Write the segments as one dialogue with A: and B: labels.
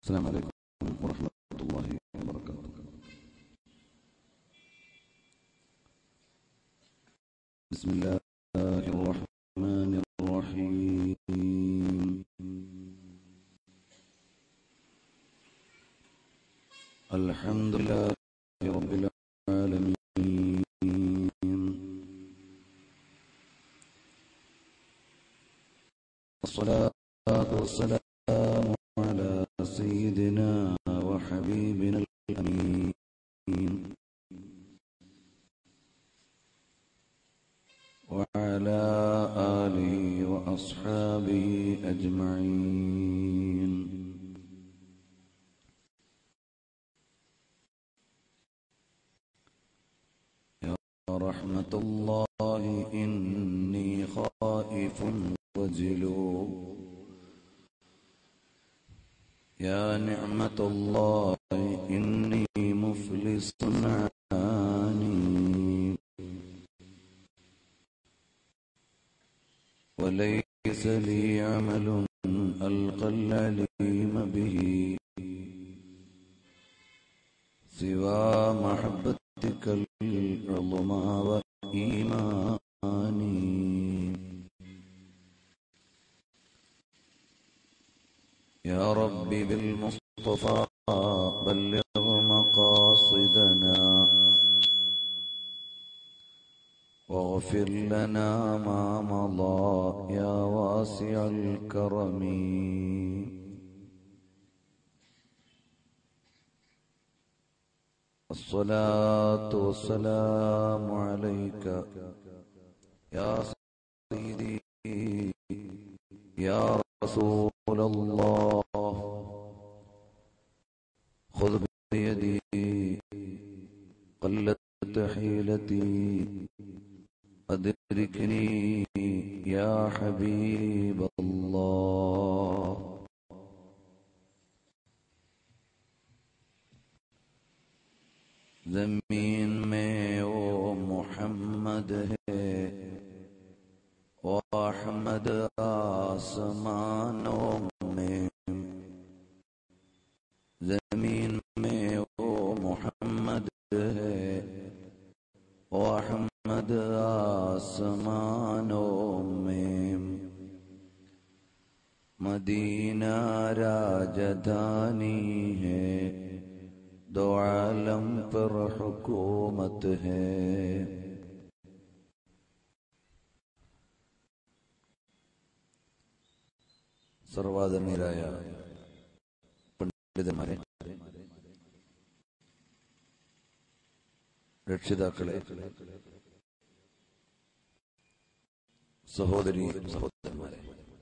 A: السلام عليكم ورحمة الله وبركاته بسم الله الرحمن الرحيم الحمد لله رب العالمين الصلاة والسلام على سيدنا وحبيبنا الأمين وعلى آله وأصحابه أجمعين يا رحمة الله إني خائف وجلو يا نعمة الله إني مفلس عاني وليس لي عمل ألقى العليم به سوى محبتك العظمى وإيماني يا رب بالمصطفى بلغ مقاصدنا واغفر لنا ما مضى يا واسع الكرم الصلاة والسلام عليك يا سيدي يا رسول الله خذ بيدي قلت حيلتي أدركني يا حبيب الله زمین میں وہ محمد ہے وہ احمد آسمانوں میں زمین میں وہ محمد ہے وہ احمد آسمانوں میں مدینہ راجدھانی ہے دو عالم پر حکومت ہے സർവാദരണീയരായ പണ്ഡിതന്മാരെ രക്ഷിതാക്കളെ സഹോദരി സഹോദരന്മാരെ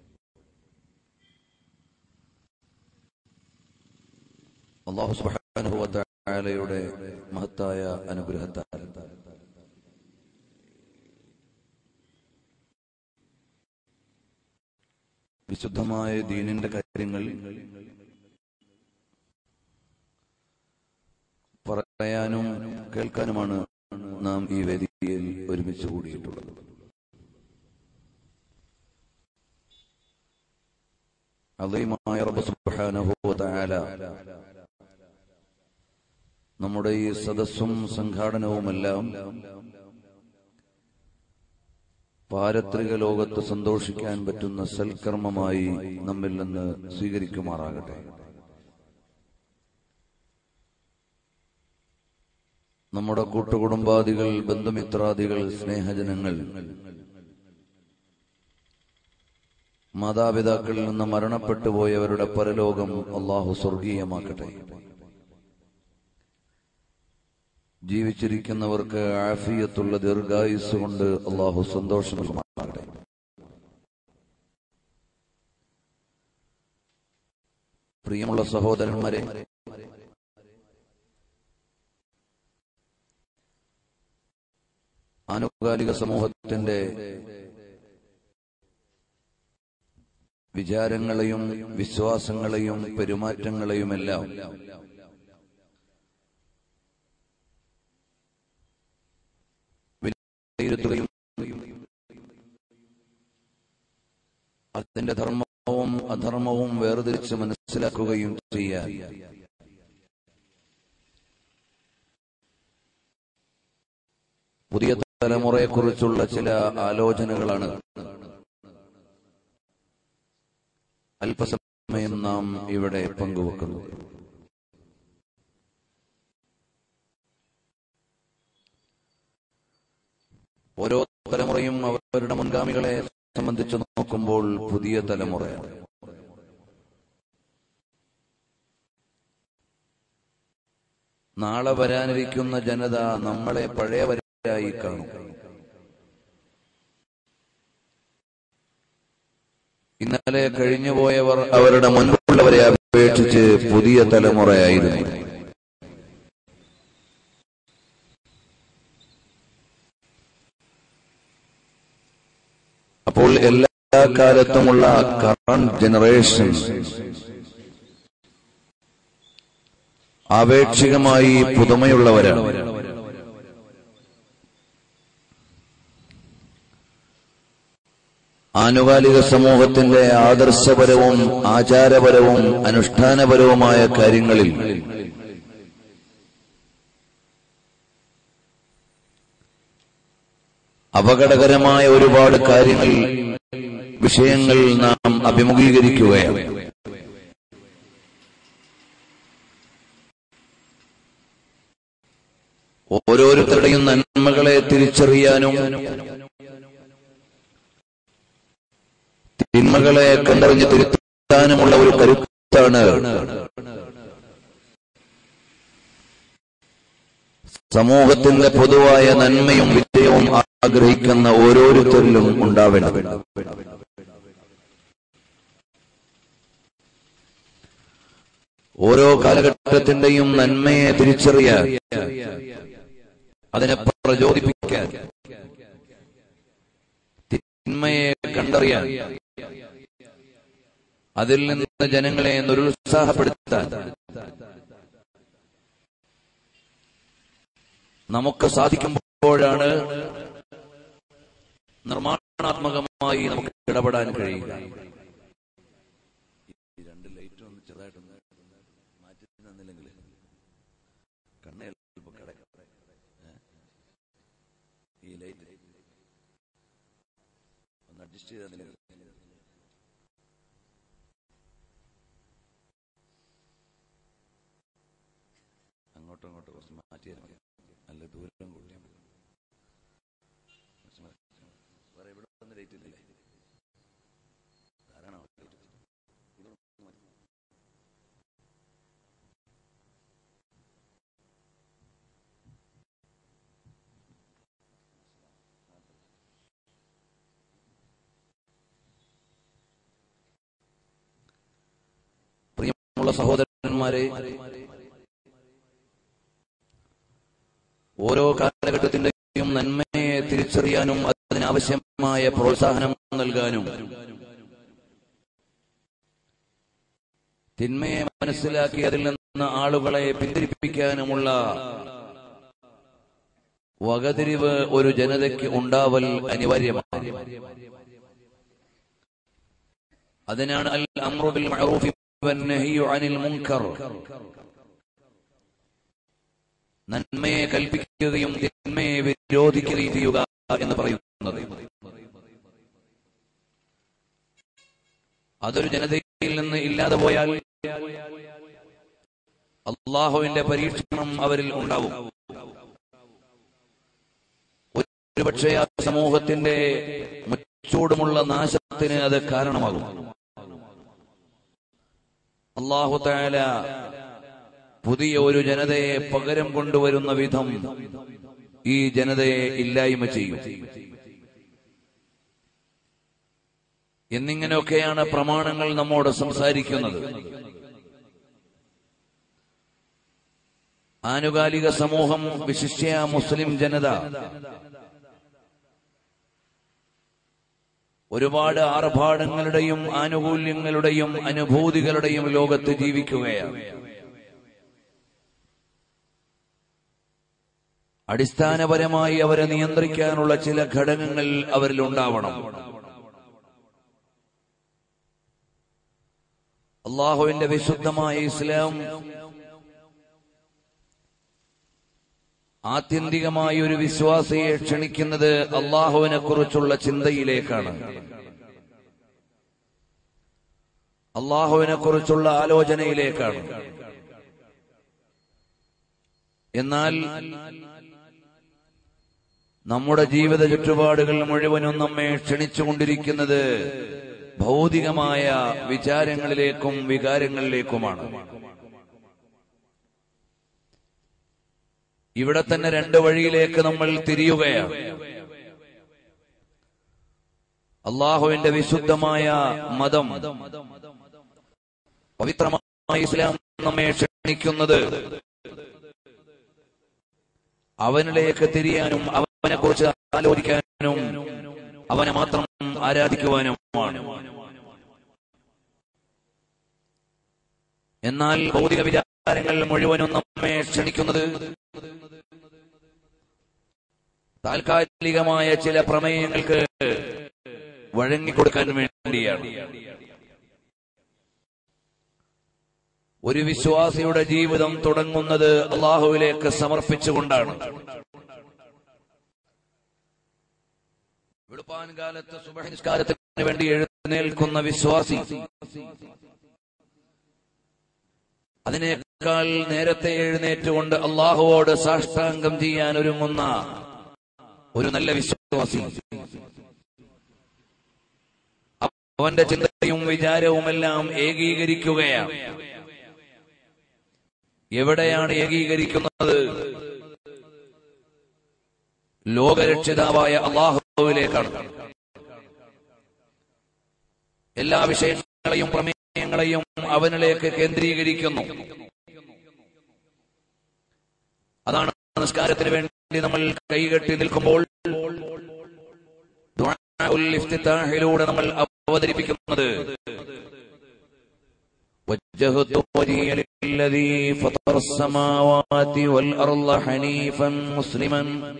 A: അള്ളാഹു സുബ്ഹാനഹു വ തആലയുടെ മഹത്തായ അനുഗ്രഹത്താൽ വിശുദ്ധമായ ദീനിന്റെ കാര്യങ്ങൾ പറയാനും കേൾക്കാനുമാണ് നാം ഈ വേദിയിൽ ഒരുമിച്ച് കൂടിയിട്ടുള്ളത് അലൈമായ റബ്ബ് സുബ്ഹാനഹു വ തആല നമ്മുടെ ഈ സദസ്സും സംഘാടനവുമെല്ലാം പാരത്രിക ലോകത്ത് സന്തോഷിക്കാൻ പറ്റുന്ന സൽക്കർമ്മമായി നമ്മിൽ നിന്ന് സ്വീകരിക്കുമാറാകട്ടെ നമ്മുടെ കൂട്ടുകുടുംബാദികൾ ബന്ധുമിത്രാദികൾ സ്നേഹജനങ്ങൾ മാതാപിതാക്കളിൽ നിന്ന് മരണപ്പെട്ടു പോയവരുടെ പരലോകം അള്ളാഹു സ്വർഗീയമാക്കട്ടെ ജീവിച്ചിരിക്കുന്നവർക്ക് ആഫിയത്തുള്ള ദീർഘായുസ് കൊണ്ട് അള്ളാഹു സന്തോഷം നൽകുമാറാകട്ടെ പ്രിയമുള്ള സഹോദരന്മാരെ ആനുകാലിക സമൂഹത്തിന്റെ വിചാരങ്ങളെയും വിശ്വാസങ്ങളെയും പെരുമാറ്റങ്ങളെയുമെല്ലാം വിലയിരുത്തുകയും അതിന്റെ ധർമ്മവും അധർമ്മവും വേർതിരിച്ച് മനസ്സിലാക്കി മനസ്സിലാക്കുകയും ചെയ്യാൻ പുതിയ തലമുറയെക്കുറിച്ചുള്ള ചില ആലോചനകളാണ് അല്പസമയം നാം ഇവിടെ പങ്കുവെക്കുന്നത് ഓരോ തലമുറയും അവരുടെ മുൻഗാമികളെ സംബന്ധിച്ച് നോക്കുമ്പോൾ പുതിയ തലമുറയാണ് നാളെ വരാനിരിക്കുന്ന ജനത നമ്മളെ പഴയവരായി കാണും ഇന്നലെ കഴിഞ്ഞുപോയവർ അവരുടെ മുൻപുള്ളവരെ അപേക്ഷിച്ച് പുതിയ തലമുറയായിരുന്നു അപ്പോൾ എല്ലാ കാലത്തുമുള്ള കറണ്ട് ജനറേഷൻ ആപേക്ഷികമായി പുതുമയുള്ളവരാണ് ആനുകാലിക സമൂഹത്തിന്റെ ആദർശപരവും ആചാരപരവും അനുഷ്ഠാനപരവുമായ കാര്യങ്ങളിൽ അപകടകരമായ ഒരുപാട് കാര്യങ്ങൾ വിഷയങ്ങൾ നാം അഭിമുഖീകരിക്കുകയാണ് ഓരോരുത്തരുടെയും നന്മകളെ തിരിച്ചറിയാനും തിന്മകളെ കണ്ടറിഞ്ഞ് തിരുത്താനുമുള്ള ഒരു കരുത്താണ് സമൂഹത്തിന്റെ പൊതുവായ നന്മയും വിജയവും ആഗ്രഹിക്കുന്ന ഓരോരുത്തരിലും ഉണ്ടാവേണ്ടത് ഓരോ കാലഘട്ടത്തിന്റെയും നന്മയെ തിരിച്ചറിയാൻ അതിനെ പ്രചോദിപ്പിക്കാൻ തിന്മയെ കണ്ടറിയാൻ അതിൽ നിന്ന് ജനങ്ങളെ നിരുത്സാഹപ്പെടുത്താൻ നമുക്ക് സാധിക്കുമ്പോഴാണ് നിർമ്മാണാത്മകമായി നമുക്ക് ഇടപെടാൻ കഴിയുക രണ്ട് ലൈറ്റ് ഒന്ന് ചെറുതായിട്ടൊന്ന് മാറ്റി തന്നില്ലെങ്കിൽ കണ്ണേ ഈ ലൈറ്റ് ഒന്ന് അഡ്ജസ്റ്റ് ചെയ്ത് തന്നില്ലെങ്കിൽ അങ്ങോട്ടും ഇങ്ങോട്ടും കുറച്ച് മാറ്റി തരാം നല്ല ദൂരം കൂട്ടിയാൽ മതി കുറച്ച് മാറ്റി. വേറെ ഇവിടെ ഒന്നും ലൈറ്റ് ഇല്ലല്ലേ ധാരാളം ലൈറ്റ് ഇത് ഒന്ന് മതി. പ്രിയമുള്ള സഹോദരന്മാരെ ഓരോ കാലഘട്ടത്തിന്റെയും നന്മയെ തിരിച്ചറിയാനും അതിനാവശ്യമായ പ്രോത്സാഹനം നൽകാനും തിന്മയെ മനസ്സിലാക്കി അതിൽ നിന്ന് ആളുകളെ പിന്തിരിപ്പിക്കാനുമുള്ള വകതിരിവ് ഒരു ജനതയ്ക്ക് ഉണ്ടാവൽ അനിവാര്യമാണ് അതിനാണ് അൽ അമ്രു ബിൽ മഅറൂഫി വന്നഹിയു അനിൽ മുൻകർ നന്മയെ കൽപ്പിക്കുകയും തിന്മയെ വിരോധിക്കുകയും ചെയ്യുക എന്ന് പറയുന്നത് അതൊരു ജനതയിൽ നിന്ന് ഇല്ലാതെ പോയാൽ അള്ളാഹുവിന്റെ പരീക്ഷണം അവരിൽ ഉണ്ടാവും ഒരുപക്ഷെ ആ സമൂഹത്തിന്റെ മുച്ചൂടുമുള്ള നാശത്തിന് അത് കാരണമാകും അള്ളാഹു താല പുതിയ ഒരു ജനതയെ പകരം കൊണ്ടുവരുന്ന വിധം ഈ ജനതയെ ഇല്ലായ്മ ചെയ്യും എന്നിങ്ങനെയൊക്കെയാണ് പ്രമാണങ്ങൾ നമ്മോട് സംസാരിക്കുന്നത് ആനുകാലിക സമൂഹം വിശിഷ്യ മുസ്ലിം ജനത ഒരുപാട് ആർഭാടങ്ങളുടെയും ആനുകൂല്യങ്ങളുടെയും അനുഭൂതികളുടെയും ലോകത്ത് ജീവിക്കുകയാണ് അടിസ്ഥാനപരമായി അവരെ നിയന്ത്രിക്കാനുള്ള ചില ഘടകങ്ങൾ അവരിൽ ഉണ്ടാവണം അള്ളാഹുവിന്റെ വിശുദ്ധമായ ഇസ്ലാം ആത്യന്തികമായ ഒരു വിശ്വാസിയെ ക്ഷണിക്കുന്നത് അള്ളാഹുവിനെ കുറിച്ചുള്ള ചിന്തയിലേക്കാണ് അള്ളാഹുവിനെ കുറിച്ചുള്ള ആലോചനയിലേക്കാണ് എന്നാൽ നമ്മുടെ ജീവിത ചുറ്റുപാടുകൾ മുഴുവനും നമ്മെ ക്ഷണിച്ചുകൊണ്ടിരിക്കുന്നത് ഭൗതികമായ വിചാരങ്ങളിലേക്കും വികാരങ്ങളിലേക്കുമാണ് ഇവിടെ തന്നെ രണ്ട് വഴിയിലേക്ക് നമ്മൾ തിരിയുകയാണ് അള്ളാഹുവിന്റെ വിശുദ്ധമായ മതം പവിത്രമായ ഇസ്ലാം നമ്മെ ക്ഷണിക്കുന്നത് അവനിലേക്ക് തിരിയാനും അവനെ കുറിച്ച് ആലോചിക്കാനും അവനെ മാത്രം ആരാധിക്കുവാനുമാണ് എന്നാൽ ഭൗതിക വിചാരങ്ങൾ മുഴുവനും നമ്മെ ക്ഷണിക്കുന്നത് താൽക്കാലികമായ ചില പ്രമേയങ്ങൾക്ക് വഴങ്ങിക്കൊടുക്കാൻ വേണ്ടിയാണ് ഒരു വിശ്വാസിയുടെ ജീവിതം തുടങ്ങുന്നത് അള്ളാഹുവിലേക്ക് സമർപ്പിച്ചുകൊണ്ടാണ് വെളുപ്പാൻ കാലത്ത് സുബഹിസ്കാരത്തിന് വേണ്ടി എഴുന്നേൽക്കുന്ന വിശ്വാസി അതിനേക്കാൾ നേരത്തെ എഴുന്നേറ്റുകൊണ്ട് അള്ളാഹുവോട് സാഷ്ടാംഗം ചെയ്യാൻ ഒരുങ്ങുന്ന ഒരു നല്ല വിശ്വാസി അവന്റെ ചിന്തയും വിചാരവുമെല്ലാം ഏകീകരിക്കുകയാണ് എവിടെയാണ് ഏകീകരിക്കുന്നത് ലോകരക്ഷിതാവായ അള്ളാഹുവിലേക്കാണ് എല്ലാ വിഷയങ്ങളെയും പ്രമേയങ്ങളെയും അവനിലേക്ക് കേന്ദ്രീകരിക്കുന്നു അതാണ് നമസ്കാരത്തിന് വേണ്ടി നമ്മൾ കൈകെട്ടി നിൽക്കുമ്പോൾ ദുആഉൽ ഇഫ്തിതാഹിലൂടെ നമ്മൾ അവതരിപ്പിക്കുന്നത് وجهت وجهي للذي فطر السماوات والأرض حنيفا مسلما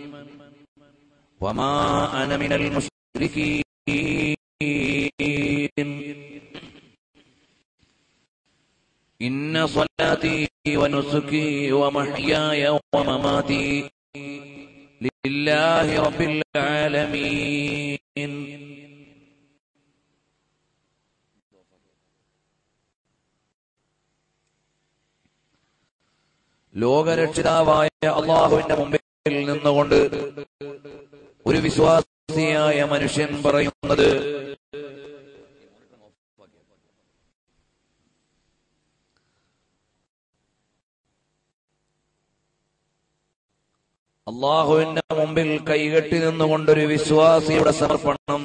A: وما أنا من المشركين إن صلاتي ونسكي ومحياي ومماتي لله رب العالمين ലോകരക്ഷിതാവായ അള്ളാഹുവിന്റെ മുമ്പിൽ നിന്നുകൊണ്ട് ഒരു വിശ്വാസിയായ മനുഷ്യൻ പറയുന്നത് അള്ളാഹുവിന്റെ മുമ്പിൽ കൈകെട്ടി നിന്നുകൊണ്ടൊരു വിശ്വാസിയുടെ സമർപ്പണം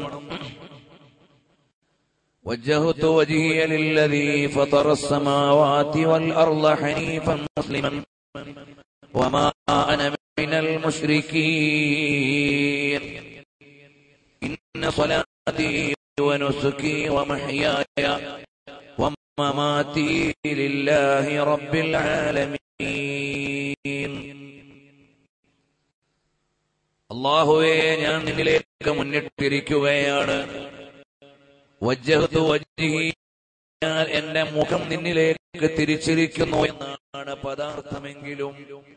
A: وجهت وجهي للذي فطر السماوات والأرض حنيفا مسلما وما أنا من المشركين إن صلاتي ونسكي ومحياي ومماتي لله رب العالمين അള്ളാഹുവെ ഞാൻ നിന്നിലേക്ക് മുന്നിട്ടിരിക്കുകയാണ് വജ്ജഹത്തു വജ്ജിഹി ഞാൻ എന്റെ മുഖം നിന്നിലേക്ക് തിരിച്ചിരിക്കുന്നു എന്നാണ് പദാർത്ഥമെങ്കിലും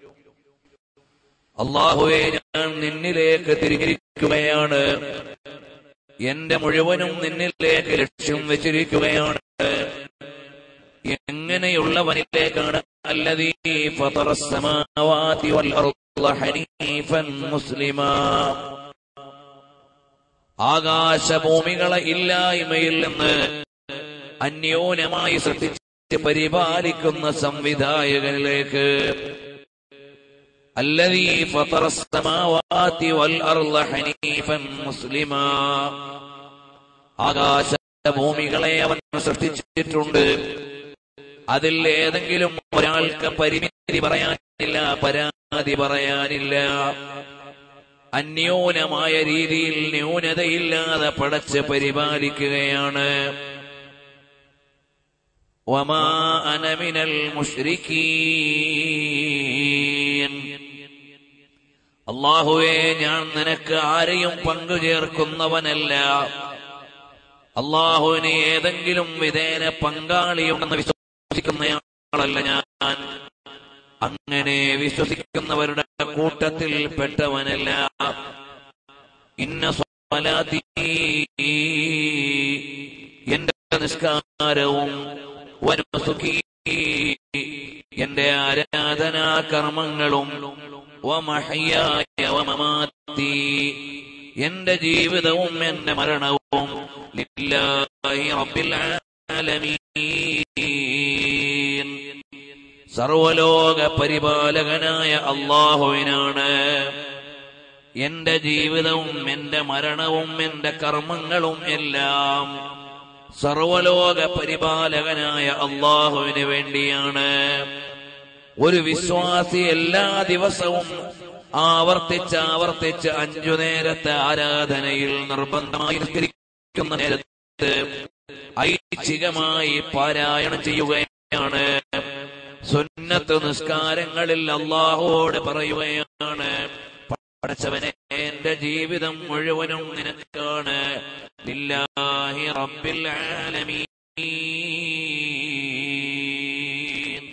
A: അള്ളാഹുവെ ഞാൻ നിന്നിലേക്ക് തിരിഞ്ഞിരിക്കുകയാണ് എന്റെ മുഴുവനും നിന്നിലേക്ക് ലക്ഷ്യം വെച്ചിരിക്കുകയാണ് എങ്ങനെയുള്ളവനിലേക്കാണ് അല്ലതീ ഫതറസ്സമാവാതി വൽ അർള ഹനീഫൻ മുസ്ലിമാ ആകാശഭൂമികളെ ഇല്ലായ്മയിൽ നിന്ന് അന്യോന്യമായി സൃഷ്ടിച്ച് പരിപാലിക്കുന്ന സംവിധായകനിലേക്ക് الذي فطر السماوات والأرض حنيفا مسلما ആകാശ ഭൂമികളെ അവൻ സൃഷ്ടിച്ചിട്ടുണ്ട് അതിൽ ഏതെങ്കിലും ഒരാൾക്ക് പരിമിതി പറയാനില്ല പരാതി പറയാനില്ല അന്യോന്യമായ രീതിയിൽ ന്യൂനതയില്ലാതെ പടച്ച് പരിപാലിക്കുകയാണ് വമാ അനമിനൽ മുഷ്രിക്കീൻ അള്ളാഹുവേ ഞാൻ നിനക്ക് ആരെയും പങ്കു ചേർക്കുന്നവനല്ല
B: അള്ളാഹുവിന് ഏതെങ്കിലും വിധേന പങ്കാളിയുണ്ടെന്ന് വിശ്വസിക്കുന്നയാളല്ല ഞാൻ അങ്ങനെ വിശ്വസിക്കുന്നവരുടെ കൂട്ടത്തിൽ പെട്ടവനല്ല ഇന്ന സ്വലാത്തി എന്റെ നിസ്കാരവും വനുസുഖി എന്റെ ആരാധനാ കർമ്മങ്ങളും വമഹയ്യായ വമമാത്തി എന്റെ ജീവിതവും എന്റെ മരണവും ലില്ലാഹി റബ്ബിൽ ആലമീൻ സർവലോക പരിപാലകനായ അള്ളാഹുവിനാണ് എന്റെ ജീവിതവും എന്റെ മരണവും എന്റെ കർമ്മങ്ങളും എല്ലാം സർവലോക പരിപാലകനായ അള്ളാഹുവിന് വേണ്ടിയാണ് ഒരു വിശ്വാസി എല്ലാ ദിവസവും ആവർത്തിച്ച് ആവർത്തിച്ച് അഞ്ചു നേരത്തെ ആരാധനയിൽ നിർബന്ധമായി നിസ്കരിക്കുന്ന നേരത്ത് ഐച്ഛികമായി പാരായണം ചെയ്യുകയാണ് സുന്നത്ത് നിസ്കാരങ്ങളിൽ അള്ളാഹുവോട് പറയുകയാണ് പടച്ചവനെ എന്റെ ജീവിതം മുഴുവനും നിനക്കാണ് ലില്ലാഹി റബ്ബിൽ ആലമീൻ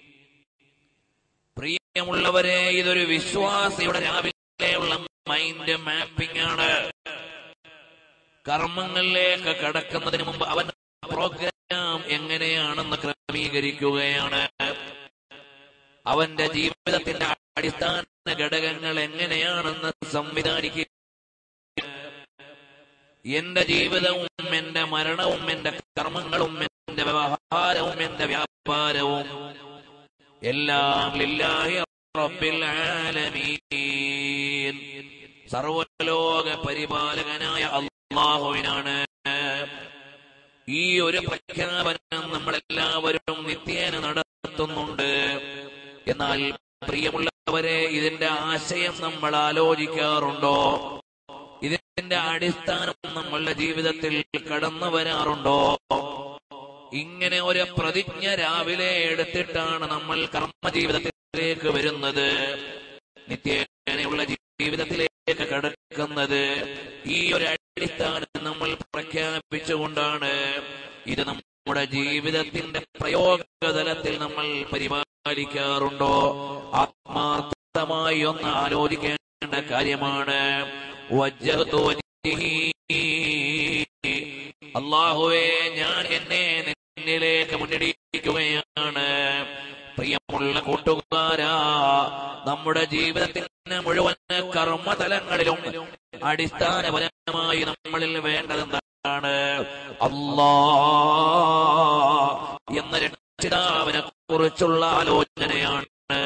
B: പ്രിയമുള്ളവരെ ഇതൊരു വിശ്വാസിയുടെ രാവിലെയുള്ള മൈൻഡ് മാപ്പിംഗ് ആണ് കർമ്മങ്ങളിലേക്ക് കടക്കുന്നതിന് മുമ്പ് അവൻ പ്രോഗ്രാം എങ്ങനെയാണെന്ന് ക്രമീകരിക്കുകയാണ് അവന്റെ ജീവിതത്തിന്റെ അടിസ്ഥാന ഘടകങ്ങൾ എങ്ങനെയാണെന്ന് സംവിധാനിക്കുക എന്റെ ജീവിതവും എന്റെ മരണവും എന്റെ കർമ്മങ്ങളും എന്റെ വ്യവഹാരവും എന്റെ വ്യാപാരവും എല്ലാം ലില്ലാഹി റബ്ബിൽ ആലമീൻ സർവലോക പരിപാലകനായ അള്ളാഹുവിനാണ് ഈ ഒരു പ്രഖ്യാപനം നമ്മളെല്ലാവരും നിത്യേന നടത്തുന്നുണ്ട് എന്നാൽ പ്രിയമുള്ളവരെ ഇതിന്റെ ആശയം നമ്മൾ ആലോചിക്കാറുണ്ടോ ഇതിന്റെ അടിസ്ഥാനം നമ്മളുടെ ജീവിതത്തിൽ കടന്നു വരാറുണ്ടോ ഇങ്ങനെ ഒരു പ്രതിജ്ഞ രാവിലെ എടുത്തിട്ടാണ് നമ്മൾ കർമ്മജീവിതത്തിലേക്ക് വരുന്നത് നിത്യേനയുള്ള ജീവിതത്തിലേക്ക് കടക്കുന്നത് ഈ ഒരു അടിസ്ഥാനം നമ്മൾ പ്രഖ്യാപിച്ചുകൊണ്ടാണ് ഇത് നമ്മുടെ ജീവിതത്തിന്റെ പ്രയോഗതലത്തിൽ നമ്മൾ പരിപാലിക്കാറുണ്ടോ ആത്മാർത്ഥമായി ഒന്ന് ആലോചിക്കേണ്ട കാര്യമാണ് വജ്ജഹ്തു വജ്ഹിഹി. അള്ളാഹുവേ ഞാൻ എന്നെ നിന്നിലേക്ക് മുന്നടിക്കുകയാണ് പ്രിയമുള്ള കൂട്ടുകാരാ നമ്മുടെ ജീവിതത്തിന് മുഴുവൻ കർമ്മതലങ്ങളിലും അടിസ്ഥാനപരമായി നമ്മളിൽ വേണ്ടതെന്താണ് അല്ലാ എന്ന രക്ഷിതാവിനെ കുറിച്ചുള്ള ആലോചനയാണ്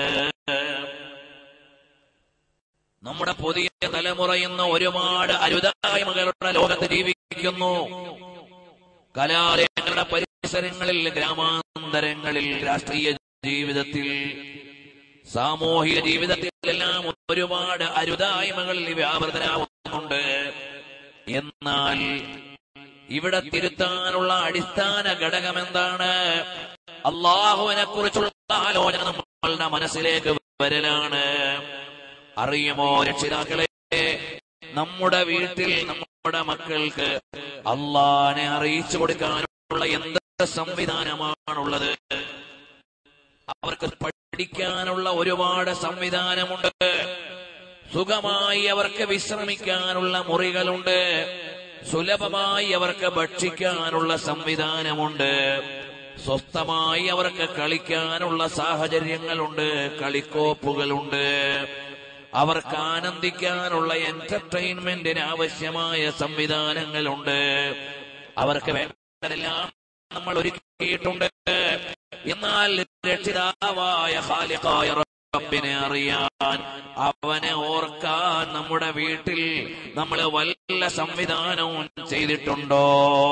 B: നമ്മുടെ പുതിയ തലമുറ ഇന്ന് ഒരുപാട് അരുതായ്മകളുടെ ലോകത്ത് ജീവിക്കുന്നു കലാലയങ്ങളുടെ പരിസരങ്ങളിൽ ഗ്രാമാന്തരങ്ങളിൽ രാഷ്ട്രീയ ജീവിതത്തിൽ സാമൂഹിക ജീവിതത്തിലെല്ലാം ഒരുപാട് അരുതായ്മകളിൽ വ്യാപൃതരാകുന്നുണ്ട് എന്നാൽ ഇവിടെ തിരുത്താനുള്ള അടിസ്ഥാന ഘടകം എന്താണ് അള്ളാഹുവിനെ കുറിച്ചുള്ള ആലോചന നമ്മളുടെ മനസ്സിലേക്ക് വരലാണ് അറിയുമോ രക്ഷിതാക്കളെ നമ്മുടെ വീട്ടിൽ നമ്മുടെ മക്കൾക്ക് അള്ളാനെ അറിയിച്ചു കൊടുക്കാനുള്ള എന്ത് സംവിധാനമാണുള്ളത് അവർക്ക് പഠിക്കാനുള്ള ഒരുപാട് സംവിധാനമുണ്ട് സുഖമായി അവർക്ക് വിശ്രമിക്കാനുള്ള മുറികളുണ്ട് സുലഭമായി അവർക്ക് ഭക്ഷിക്കാനുള്ള സംവിധാനമുണ്ട് സ്വസ്ഥമായി അവർക്ക് കളിക്കാനുള്ള സാഹചര്യങ്ങളുണ്ട് കളിക്കോപ്പുകളുണ്ട് അവർക്ക് ആനന്ദിക്കാനുള്ള എന്റർടൈൻമെന്റിന് ആവശ്യമായ സംവിധാനങ്ങളുണ്ട് അവർക്ക് വേണ്ടതെല്ലാം നമ്മൾ ഒരുക്കിയിട്ടുണ്ട് എന്നാൽ രക്ഷിതാവായ ഖാലിഖായ റബ്ബിനെ അറിയാൻ അവനെ ഓർക്കാൻ നമ്മുടെ വീട്ടിൽ നമ്മൾ വല്ല സംവിധാനവും ചെയ്തിട്ടുണ്ടോ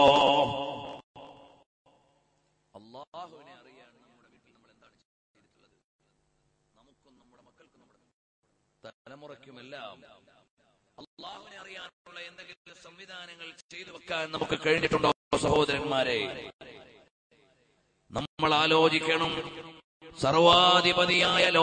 B: അള്ളാഹുവിനെ അറിയാൻ നമ്മുടെ വീട്ടിൽ നമ്മൾ എന്താണ് ചെയ്തിട്ടുള്ളത് നമുക്കും നമ്മുടെ മക്കൾക്കും നമ്മുടെ തലമുറയ്ക്കുമെല്ലാം അള്ളാഹുവിനെ അറിയാനുള്ള എന്തെങ്കിലും സംവിധാനങ്ങൾ ചെയ്തു വെക്കാൻ നമുക്ക് കഴിഞ്ഞിട്ടുണ്ടോ സഹോദരന്മാരെ നമ്മൾ ആലോചിക്കണം സർവാധിപതിയായ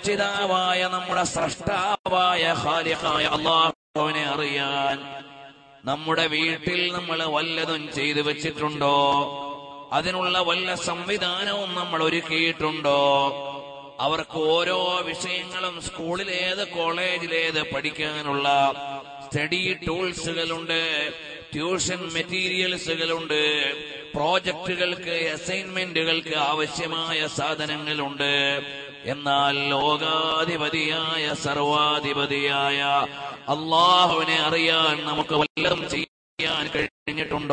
B: ലോകരക്ഷിതാവായ നമ്മുടെ സ്രഷ്ടാവായ ഖാലിഖായ അള്ളാഹുവിനെ അറിയാൻ നമ്മുടെ വീട്ടിൽ നമ്മൾ വല്ലതും ചെയ്തു വെച്ചിട്ടുണ്ടോ അതിനുള്ള വല്ല സംവിധാനവും നമ്മൾ ഒരുക്കിയിട്ടുണ്ടോ അവർക്ക് ഓരോ വിഷയങ്ങളും സ്കൂളിലേത് കോളേജിലേത് പഠിക്കാനുള്ള സ്റ്റഡി ടൂൾസുകളുണ്ട് ട്യൂഷൻ മെറ്റീരിയൽസുകളുണ്ട് പ്രോജക്റ്റുകൾക്ക് അസൈൻമെന്റുകൾക്ക് ആവശ്യമായ സാധനങ്ങളുണ്ട് എന്നാൽ ലോകാധിപതിയായ സർവാധിപതിയായ അള്ളാഹുവിനെ അറിയാൻ നമുക്ക് വല്ലതും ചെയ്യാൻ കഴിഞ്ഞിട്ടുണ്ടോ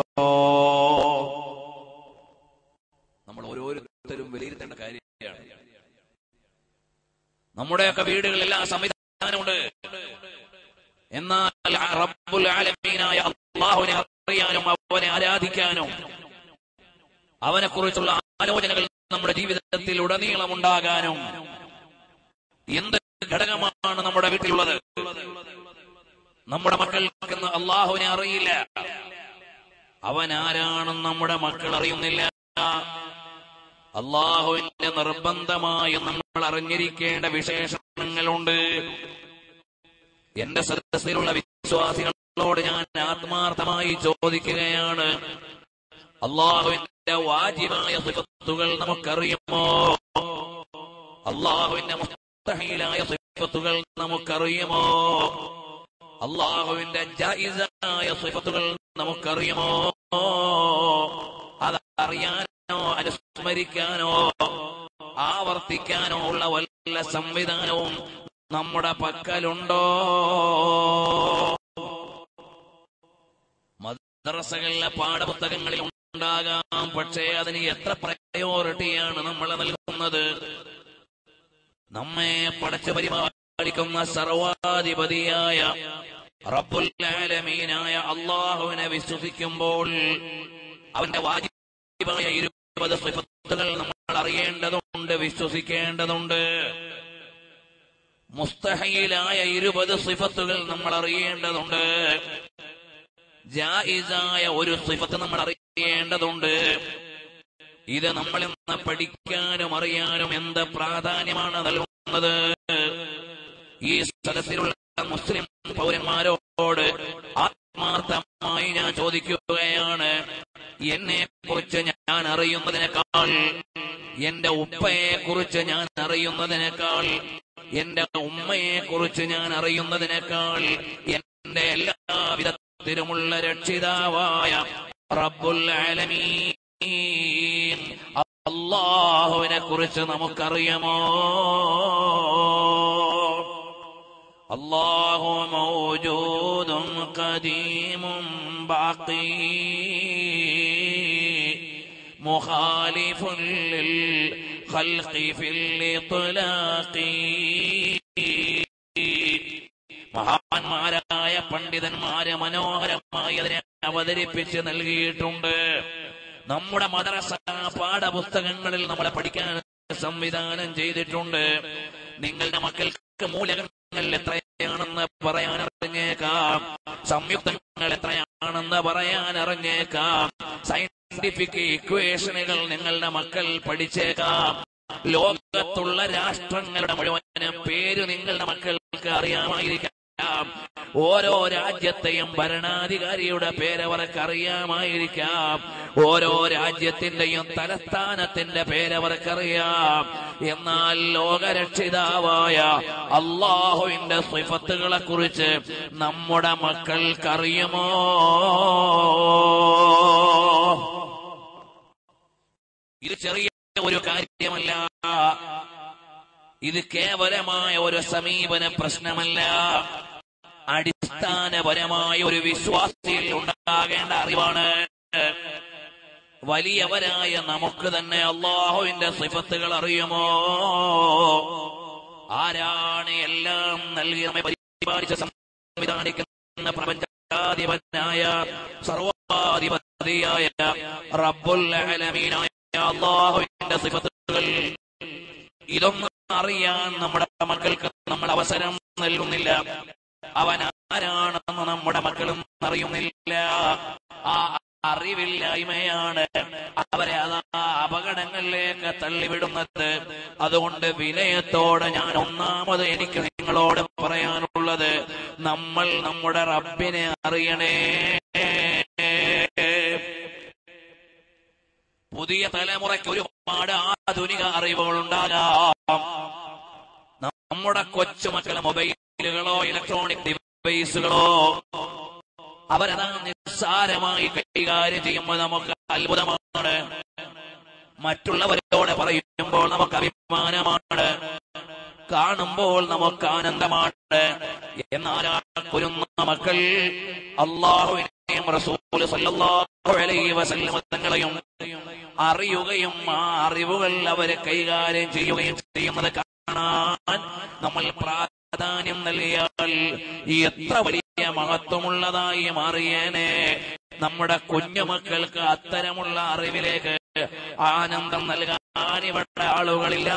B: നമ്മൾ ഓരോരുത്തരും വിലയിരുത്തേണ്ട കാര്യമാണ് നമ്മുടെയൊക്കെ വീടുകളിലെല്ലാം സംവിധാനമുണ്ട് എന്നാൽ ആ റബ്ബുൽ ആലമീനായ അള്ളാഹുവിനെ അറിയാനും അവനെ ആരാധിക്കാനും അവനെ കുറിച്ചുള്ള ആലോചനകൾ നമ്മുടെ ജീവിതത്തിൽ ഉടനീളം ഉണ്ടാകാനും എന്ത് ഘടകമാണ് നമ്മുടെ വീട്ടിലുള്ളത് നമ്മുടെ മക്കൾക്ക് അള്ളാഹുവിനെ അറിയില്ല അവൻ ആരാണെന്ന് നമ്മുടെ മക്കൾ അറിയുന്നില്ല അള്ളാഹുവിന്റെ നിർബന്ധമായും നമ്മൾ അറിഞ്ഞിരിക്കേണ്ട വിശേഷങ്ങളുണ്ട് എന്റെ സദസ്സിലുള്ള വിശ്വാസികളോട് ഞാൻ ആത്മാർത്ഥമായി ചോദിക്കുകയാണ് അള്ളാഹുവിന്റെ വാജിബായ സിഫത്തുകൾ നമുക്കറിയുമോ അള്ളാഹുവിന്റെ മുസ്തഹീലായ സിഫത്തുകൾ നമുക്കറിയുമോ അള്ളാഹുവിന്റെ ജായിസായ സിഫത്തുകൾ നമുക്കറിയുമോ അതറിയാനോ അനുസ്മരിക്കാനോ ആവർത്തിക്കാനോ ഉള്ള വല്ല സംവിധാനവും നമ്മുടെ പക്കലുണ്ടോ മദ്രസകളിലെ പാഠപുസ്തകങ്ങളിൽ ഉണ്ടാകാം പക്ഷേ അതിന് എത്ര പ്രയോറിറ്റിയാണ് നമ്മൾ നൽകുന്നത് നമ്മെ പടച്ചു പരിപാലിക്കുന്ന സർവാധിപതിയായ റബ്ബുൽ ആലമീനായ അള്ളാഹുവിനെ വിശ്വസിക്കുമ്പോൾ അവന്റെ വാജിബായ ഇരുപത് സിഫത്തുകൾ നമ്മൾ അറിയേണ്ടതുണ്ട് വിശ്വസിക്കേണ്ടതുണ്ട് മുസ്തഹയിലായ ഇരുപത് സിഫത്തുകൾ നമ്മൾ അറിയേണ്ടതുണ്ട് ജായിസായ ഒരു സിഫത്ത് നമ്മൾ അറിയേണ്ടതുണ്ട് ഇത് നമ്മൾ ഇന്ന് പഠിക്കാനും അറിയാനും എന്ത് പ്രാധാന്യമാണ് നൽകുന്നത് ഈ സ്ഥലത്തിലുള്ള മുസ്ലിം പൗരന്മാരോട് ആത്മാർത്ഥമായി ഞാൻ ചോദിക്കുകയാണ് എന്നെ കുറിച്ച് ഞാൻ അറിയുന്നതിനേക്കാൾ എന്റെ ഉപ്പയെ കുറിച്ച് ഞാൻ അറിയുന്നതിനേക്കാൾ എന്റെ ഉമ്മയെ കുറിച്ച് ഞാൻ അറിയുന്നതിനേക്കാൾ എന്റെ എല്ലാവിധത്തിലുമുള്ള രക്ഷിതാവായ റബ്ബുൽ ആലമീൻ അള്ളാഹുവിനെ കുറിച്ച് നമുക്കറിയാമോ അള്ളാഹു മൗജൂദും ഖദീമും ബാഖി مخالف للخلق في الإطلاق മഹാന്മാരായ പണ്ഡിതന്മാരെ മനോഹരമായി അതിനെ അവതരിപ്പിച്ച് നൽകിയിട്ടുണ്ട് നമ്മുടെ മദ്രസ പാഠപുസ്തകങ്ങളിൽ നമ്മളെ പഠിക്കാൻ സംവിധാനം ചെയ്തിട്ടുണ്ട് നിങ്ങളുടെ മക്കൾക്ക് മൂലകങ്ങൾ എത്രയാണെന്ന് പറയാൻ അറിഞ്ഞേക്കാം സംയുക്തങ്ങൾ എത്രയാണെന്ന് പറയാൻ അറിഞ്ഞേക്കാം സയന്റിഫിക് ഇക്വേഷനുകൾ നിങ്ങളുടെ മക്കൾ പഠിച്ചേക്കാം ലോകത്തുള്ള രാഷ്ട്രങ്ങളുടെ മുഴുവനും പേര് നിങ്ങളുടെ മക്കൾക്ക് അറിയാമായിരിക്കാം ഓരോ രാജ്യത്തെയും ഭരണാധികാരിയുടെ പേര് അവർക്ക് അറിയാമായിരിക്കാം ഓരോ രാജ്യത്തിന്റെയും തലസ്ഥാനത്തിന്റെ പേര് അവർക്കറിയാം എന്നാൽ ലോകരക്ഷിതാവായ അള്ളാഹുവിന്റെ സിഫത്തുകളെ കുറിച്ച് നമ്മുടെ മക്കൾക്കറിയുമോ ഇത് ചെറിയ ഒരു കാര്യമല്ല ഇത് കേവലമായ ഒരു സമീപന പ്രശ്നമല്ല അടിസ്ഥാനപരമായ ഒരു വിശ്വാസിയിൽ ഉണ്ടാകേണ്ട അറിവാണ് വലിയവരായ നമുക്ക് തന്നെ അള്ളാഹുവിന്റെ സിഫത്തുകൾ അറിയുമോ ആരാണ് എല്ലാം നൽകി നമ്മെ പരിപാലിച്ച് സംവിധാനിക്കുന്ന പ്രപഞ്ചാധിപനായ സർവാധിപതിയായ റബ്ബുൽ ആലമീനായ അള്ളാഹുവിന്റെ സിഫത്തുകൾ ഇതൊന്നും അറിയാൻ നമ്മുടെ മക്കൾക്ക് നമ്മൾ അവസരം നൽകുന്നില്ല അവൻ ആരാണെന്ന് നമ്മുടെ മക്കളും അറിയുന്നില്ല ആ അറിവില്ലായ്മയാണ് അവരെ അതാ അപകടങ്ങളിലേക്ക് തള്ളിവിടുന്നത് അതുകൊണ്ട് വിനയത്തോടെ ഞാൻ ഒന്നാമത് എനിക്ക് നിങ്ങളോട് പറയാനുള്ളത് നമ്മൾ നമ്മുടെ റബ്ബിനെ അറിയണേ പുതിയ തലമുറയ്ക്ക് ഒരുപാട് ആധുനിക അറിവുകൾ ഉണ്ടാകാം നമ്മുടെ കൊച്ചുമക്കളെ മൊബൈലുകളോ ഇലക്ട്രോണിക് ഡിവൈസുകളോ അവരതാ നിസ്സാരമായി കൈകാര്യം ചെയ്യുമ്പോൾ നമുക്ക് അത്ഭുതമാണ് മറ്റുള്ളവരോട് പറയുമ്പോൾ നമുക്ക് അഭിമാനമാണ് കാണുമ്പോൾ നമുക്ക് ആനന്ദമാണ് എന്നാൽ ആ കുരുന്ന മക്കൾ അള്ളാഹുവിനെയും റസൂല് സല്ലല്ലാഹു അലൈഹി വസല്ലം തങ്ങളെയും അറിയുകയും ആ അറിവുകൾ അവരെ കൈകാര്യം ചെയ്യുകയും ചെയ്യുന്നത് കാണാൻ നമ്മൾ പ്രാധാന്യം നൽകിയാൽ ഈ എത്ര വലിയ മഹത്വമുള്ളതായി മാറിയേനെ നമ്മുടെ കുഞ്ഞുമക്കൾക്ക് അത്തരമുള്ള അറിവിലേക്ക് ആനന്ദം നൽകാൻ ഇവിടെ ആളുകളില്ല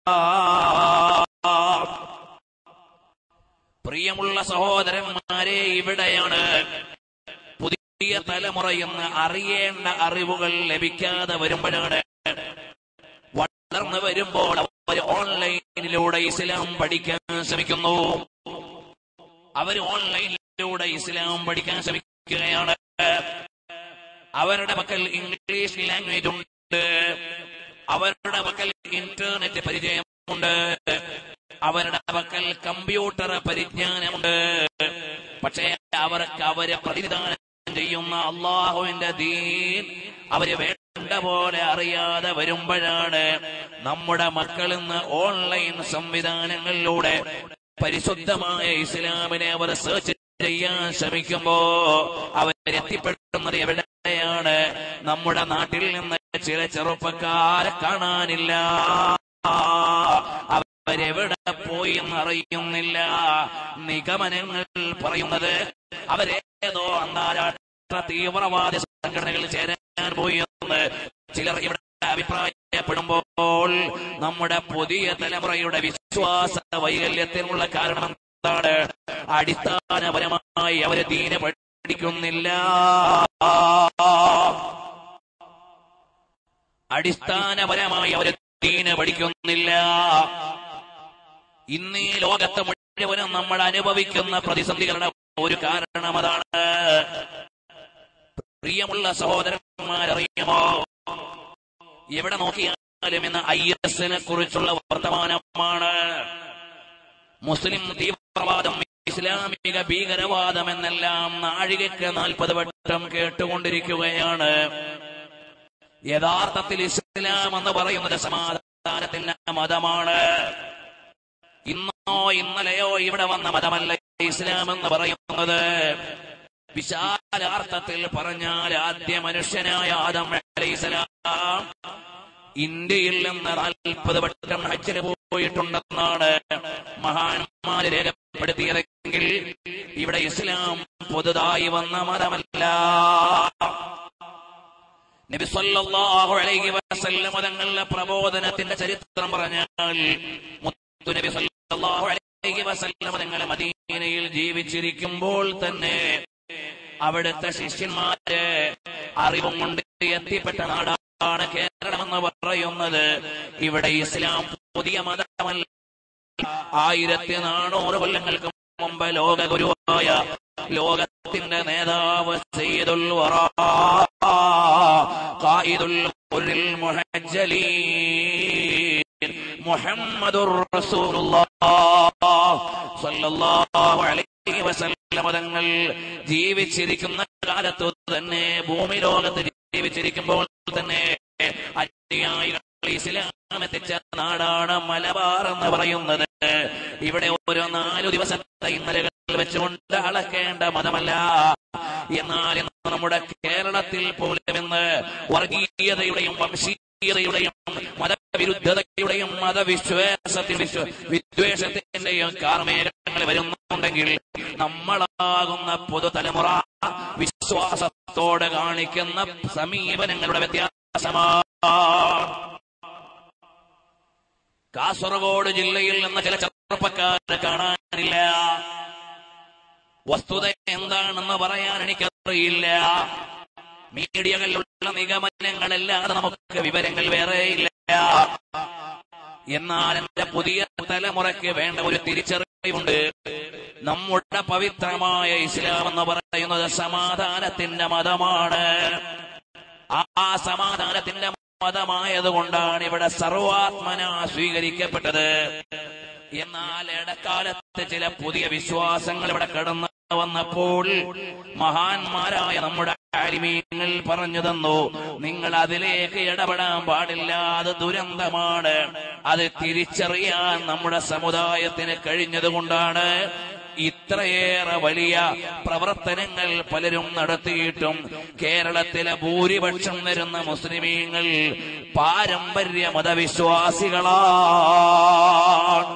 B: പ്രിയമുള്ള സഹോദരന്മാരെ ഇവിടെയാണ് പുതിയ തലമുറ എന്ന് അറിയേണ്ട അറിവുകൾ ലഭിക്കാതെ വരുമ്പോഴാണ് വളർന്നു വരുമ്പോൾ അവർ ഓൺലൈനിലൂടെ ഇസ്ലാം പഠിക്കാൻ ശ്രമിക്കുന്നു അവർ ഓൺലൈനിലൂടെ ഇസ്ലാം പഠിക്കാൻ ശ്രമിക്കുകയാണ് അവരുടെ മക്കൾ ഇംഗ്ലീഷ് ലാംഗ്വേജ് ഉണ്ട് അവരുടെ മക്കൾ ഇന്റർനെറ്റ് പരിചയമുണ്ട് അവരുടെ മക്കൾ കമ്പ്യൂട്ടർ പരിജ്ഞാനമുണ്ട് പക്ഷേ അവർക്ക് അവരെ പ്രതിനിധാനം ചെയ്യുന്ന അള്ളാഹുവിന്റെ ദീൻ അവര് വേണ്ട പോലെ അറിയാതെ വരുമ്പോഴാണ് നമ്മുടെ മക്കൾ ഇന്ന് ഓൺലൈൻ സംവിധാനങ്ങളിലൂടെ പരിശുദ്ധമായ ഇസ്ലാമിനെ അവർ സെർച്ച് ചെയ്യാൻ ശ്രമിക്കുമ്പോ അവരെത്തിപ്പെടുന്നത് എവിടെയാണ് നമ്മുടെ നാട്ടിൽ നിന്ന് ചില ചെറുപ്പക്കാരെ കാണാനില്ല അവരെവിടെ പോയി എന്നറിയുന്നില്ല നിഗമനങ്ങൾ പറയുന്നത് അവരേതോ അന്താരാഷ്ട്ര തീവ്രവാദ സംഘടനകളിൽ ചേരാൻ പോയി എന്ന് ചിലർ ഇവിടെ അഭിപ്രായപ്പെടുമ്പോൾ നമ്മുടെ പുതിയ തലമുറയുടെ വിശ്വാസ വൈകല്യത്തിനുള്ള കാരണം എന്താണ് അടിസ്ഥാനപരമായി അവര് ദീന പഠിക്കുന്നില്ല അടിസ്ഥാനപരമായി അവര് ദീന പഠിക്കുന്നില്ല ഇന്ന് ഈ ലോകത്ത് മുഴുവനും നമ്മൾ അനുഭവിക്കുന്ന പ്രതിസന്ധികളുടെ ഒരു കാരണം അതാണ് പ്രിയമുള്ള സഹോദരന്മാരറിയുമോ എവിടെ നോക്കിയാലും ഇന്ന് ഐ എസിനെ കുറിച്ചുള്ള വർത്തമാനമാണ് മുസ്ലിം തീവ്രവാദം ഇസ്ലാമിക ഭീകരവാദം എന്നെല്ലാം നാഴികയ്ക്ക് നാൽപ്പത് വട്ടം കേട്ടുകൊണ്ടിരിക്കുകയാണ് യഥാർത്ഥത്തിൽ ഇസ്ലാം എന്ന് പറയുന്നത് സമാധാനത്തിന്റെ മതമാണ് ഇന്നോ ഇന്നലെയോ ഇവിടെ വന്ന മതമല്ല ഇസ്ലാം എന്ന് പറയുന്നത് വിശാലാർത്ഥത്തിൽ പറഞ്ഞാൽ ആദ്യ മനുഷ്യനായ ആദം അലൈഹിസ്സലാം ഇന്ത്യയിൽ നിന്ന് നാൽപ്പത് വട്ടം ഹജ്ജിന് പോയിട്ടുണ്ടെന്നാണ് മഹാന്മാര് രേഖപ്പെടുത്തിയതെങ്കിൽ ഇവിടെ ഇസ്ലാം പുതുതായി വന്ന മതമല്ല നബി സല്ലല്ലാഹു അലൈഹി വസല്ലം തങ്ങളുടെ പ്രബോധനത്തിന്റെ ചരിത്രം പറഞ്ഞാൽ മുത്തു നബി സല്ലല്ലാഹു അലൈഹി വസല്ലം തങ്ങൾ മദീനയിൽ ജീവിച്ചിരിക്കുമ്പോൾ തന്നെ അവിടുത്തെ ശിഷ്യന്മാര് അറിവും കൊണ്ട് എത്തിപ്പെട്ട നാടാണ് കേരളം എന്ന് പറയുന്നത് ഇവിടെ ഇസ്ലാം പുതിയ മതമല്ല ആയിരത്തി നാനൂറ് കൊല്ലങ്ങൾക്ക് മുമ്പ് ലോക ഗുരുവായ ലോകത്തിന്റെ നേതാവ് സയ്യിദുൽ വറാ ഖായിദുൽ ഖുറിൽ മുഹജ്ജലീൻ മുഹമ്മദുർ റസൂലുള്ളാഹ് സ്വല്ലല്ലാഹു അലൈഹി വസല്ലം തങ്ങൾ ജീവിച്ചിരിക്കുന്ന കാലത്തു തന്നെ ഭൂമി ലോകത്ത് ജീവിച്ചിരിക്കുമ്പോൾ തന്നെ അനുയായികൾ ഇസ്ലാം എത്തിച്ച നാടാണ് മലബാർ എന്ന് പറയുന്നത് ഇവിടെ ഒരു നാലു ദിവസത്തെ ഇന്നലകൾ വെച്ചുകൊണ്ട് അളക്കേണ്ട മതമല്ല എന്നാൽ ഇന്ന് നമ്മുടെ കേരളത്തിൽ പോലും ഇന്ന് വർഗീയതയുടെയും വംശീയതയുടെയും മതവിരുദ്ധതയുടെയും മതവിശ്വാസത്തിൽ വിശ്വ വിദ്വേഷത്തിന്റെയും കാർമേഘങ്ങൾ വരുന്നുണ്ടെങ്കിൽ നമ്മളാകുന്ന പുതുതലമുറ വിശ്വാസത്തോടെ കാണിക്കുന്ന സമീപനങ്ങളുടെ വ്യത്യാസമാണ് കാസർഗോഡ് ജില്ലയിൽ നിന്ന് ചില ചെറുപ്പക്കാരെ കാണാനില്ല വസ്തുത എന്താണെന്ന് പറയാൻ എനിക്കറിയില്ല മീഡിയകളിലുള്ള നിഗമനങ്ങളല്ലാതെ നമുക്ക് വിവരങ്ങൾ വേറെയില്ല എന്നാൽ എന്റെ പുതിയ തലമുറയ്ക്ക് വേണ്ട ഒരു തിരിച്ചറിവുണ്ട് നമ്മുടെ പവിത്രമായ ഇസ്ലാം എന്ന് പറയുന്നത് സമാധാനത്തിന്റെ മതമാണ് ആ സമാധാനത്തിന്റെ മതമായതുകൊണ്ടാണ് ഇവിടെ സർവാത്മന സ്വീകരിക്കപ്പെട്ടത് എന്നാൽ ഇടക്കാലത്ത് ചില പുതിയ വിശ്വാസങ്ങൾ ഇവിടെ കടന്നു വന്നപ്പോൾ മഹാന്മാരായ നമ്മുടെ ആലിമീങ്ങൾ പറഞ്ഞു തന്നു നിങ്ങൾ അതിലേക്ക് ഇടപെടാൻ പാടില്ല അത് ദുരന്തമാണ് അത് തിരിച്ചറിയാൻ നമ്മുടെ സമുദായത്തിന് കഴിഞ്ഞതുകൊണ്ടാണ് ഇത്രയേറെ വലിയ പ്രവർത്തനങ്ങൾ പലരും നടത്തിയിട്ടും കേരളത്തിലെ ഭൂരിപക്ഷം വരുന്ന മുസ്ലിമീങ്ങൾ പാരമ്പര്യ മതവിശ്വാസികളാണ്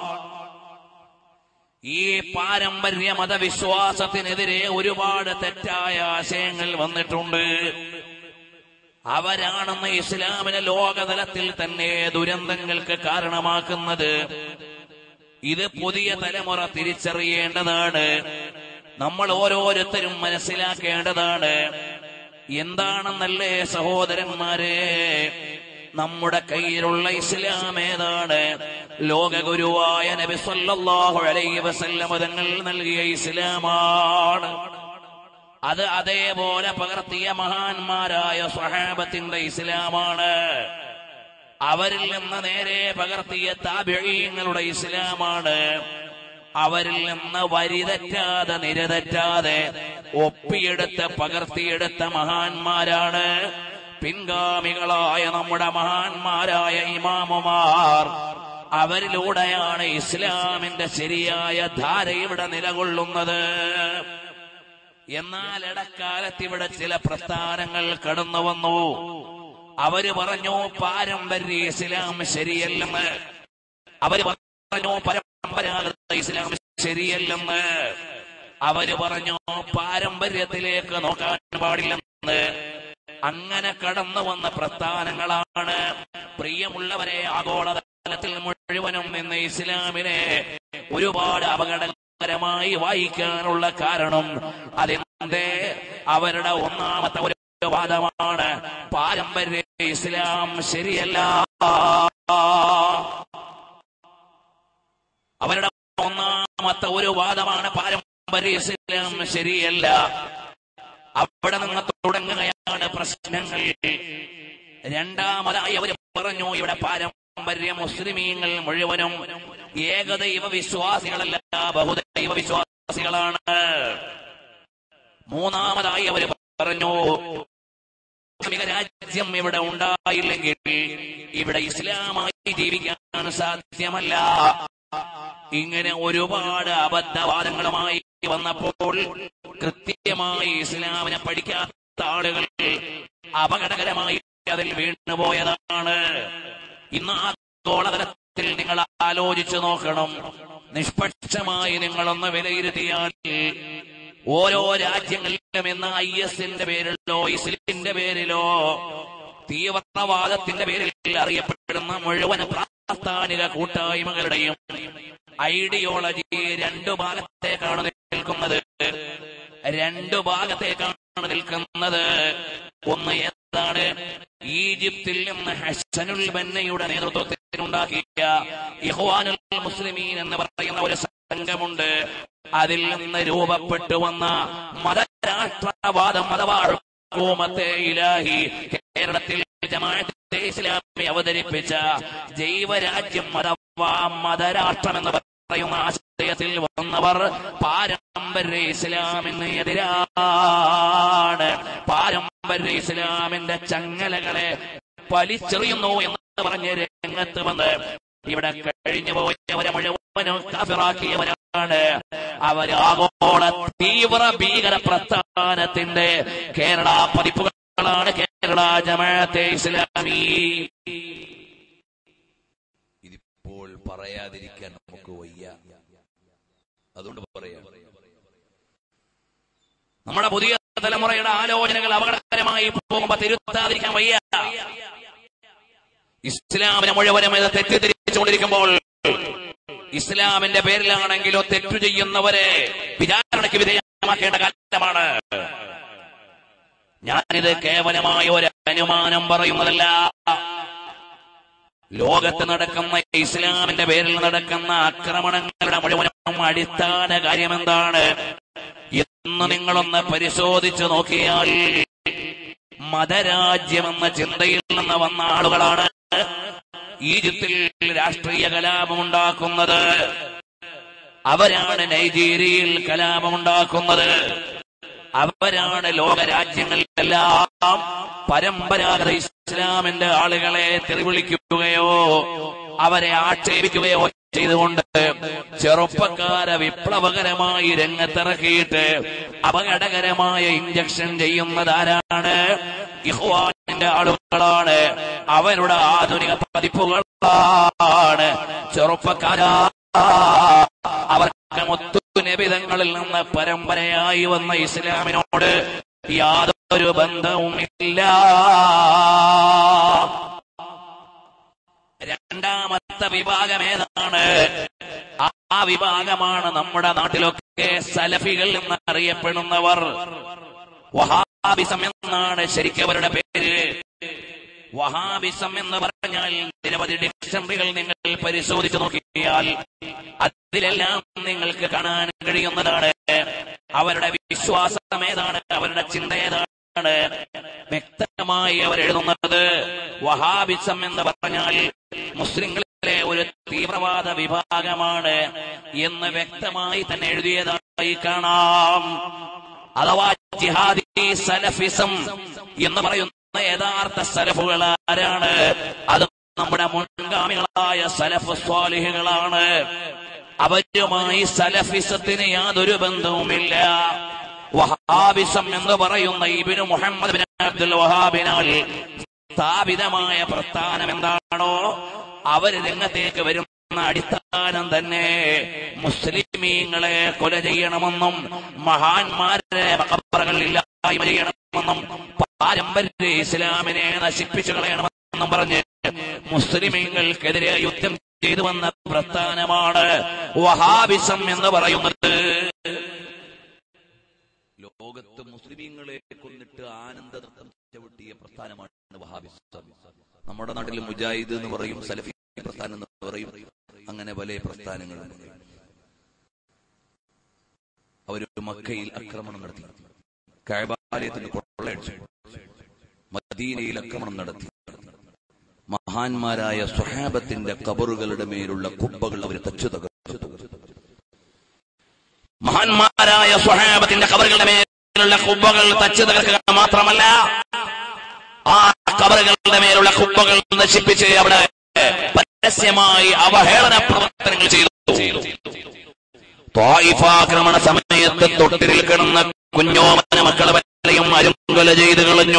B: ഈ പാരമ്പര്യ മതവിശ്വാസത്തിനെതിരെ ഒരുപാട് തെറ്റായ ആശയങ്ങൾ വന്നിട്ടുണ്ട് അവരാണെന്ന് ഇസ്ലാമിനെ ലോകതലത്തിൽ തന്നെ ദുരന്തങ്ങൾക്ക് കാരണമാക്കുന്നത് ഇത് പുതിയ തലമുറ തിരിച്ചറിയേണ്ടതാണ് നമ്മൾ ഓരോരുത്തരും മനസ്സിലാക്കേണ്ടതാണ് എന്താണെന്നല്ലേ സഹോദരന്മാരെ നമ്മുടെ കയ്യിലുള്ള ഇസ്ലാം ഏതാണ് ലോകഗുരുവായ നബി സല്ലല്ലാഹു അലൈഹി വസല്ലം തങ്ങൾ നൽകിയ ഇസ്ലാമാണ് അത് അതേപോലെ പകർത്തിയ മഹാന്മാരായ സ്വഹാബത്തിന്റെ ഇസ്ലാമാണ് അവരിൽ നിന്ന് നേരെ പകർത്തിയ താബിഴീങ്ങളുടെ ഇസ്ലാമാണ് അവരിൽ നിന്ന് വരിതെറ്റാതെ നിരതെറ്റാതെ ഒപ്പിയെടുത്ത് പകർത്തിയെടുത്ത മഹാന്മാരാണ് പിൻഗാമികളായ നമ്മുടെ മഹാന്മാരായ ഇമാമുമാർ അവരിലൂടെയാണ് ഇസ്ലാമിന്റെ ശരിയായ ധാര ഇവിടെ നിലകൊള്ളുന്നത് എന്നാൽ ഇടക്കാലത്ത് ഇവിടെ ചില പ്രസ്ഥാനങ്ങൾ കടന്നു വന്നു അവര് പറഞ്ഞു പാരമ്പര്യ ഇസ്ലാം ശരിയല്ലെന്ന് അവര് പറഞ്ഞു പരമ്പരാഗത ഇസ്ലാം ശരിയല്ലെന്ന് അവര് പറഞ്ഞു പാരമ്പര്യത്തിലേക്ക് നോക്കാൻ പാടില്ലെന്ന് അങ്ങനെ കടന്നു വന്ന പ്രസ്ഥാനങ്ങളാണ് പ്രിയമുള്ളവരെ ആഗോളതലത്തിൽ മുഴുവനും ഇന്ന് ഇസ്ലാമിനെ ഒരുപാട് അപകടകരമായി വായിക്കാനുള്ള കാരണം അതെന്തേ അവരുടെ ഒന്നാമത്തെ ഒരു വാദമാണ് പാരമ്പര്യ ഇസ്ലാം ശരിയല്ല അവരുടെ ഒന്നാമത്തെ ഒരു വാദമാണ് പാരമ്പര്യ ഇസ്ലാം ശരിയല്ല അവിടെ നിന്ന് തുടങ്ങുകയാണ് പ്രശ്നങ്ങൾ രണ്ടാമതായി അവർ പറഞ്ഞു ഇവിടെ പാരമ്പര്യ മുസ്ലിമീങ്ങൾ മുഴുവനും ഏകദൈവ വിശ്വാസികളല്ല ബഹുദൈവ വിശ്വാസികളാണ് മൂന്നാമതായി അവർ പറഞ്ഞു ഇസ്ലാമിക രാജ്യം ഇവിടെ ഉണ്ടായില്ലെങ്കിൽ ഇവിടെ ഇസ്ലാമായി ജീവിക്കാൻ സാധ്യമല്ല ഇങ്ങനെ ഒരുപാട് അബദ്ധവാദങ്ങളുമായി വന്നപ്പോൾ കൃത്യമായി ഇസ്ലാമിനെ പഠിക്കാത്ത ആളുകൾ അപകടകരമായി അതിൽ വീണുപോയതാണ് ഇന്ന് ആ ഗോളതലത്തിൽ നിങ്ങൾ ആലോചിച്ചു നോക്കണം നിഷ്പക്ഷമായി നിങ്ങളൊന്ന് വിലയിരുത്തിയാൽ ഓരോ രാജ്യങ്ങളിലും ഇന്ന് ഐ എസിന്റെ പേരിലോ ഇസ്ലിമിന്റെ പേരിലോ തീവ്രവാദത്തിന്റെ പേരിൽ അറിയപ്പെടുന്ന മുഴുവൻ പ്രാസ്ഥാനിക കൂട്ടായ്മകളുടെയും ഐഡിയോളജി രണ്ടു ഭാഗത്തേക്കാണ് നിൽക്കുന്നത് രണ്ടു ഭാഗത്തേക്കാണ് നിൽക്കുന്നത് ഒന്ന് ഏതാണ് ഈജിപ്തിൽ നിന്ന് ഹസനുൽ ബന്നയുടെ നേതൃത്വത്തിലുണ്ടാക്കിയ ഇഹ്വാനുൽ മുസ്ലിമീൻ എന്ന് പറയുന്ന ഒരു സംഘമുണ്ട് അതിൽ നിന്ന് രൂപപ്പെട്ടു വന്ന മതരാഷ്ട്രവാദം മതവാഴക്കൂമത്തെ ഇലാഹി കേരളത്തിൽ ജമാഅത്തെ ഇസ്ലാമി അവതരിപ്പിച്ച ജൈവരാജ്യം മതവാ മതരാഷ്ട്രം എന്ന് പറയുന്ന ആശയത്തിൽ വന്നവർ പാരമ്പര്യ ഇസ്ലാമിന് എതിരാണ് പാരമ്പര്യ ഇസ്ലാമിന്റെ ചങ്ങലകളെ വലിച്ചെറിയുന്നു എന്ന് പറഞ്ഞ് രംഗത്ത് വന്ന് ഇവിടെ കഴിഞ്ഞു പോയവരെ മുഴുവനും കാഫിറാക്കിയവരാണ് അവർ ആഗോള തീവ്ര ഭീകര പ്രസ്ഥാനത്തിന്റെ കേരള പതിപ്പുകളാണ് കേരള ജമാഅത്തെ ഇസ്ലാമി
A: ഇതിപ്പോൾ പറയാതിരിക്കാൻ നമുക്ക് വയ്യ അതുകൊണ്ട് പറയാം
B: നമ്മുടെ പുതിയ തലമുറയുടെ ആലോചനകൾ അപകടകരമായി പോകുമ്പോ തിരുത്താതിരിക്കാൻ വയ്യ ഇസ്ലാമിനെ മുഴുവനും ഇത് തെറ്റിദ്ധരിച്ചുകൊണ്ടിരിക്കുമ്പോൾ ഇസ്ലാമിന്റെ പേരിലാണെങ്കിലോ തെറ്റു ചെയ്യുന്നവരെ വിചാരണയ്ക്ക് വിധേയമാക്കേണ്ട കാലമാണ് ഞാനിത് കേവലമായ ഒരു അനുമാനം പറയുന്നതല്ല ലോകത്ത് നടക്കുന്ന ഇസ്ലാമിന്റെ പേരിൽ നടക്കുന്ന ആക്രമണങ്ങളുടെ മുഴുവനും അടിസ്ഥാന കാര്യം എന്താണ് എന്ന് നിങ്ങളൊന്ന് പരിശോധിച്ചു നോക്കിയാൽ മതരാജ്യം എന്ന ചിന്തയിൽ നിന്ന് വന്ന ആളുകളാണ് ഈജിപ്തിൽ രാഷ്ട്രീയ കലാപമുണ്ടാക്കുന്നത് അവരാണ് നൈജീരിയയിൽ കലാപമുണ്ടാക്കുന്നത് അവരാണ് ലോകരാജ്യങ്ങളിലെല്ലാം പരമ്പരാഗത ഇസ്ലാമിന്റെ ആളുകളെ തെറിവിളിക്കുകയോ അവരെ ആക്ഷേപിക്കുകയോ ചെയ്തുകൊണ്ട് ചെറുപ്പക്കാരെ വിപ്ലവകരമായി രംഗത്തിറക്കിയിട്ട് അപകടകരമായ ഇഞ്ചക്ഷൻ ചെയ്യുന്നത് ആരാണ് ഇഹ്വാനിന്റെ ആളുകളാണ് അവരുടെ ആധുനിക പതിപ്പുകളാണ് ചെറുപ്പക്കാരാ അവർക്ക് മുത്തുനിബിതങ്ങളിൽ നിന്ന് പരമ്പരയായി വന്ന ഇസ്ലാമിനോട് യാതൊരു ബന്ധവുമില്ല രണ്ടാമത്തെ വിഭാഗം ഏതാണ് ആ വിഭാഗമാണ് നമ്മുടെ നാട്ടിലൊക്കെ സലഫികൾ എന്ന് അറിയപ്പെടുന്നവർ വഹാബിസം എന്നാണ് ശരിക്കും അവരുടെ പേര് വഹാബിസം എന്ന് പറഞ്ഞാൽ നിരവധി ഡിക്ഷണറികൾ നിങ്ങൾ പരിശോധിച്ചു നോക്കിയാൽ അതിലെല്ലാം നിങ്ങൾക്ക് കാണാൻ കഴിയുന്നതാണ് അവരുടെ വിശ്വാസം ഏതാണ് അവരുടെ ചിന്ത ഏതാണ് വ്യക്തമായി അവർ എഴുതുന്നത് വഹാബിസം എന്ന് പറഞ്ഞാൽ മുസ്ലിങ്ങളിലെ ഒരു തീവ്രവാദ വിഭാഗമാണ് എന്ന് വ്യക്തമായി തന്നെ എഴുതിയതായി കാണാം അഥവാ ജിഹാദി സലഫിസം എന്ന് പറയുന്ന യഥാർത്ഥ സലഫുകൾ ആരാണ് അത് നമ്മുടെ മുൻഗാമികളായ സലഫ് സ്വാലിഹികളാണ് അവരുമായി സലഫിസത്തിന് യാതൊരു ബന്ധവുമില്ല വഹാബിസം എന്ന് പറയുന്ന ഇബിന് മുഹമ്മദ് ബിൻ അബ്ദുൽ വഹാബിനാൽ സ്ഥാപിതമായ പ്രസ്ഥാനം എന്താണോ അവര് രംഗത്തേക്ക് വരുന്ന അടിസ്ഥാനം തന്നെ മുസ്ലിമീങ്ങളെ കൊല ചെയ്യണമെന്നും മഹാന്മാരെ മക്കപ്പറകൾ ഇല്ലായ്മ ചെയ്യണമെന്നും പാരമ്പര്യ ഇസ്ലാമിനെ നശിപ്പിച്ചു കളയണമെന്നും പറഞ്ഞ് മുസ്ലിമീങ്ങൾക്കെതിരെ യുദ്ധം ചെയ്തു വന്ന പ്രസ്ഥാനമാണ് വഹാബിസം എന്ന് പറയുന്നത്
A: ലോകത്ത് മുസ്ലിമീങ്ങളെ കൊന്നിട്ട് ആനന്ദ നൃത്തം ചവിട്ടിയ പ്രസ്ഥാനമാണ് വഹാബിസം നമ്മുടെ നാട്ടിൽ മുജാഹിദ് എന്ന് പറയും സലഫി പ്രസ്ഥാനം എന്ന് പറയും അങ്ങനെ പല പ്രസ്ഥാനങ്ങളും അവര് മക്കയിൽ ആക്രമണം നടത്തി കഴബാലയത്തിന് കൊള്ളയടിച്ചു മദീനയിൽ ആക്രമണം നടത്തി മഹാന്മാരായ സുഹാബത്തിന്റെ കബറുകളുടെ മേലുള്ള കുബ്ബകൾ അവർ തച്ചു തകർത്തു
B: മഹാന്മാരായ സ്വഹാബത്തിന്റെ കബറുകളുടെ മേലുള്ള കുബ്ബകൾ തച്ചു തകർക്കുക മാത്രമല്ല ആ കബറുകളുടെ മേലുള്ള കുബ്ബകൾ നശിപ്പിച്ച് അവിടെ പരസ്യമായി അവഹേളന പ്രവർത്തനങ്ങൾ ചെയ്തു ത്വായിഫാക്രമണ സമയത്ത് തൊട്ടിൽ കിടന്ന കുഞ്ഞോമന മക്കളെ വരെയും അരുങ്കൊല ചെയ്തു കളഞ്ഞു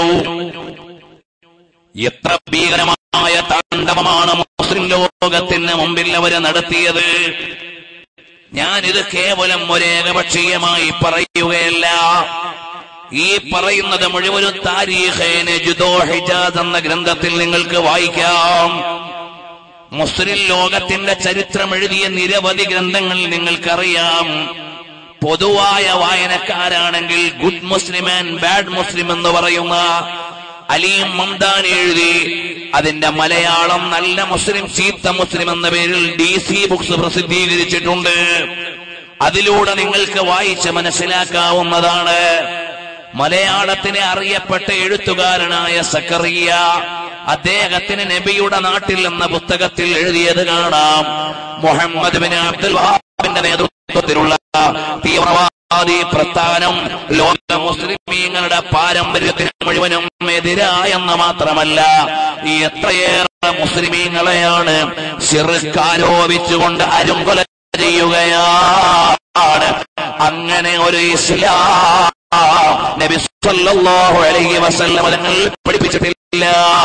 B: എത്ര ഭീകരമായ താണ്ഡവമാണ് മുസ്ലിം ലോകത്തിന് മുമ്പിൽ അവര് നടത്തിയത് ഞാനിത് കേവലം ഒരേകപക്ഷീയമായി പറയുകയല്ല ഈ പറയുന്നത് മുഴുവനും താരീഖേന് ജുദോ ഹിജാസ് എന്ന ഗ്രന്ഥത്തിൽ നിങ്ങൾക്ക് വായിക്കാം മുസ്ലിം ലോകത്തിന്റെ ചരിത്രം എഴുതിയ നിരവധി ഗ്രന്ഥങ്ങൾ നിങ്ങൾക്കറിയാം പൊതുവായ വായനക്കാരാണെങ്കിൽ good Muslim and bad Muslim എന്ന് പറയുന്ന അലീം മംദാൻ എഴുതി അതിന്റെ മലയാളം നല്ല മുസ്ലിം ചീത്ത മുസ്ലിം എന്ന പേരിൽ ഡി സി ബുക്സ് പ്രസിദ്ധീകരിച്ചിട്ടുണ്ട് അതിലൂടെ നിങ്ങൾക്ക് വായിച്ച് മനസ്സിലാക്കാവുന്നതാണ് മലയാളത്തിലെ അറിയപ്പെട്ട എഴുത്തുകാരനായ സക്കറിയ അദ്ദേഹത്തിന് നബിയുടെ നാട്ടിൽ എന്ന പുസ്തകത്തിൽ എഴുതിയത് കാണാം മുഹമ്മദ് ബിൻ അബ്ദുൽ വഹാബിന്റെ നേതൃത്വത്തിലുള്ള തീവ്രവാദി പ്രസ്ഥാനം ലോക മുസ്ലിമീങ്ങളുടെ പാരമ്പര്യത്തിന് മുഴുവനും എതിരായെന്ന് മാത്രമല്ല ഈ എത്രയേറെ മുസ്ലിമീങ്ങളെയാണ് ചെറുക്കാരോപിച്ചുകൊണ്ട് അരുങ്കൊല ചെയ്യുകയാണ് അങ്ങനെ ഒരു ഇസ്ലാം നബി സല്ലല്ലാഹു അലൈഹി വസല്ലം തങ്ങൾ പഠിപ്പിച്ചിട്ടില്ല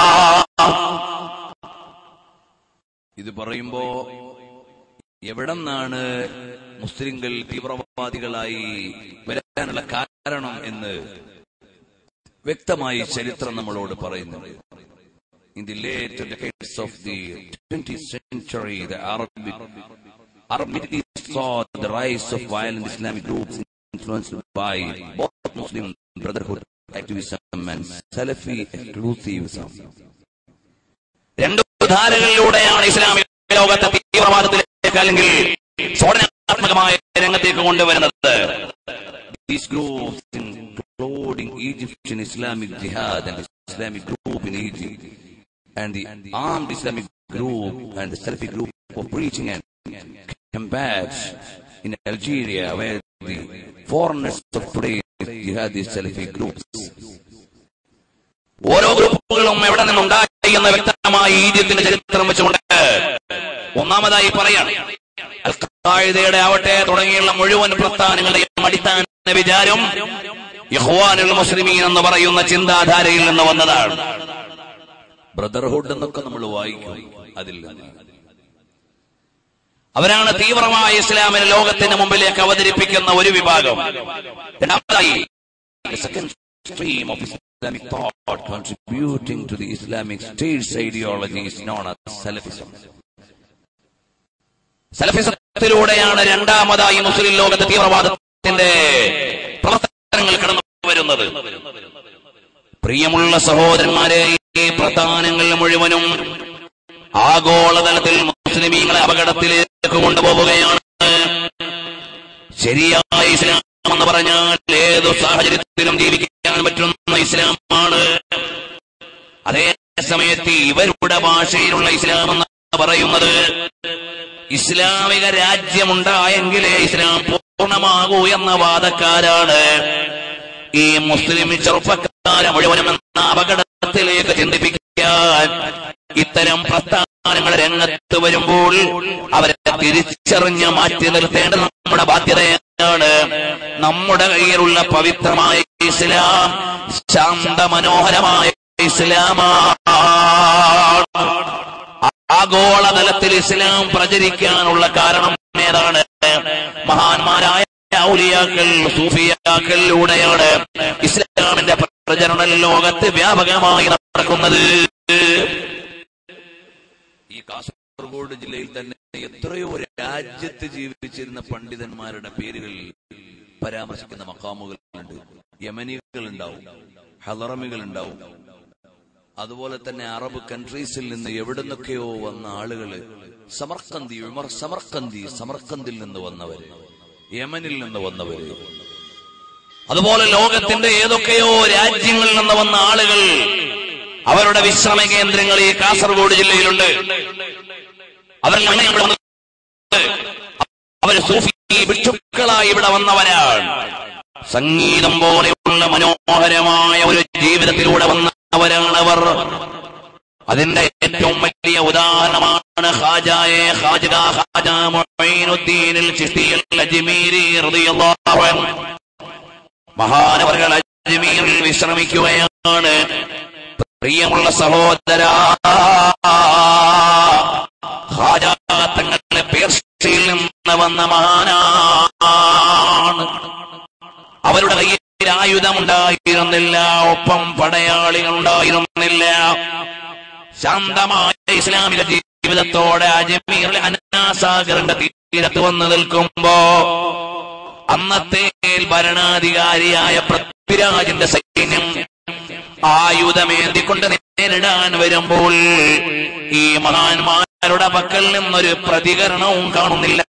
A: ഇത് പറയുമ്പോ എവിടെന്നാണ് മുസ്ലിങ്ങൾ തീവ്രവാദികളായി വരാനുള്ള കാരണം എന്ന് വ്യക്തമായി ചരിത്രം നമ്മളോട് പറയുന്നുണ്ട് In the late decades of the 20th century, the Arabic, Arab Middle East saw the rise of violent Islamic groups influenced by both Muslim Brotherhood activism and Salafi exclusivism.
B: രണ്ട് ധാരകളിലൂടെയാണ് ഇസ്ലാമിക ലോകത്തെ തീവ്രവാദത്തിലേക്ക് അല്ലെങ്കിൽ സ്ഫോടനാത്മകമായ പ്രസ്ഥാനമായ രംഗത്തേക്ക് കൊണ്ടുവരുന്നത്
A: These groups, including Egyptian Islamic Jihad and Islamic group in Egypt, and the armed Islamic group and the Salafi group of preaching and combat in Algeria, where the foreigners of today jihadi Salafi groups.
B: ഓരോ ഗ്രൂപ്പുകളും എവിടെ നിന്നുണ്ടായി എന്ന് വ്യക്തമായി ഈജിപ്തിന്റെ ചരിത്രം വെച്ചുകൊണ്ട് ഒന്നാമതായി പറയാണ് അൽ ഖാഇദയുടെ ആവട്ടെ തുടങ്ങിയുള്ള മുഴുവൻ പ്രസ്ഥാനങ്ങളുടെയും അടിസ്ഥാന വിചാരം യഹ്വാനുൽ മുസ്ലിമീൻ എന്ന് പറയുന്ന ചിന്താധാരയിൽ നിന്ന് വന്നതാണ്
A: ബ്രദർഹുഡ് എന്നൊക്കെ നമ്മൾ വായിക്കും അതിൽ നിന്ന്.
B: അവരാണ് തീവ്രമായ ഇസ്ലാമിനെ ലോകത്തിന് മുമ്പിലേക്ക് അവതരിപ്പിക്കുന്ന ഒരു വിഭാഗം രണ്ടാമതായി
A: The second stream of Islamic thought contributing to the Islamic state's ideology is known as Salafism.
B: സലഫിസത്തിലൂടെയാണ് രണ്ടാമതായി മുസ്ലിം ലോകത്ത് തീവ്രവാദത്തിന്റെ പ്രവർത്തനങ്ങൾ കടന്നു വരുന്നത് പ്രിയമുള്ള സഹോദരന്മാരെ ഈ പ്രധാനങ്ങൾ മുഴുവനും ആഗോളതലത്തിൽ മുസ്ലിമീങ്ങളെ അപകടത്തിലേക്ക് കൊണ്ടുപോവുകയാണ് ശരിയായ ഇസ്ലാം എന്ന് പറഞ്ഞാൽ ഏതു സാഹചര്യത്തിലും ജീവിക്കാൻ പറ്റുന്ന ഇസ്ലാമാണ് അതേ സമയത്ത് ഇവരുടെ ഭാഷയിലുള്ള ഇസ്ലാം എന്ന് പറയുന്നത് ഇസ്ലാമിക രാജ്യമുണ്ടായെങ്കിലേ ഇസ്ലാം പൂർണ്ണമാകൂ എന്ന വാദക്കാരാണ് ഈ മുസ്ലിം ചെറുപ്പക്കാരെ മുഴുവനും എന്ന അപകടത്തിലേക്ക് ചിന്തിപ്പിക്കാൻ ഇത്തരം പ്രസ്ഥാനങ്ങൾ രംഗത്ത് വരുമ്പോൾ അവരെ തിരിച്ചറിഞ്ഞ് മാറ്റി നിർത്തേണ്ടത് നമ്മുടെ ബാധ്യതയാണ് നമ്മുടെ കയ്യിലുള്ള പവിത്രമായ ഇസ്ലാം ശാന്ത മനോഹരമായ ഇസ്ലാമാണ് ആഗോളതലത്തിൽ ഇസ്ലാം പ്രചരിക്കാനുള്ള കാരണം ഏതാണ് മഹാന്മാരായ ഔലിയാക്കൾ സൂഫിയാക്കളിലൂടെയാണ് ഇസ്ലാമിന്റെ പ്രചരണം ലോകത്ത് വ്യാപകമായി നടക്കുന്നത്
A: ഈ കാസർഗോഡ് ജില്ലയിൽ തന്നെ എത്രയോ രാജ്യത്ത് ജീവിച്ചിരുന്ന പണ്ഡിതന്മാരുടെ പേരുകൾ പരാമർശിക്കുന്ന മക്കാമുകളുണ്ട് യമനികൾ ഉണ്ടാവും ഹലറമികൾ ഉണ്ടാവും അതുപോലെ തന്നെ അറബ് കൺട്രീസിൽ നിന്ന് എവിടുന്നൊക്കെയോ വന്ന ആളുകള് സമർക്കന്തി ഉമർ സമർക്കന്തി സമർക്കന്തിൽ നിന്ന് വന്നവര് യമനിൽ നിന്ന് വന്നവര്
B: അതുപോലെ ലോകത്തിന്റെ ഏതൊക്കെയോ രാജ്യങ്ങളിൽ നിന്ന് വന്ന ആളുകൾ അവരുടെ വിശ്രമ കേന്ദ്രങ്ങൾ ഈ കാസർഗോഡ് ജില്ലയിലുണ്ട് അവരെല്ലാം ഇവിടെ വന്നത് അവര് സൂഫി ഭിക്ഷുക്കളായി ഇവിടെ വന്നവരാണ് സംഗീതം പോലെയുള്ള മനോഹരമായ ഒരു ജീവിതത്തിലൂടെ വന്നവരാണ് അവർ അതിന്റെ ഏറ്റവും വലിയ ഉദാഹരണമാണ് ഖാജായെ ഖാജ ഖാജ മുഈനുദ്ദീനിൽ ചിശ്തിയിൽ അജ്മീരി റളിയല്ലാഹു അൻഹു മഹാനവറുകൾ അജ്മീറിൽ വിശ്രമിക്കുകയാണ് പ്രിയമുള്ള സഹോദര ഖാജ തങ്ങളുടെ പേർഷ്യയിൽ നിന്ന് വന്ന മഹാനാണ് അവരുടെ കയ്യിൽ ആയുധമുണ്ടായിരുന്നില്ല ഒപ്പം പടയാളികൾ ഉണ്ടായിരുന്നില്ല ശാന്തമായ ഇസ്ലാമിക ജീവിതത്തോടെ അജ്മീറിലെ അനാസാഗറിന്റെ തീരത്ത് വന്ന് നിൽക്കുമ്പോ അന്നത്തെ ഭരണാധികാരിയായ പൃഥ്വിരാജിന്റെ സൈന്യം ആയുധമേന്തിക്കൊണ്ട് നേരിടാൻ വരുമ്പോൾ ഈ മഹാന്മാരുടെ പക്കൽ നിന്നൊരു പ്രതികരണവും കാണുന്നില്ല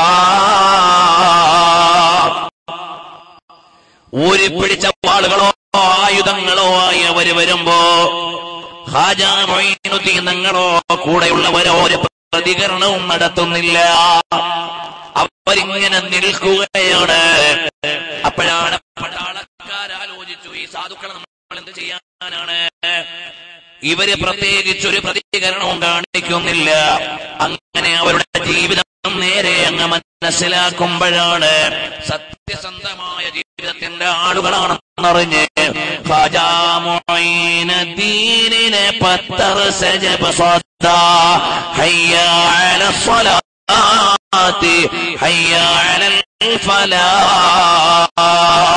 B: ഊരിപ്പിടിച്ച വാളുകളോ ആയുധങ്ങളോ ആയി അവര് വരുമ്പോ ഹാജാ മൊയ്നുദ്ദീൻ നിങ്ങളോ കൂടെയുള്ളവരോ ഒരു പ്രതികരണവും നടത്തുന്നില്ല അവരിങ്ങനെ നിൽക്കുകയാണ് അപ്പോഴാണ് പട്ടാളക്കാരാലോചിച്ചു ഈ സാധുക്കളെ നമ്മൾ എന്ത് ചെയ്യാനാണ് ഇവര് പ്രത്യേകിച്ച് ഒരു പ്രതികരണവും കാണിക്കുന്നില്ല അങ്ങനെ അവരുടെ ജീവിതം നേരെ അങ്ങ് മനസ്സിലാക്കുമ്പോഴാണ് സത്യസന്ധമായ ജീവിതത്തിന്റെ ആളുകളാണെന്നറിഞ്ഞ് ഖാജാമുഈനുദ്ദീനിനെ പത്തർ സജബ സ്വദ്ദ ഹയ്യ അല സ്വലാത്തി ഹയ്യ അലൽ ഫലാഹ്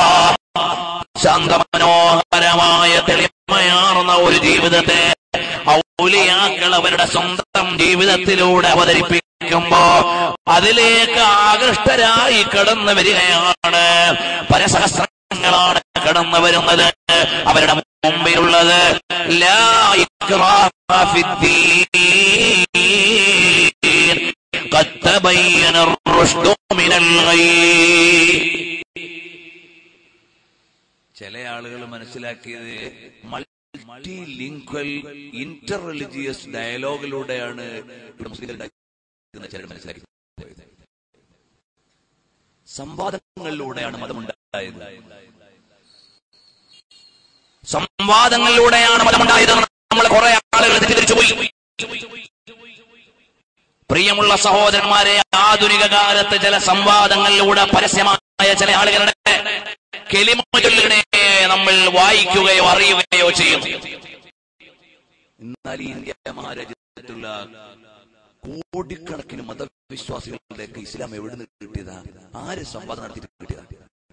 B: ശാന്തമനോഹരമായ തെളിമയാർന്ന ഒരു ജീവിതത്തെ ഔലിയാക്കൾ അവരുടെ സ്വന്തം ജീവിതത്തിലൂടെ അവതരിപ്പിക്കുമ്പോ അതിലേക്ക് ആകൃഷ്ടരായി കടന്നു വരികയാണ് പരസഹസ്രങ്ങളാണ് കടന്നു വരുന്നത് അവരുടെ മുമ്പിലുള്ളത് ലാ ഇക്റാഹ ഫിദ്ദീൻ قد تبين الرشد الرشد من الغي
A: ചില ആളുകൾ മനസ്സിലാക്കിയത് മൾട്ടി ലിംഗ്വൽ ഇന്റർ റിലിജിയസ് ഡയലോഗിലൂടെയാണ് ഇവിടെ മുസ്ലിങ്ങൾ ഉണ്ടാക്കുന്നത് ചിലർ മനസ്സിലാക്കി പോയത്. സംവാദങ്ങളിലൂടെയാണ് മതമുണ്ടായത്
B: സംവാദങ്ങളിലൂടെയാണ് മതമുണ്ടായത് നമ്മൾ കുറെ ആളുകൾ തെറ്റിദ്ധരിച്ചു പോയി പ്രിയമുള്ള സഹോദരന്മാരെ ആധുനിക കാലത്ത് ചില സംവാദങ്ങളിലൂടെ പരസ്യമായ ചില ആളുകളുടെ കെലിമൊഴികളെ നമ്മൾ വായിക്കുകയോ അറിയുകയോ ചെയ്യുന്നു
A: എന്നാൽ ഈ ഇന്ത്യ മഹാരാജ്യത്തുള്ള കോടിക്കണക്കിന് മതവിശ്വാസികളുടെയൊക്കെ ഇസ്ലാം എവിടെ നിന്ന് കിട്ടിയതാ ആര് സംവാദം നടത്തിയിട്ട് കിട്ടിയതാ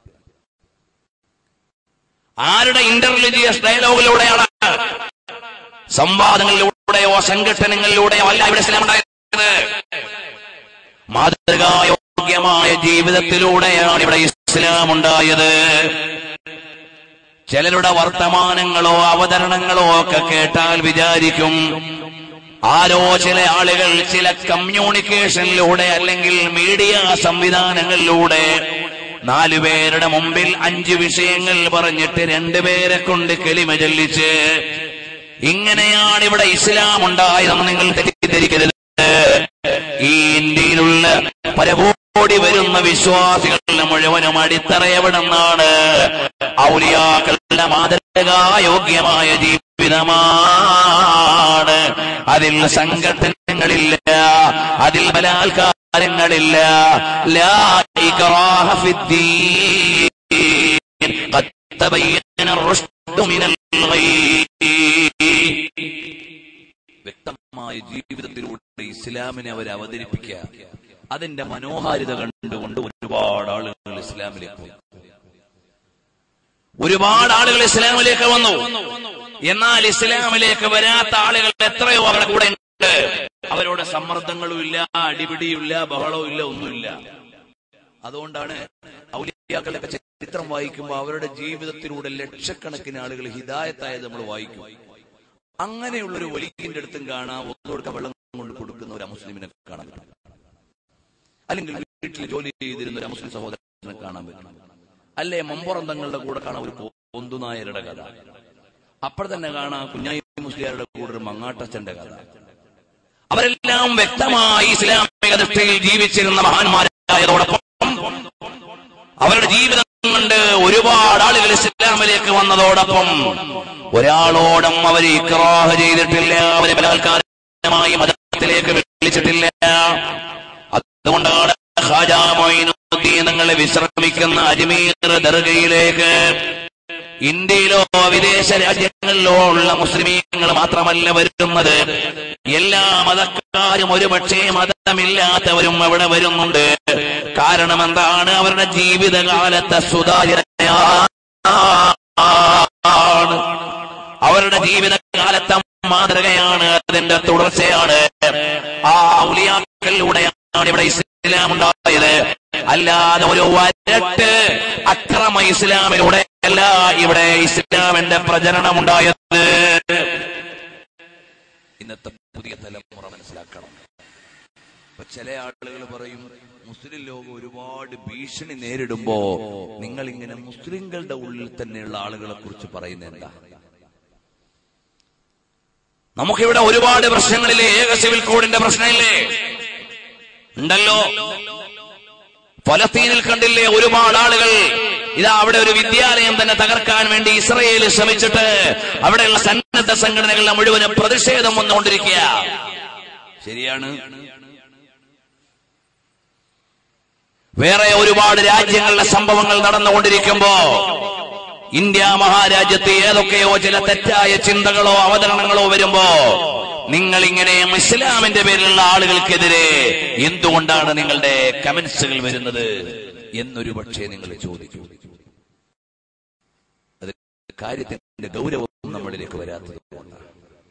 B: ആരുടെ ഇന്റർലിജിയസ് ഡയലോഗിലൂടെയാണ് സംവാദങ്ങളിലൂടെയോ സംഘടനകളിലൂടെയോ അല്ല ഇവിടെ ഇസ്ലാം ഉണ്ടായത് മാതൃകായോഗ്യമായ ജീവിതത്തിലൂടെയാണ് ഇവിടെ ഇസ്ലാം ഉണ്ടായത് ചിലരുടെ വർത്തമാനങ്ങളോ അവതരണങ്ങളോ ഒക്കെ കേട്ടാൽ വിചാരിക്കും ആരോ ചില ആളുകൾ ചില കമ്മ്യൂണിക്കേഷനിലൂടെ അല്ലെങ്കിൽ മീഡിയ സംവിധാനങ്ങളിലൂടെ നാലുപേരുടെ മുമ്പിൽ അഞ്ച് വിഷയങ്ങൾ പറഞ്ഞിട്ട് രണ്ടുപേരെ കൊണ്ട് കെളിമ ചൊല്ലിച്ച് ഇങ്ങനെയാണ് ഇവിടെ ഇസ്ലാം ഉണ്ടായതെന്ന് നിങ്ങൾ തെറ്റിദ്ധരിക്കരുത് ഈ ഇന്ത്യയിലുള്ള പരകോടി വരുന്ന വിശ്വാസികളുടെ മുഴുവനും അടിത്തറ എവിടെന്നാണ് ഔലിയാക്കളുടെ മാതൃകായോഗ്യമായ ജീവിതമാണ് അതിൽ സംഘടനകളില്ല അതിൽ ബലാത്കാരങ്ങളില്ല ലാ ഇക്റാഹ ഫിദ്ദീൻ ഖദ് തബയ്യന الرشد من الغي
A: വ്യക്തമായ ജീവിതത്തിലൂടെ ഇസ്ലാമിനെ അവർ അവതരിപ്പിക്കുക അതിന്റെ മനോഹാരിത കണ്ടുകൊണ്ട് ഒരുപാട് ആളുകൾ ഇസ്ലാമിലേക്ക് പോയി
B: ഒരുപാട് ആളുകൾ ഇസ്ലാമിലേക്ക് വന്നു എന്നാൽ ഇസ്ലാമിലേക്ക് വരാത്ത ആളുകൾ എത്രയോ അവരുടെ കൂടെ ഉണ്ട്
A: അവരോട് സമ്മർദ്ദങ്ങളും ഇല്ല അടിപിടിയില്ല ബഹളവും ഇല്ല ഒന്നുമില്ല അതുകൊണ്ടാണ് ഔലിയാക്കളുടെ ചരിത്രം വായിക്കുമ്പോൾ അവരുടെ ജീവിതത്തിലൂടെ ലക്ഷക്കണക്കിന് ആളുകൾ ഹിദായത്തായത് നമ്മൾ വായിക്കും അങ്ങനെയുള്ളൊരു വലിക്കിന്റെ അടുത്തും കാണാം ഒന്നുകൊടുക്ക വെള്ളം കൊണ്ട് കൊടുക്കുന്ന ഒരു മുസ്ലിമിനെ കാണാൻ പറ്റും അല്ലെങ്കിൽ വീട്ടിൽ ജോലി ചെയ്തിരുന്ന ഒരു മുസ്ലിം സഹോദരനെ കാണാൻ പറ്റും അല്ലെ മമ്പുറന്തങ്ങളുടെ കൂടെ കാണാം ഒരു പൊന്തുനായരുടെ കഥ അപ്പോൾ തന്നെ കാണാം കുഞ്ഞായി മുസ്ലിയാരുടെ കൂടെ ഒരു മങ്ങാട്ടച്ചന്റെ കഥ
B: അവരെല്ലാം വ്യക്തമായി ഇസ്ലാമിക ദൃഷ്ടിയിൽ ജീവിച്ചിരുന്ന മഹാന്മാരായതോടൊപ്പം അവരുടെ ജീവിതം കൊണ്ട് ഒരുപാട് ആളുകൾ ഇസ്ലാമിലേക്ക് വന്നതോടൊപ്പം ഒരാളോടും അവർ ഇക്രാഹ് ചെയ്തിട്ടില്ല അവരെ ബലാത്കാരമായി മതത്തിലേക്ക് വിളിച്ചിട്ടില്ല അതുകൊണ്ടാണ് ഖാജാ മൊയ്നുദ്ദീൻ തങ്ങളെ വിശ്രമിക്കുന്ന അജ്മീർ ദർഗയിലേക്ക് ഇന്ത്യയിലോ വിദേശ രാജ്യങ്ങളിലോ ഉള്ള മുസ്ലിമീങ്ങൾ മാത്രമല്ല വരുന്നത് എല്ലാ മതക്കാരും ഒരുപക്ഷേ മതമില്ലാത്തവരും അവിടെ വരുന്നുണ്ട് കാരണം എന്താണ് അവരുടെ ജീവിതകാലത്തെ സുതാര്യതയാണ് അവരുടെ ജീവിതകാലത്തെ മാതൃകയാണ് അതിന്റെ തുടർച്ചയാണ് ആ ഔലിയാക്കളിലൂടെയാണ് ഇവിടെ ഇസ്ലാം ഉണ്ടായത് അല്ലാതെ ഒരു വരട്ട് അക്രമ ഇസ്ലാമിലൂടെ അല്ല ഇവിടെ ഇസ്ലാമിന്റെ പ്രചരണം ഉണ്ടായത്
A: ഇന്നത്തെ പുതിയ തലമുറ മനസ്സിലാക്കണം ഇപ്പൊ ചില ആളുകൾ പറയും മുസ്ലിം ലോകം ഒരുപാട് ഭീഷണി നേരിടുമ്പോ നിങ്ങൾ ഇങ്ങനെ മുസ്ലിങ്ങളുടെ ഉള്ളിൽ തന്നെയുള്ള ആളുകളെ കുറിച്ച് പറയുന്നത് എന്താ
B: നമുക്കിവിടെ ഒരുപാട് പ്രശ്നങ്ങളില്ലേ ഏക സിവിൽ കോഡിന്റെ പ്രശ്നമില്ലേ ഉണ്ടല്ലോ ഫലസ്തീനിൽ കണ്ടില്ലേ ഒരുപാട് ആളുകൾ ഇതാ അവിടെ ഒരു വിദ്യാലയം തന്നെ തകർക്കാൻ വേണ്ടി ഇസ്രയേൽ ശ്രമിച്ചിട്ട് അവിടെയുള്ള സന്നദ്ധ സംഘടനകളുടെ മുഴുവനും പ്രതിഷേധം വന്നുകൊണ്ടിരിക്കുക
A: ശരിയാണ്
B: വേറെ ഒരുപാട് രാജ്യങ്ങളിലെ സംഭവങ്ങൾ നടന്നുകൊണ്ടിരിക്കുമ്പോ ഇന്ത്യ മഹാരാജ്യത്ത് ഏതൊക്കെയോ ചില തെറ്റായ ചിന്തകളോ അവതരണങ്ങളോ വരുമ്പോ നിങ്ങൾ ഇങ്ങനെ ഇസ്ലാമിന്റെ പേരിലുള്ള ആളുകൾക്കെതിരെ എന്തുകൊണ്ടാണ് നിങ്ങളുടെ കമന്റ്സുകൾ വരുന്നത്
A: എന്നൊരു പക്ഷേ നിങ്ങൾ ചോദിക്കൂ അത് കാര്യത്തിന്റെ ഗൗരവം നമ്മളിലേക്ക് വരാത്തത് കൊണ്ടാണ്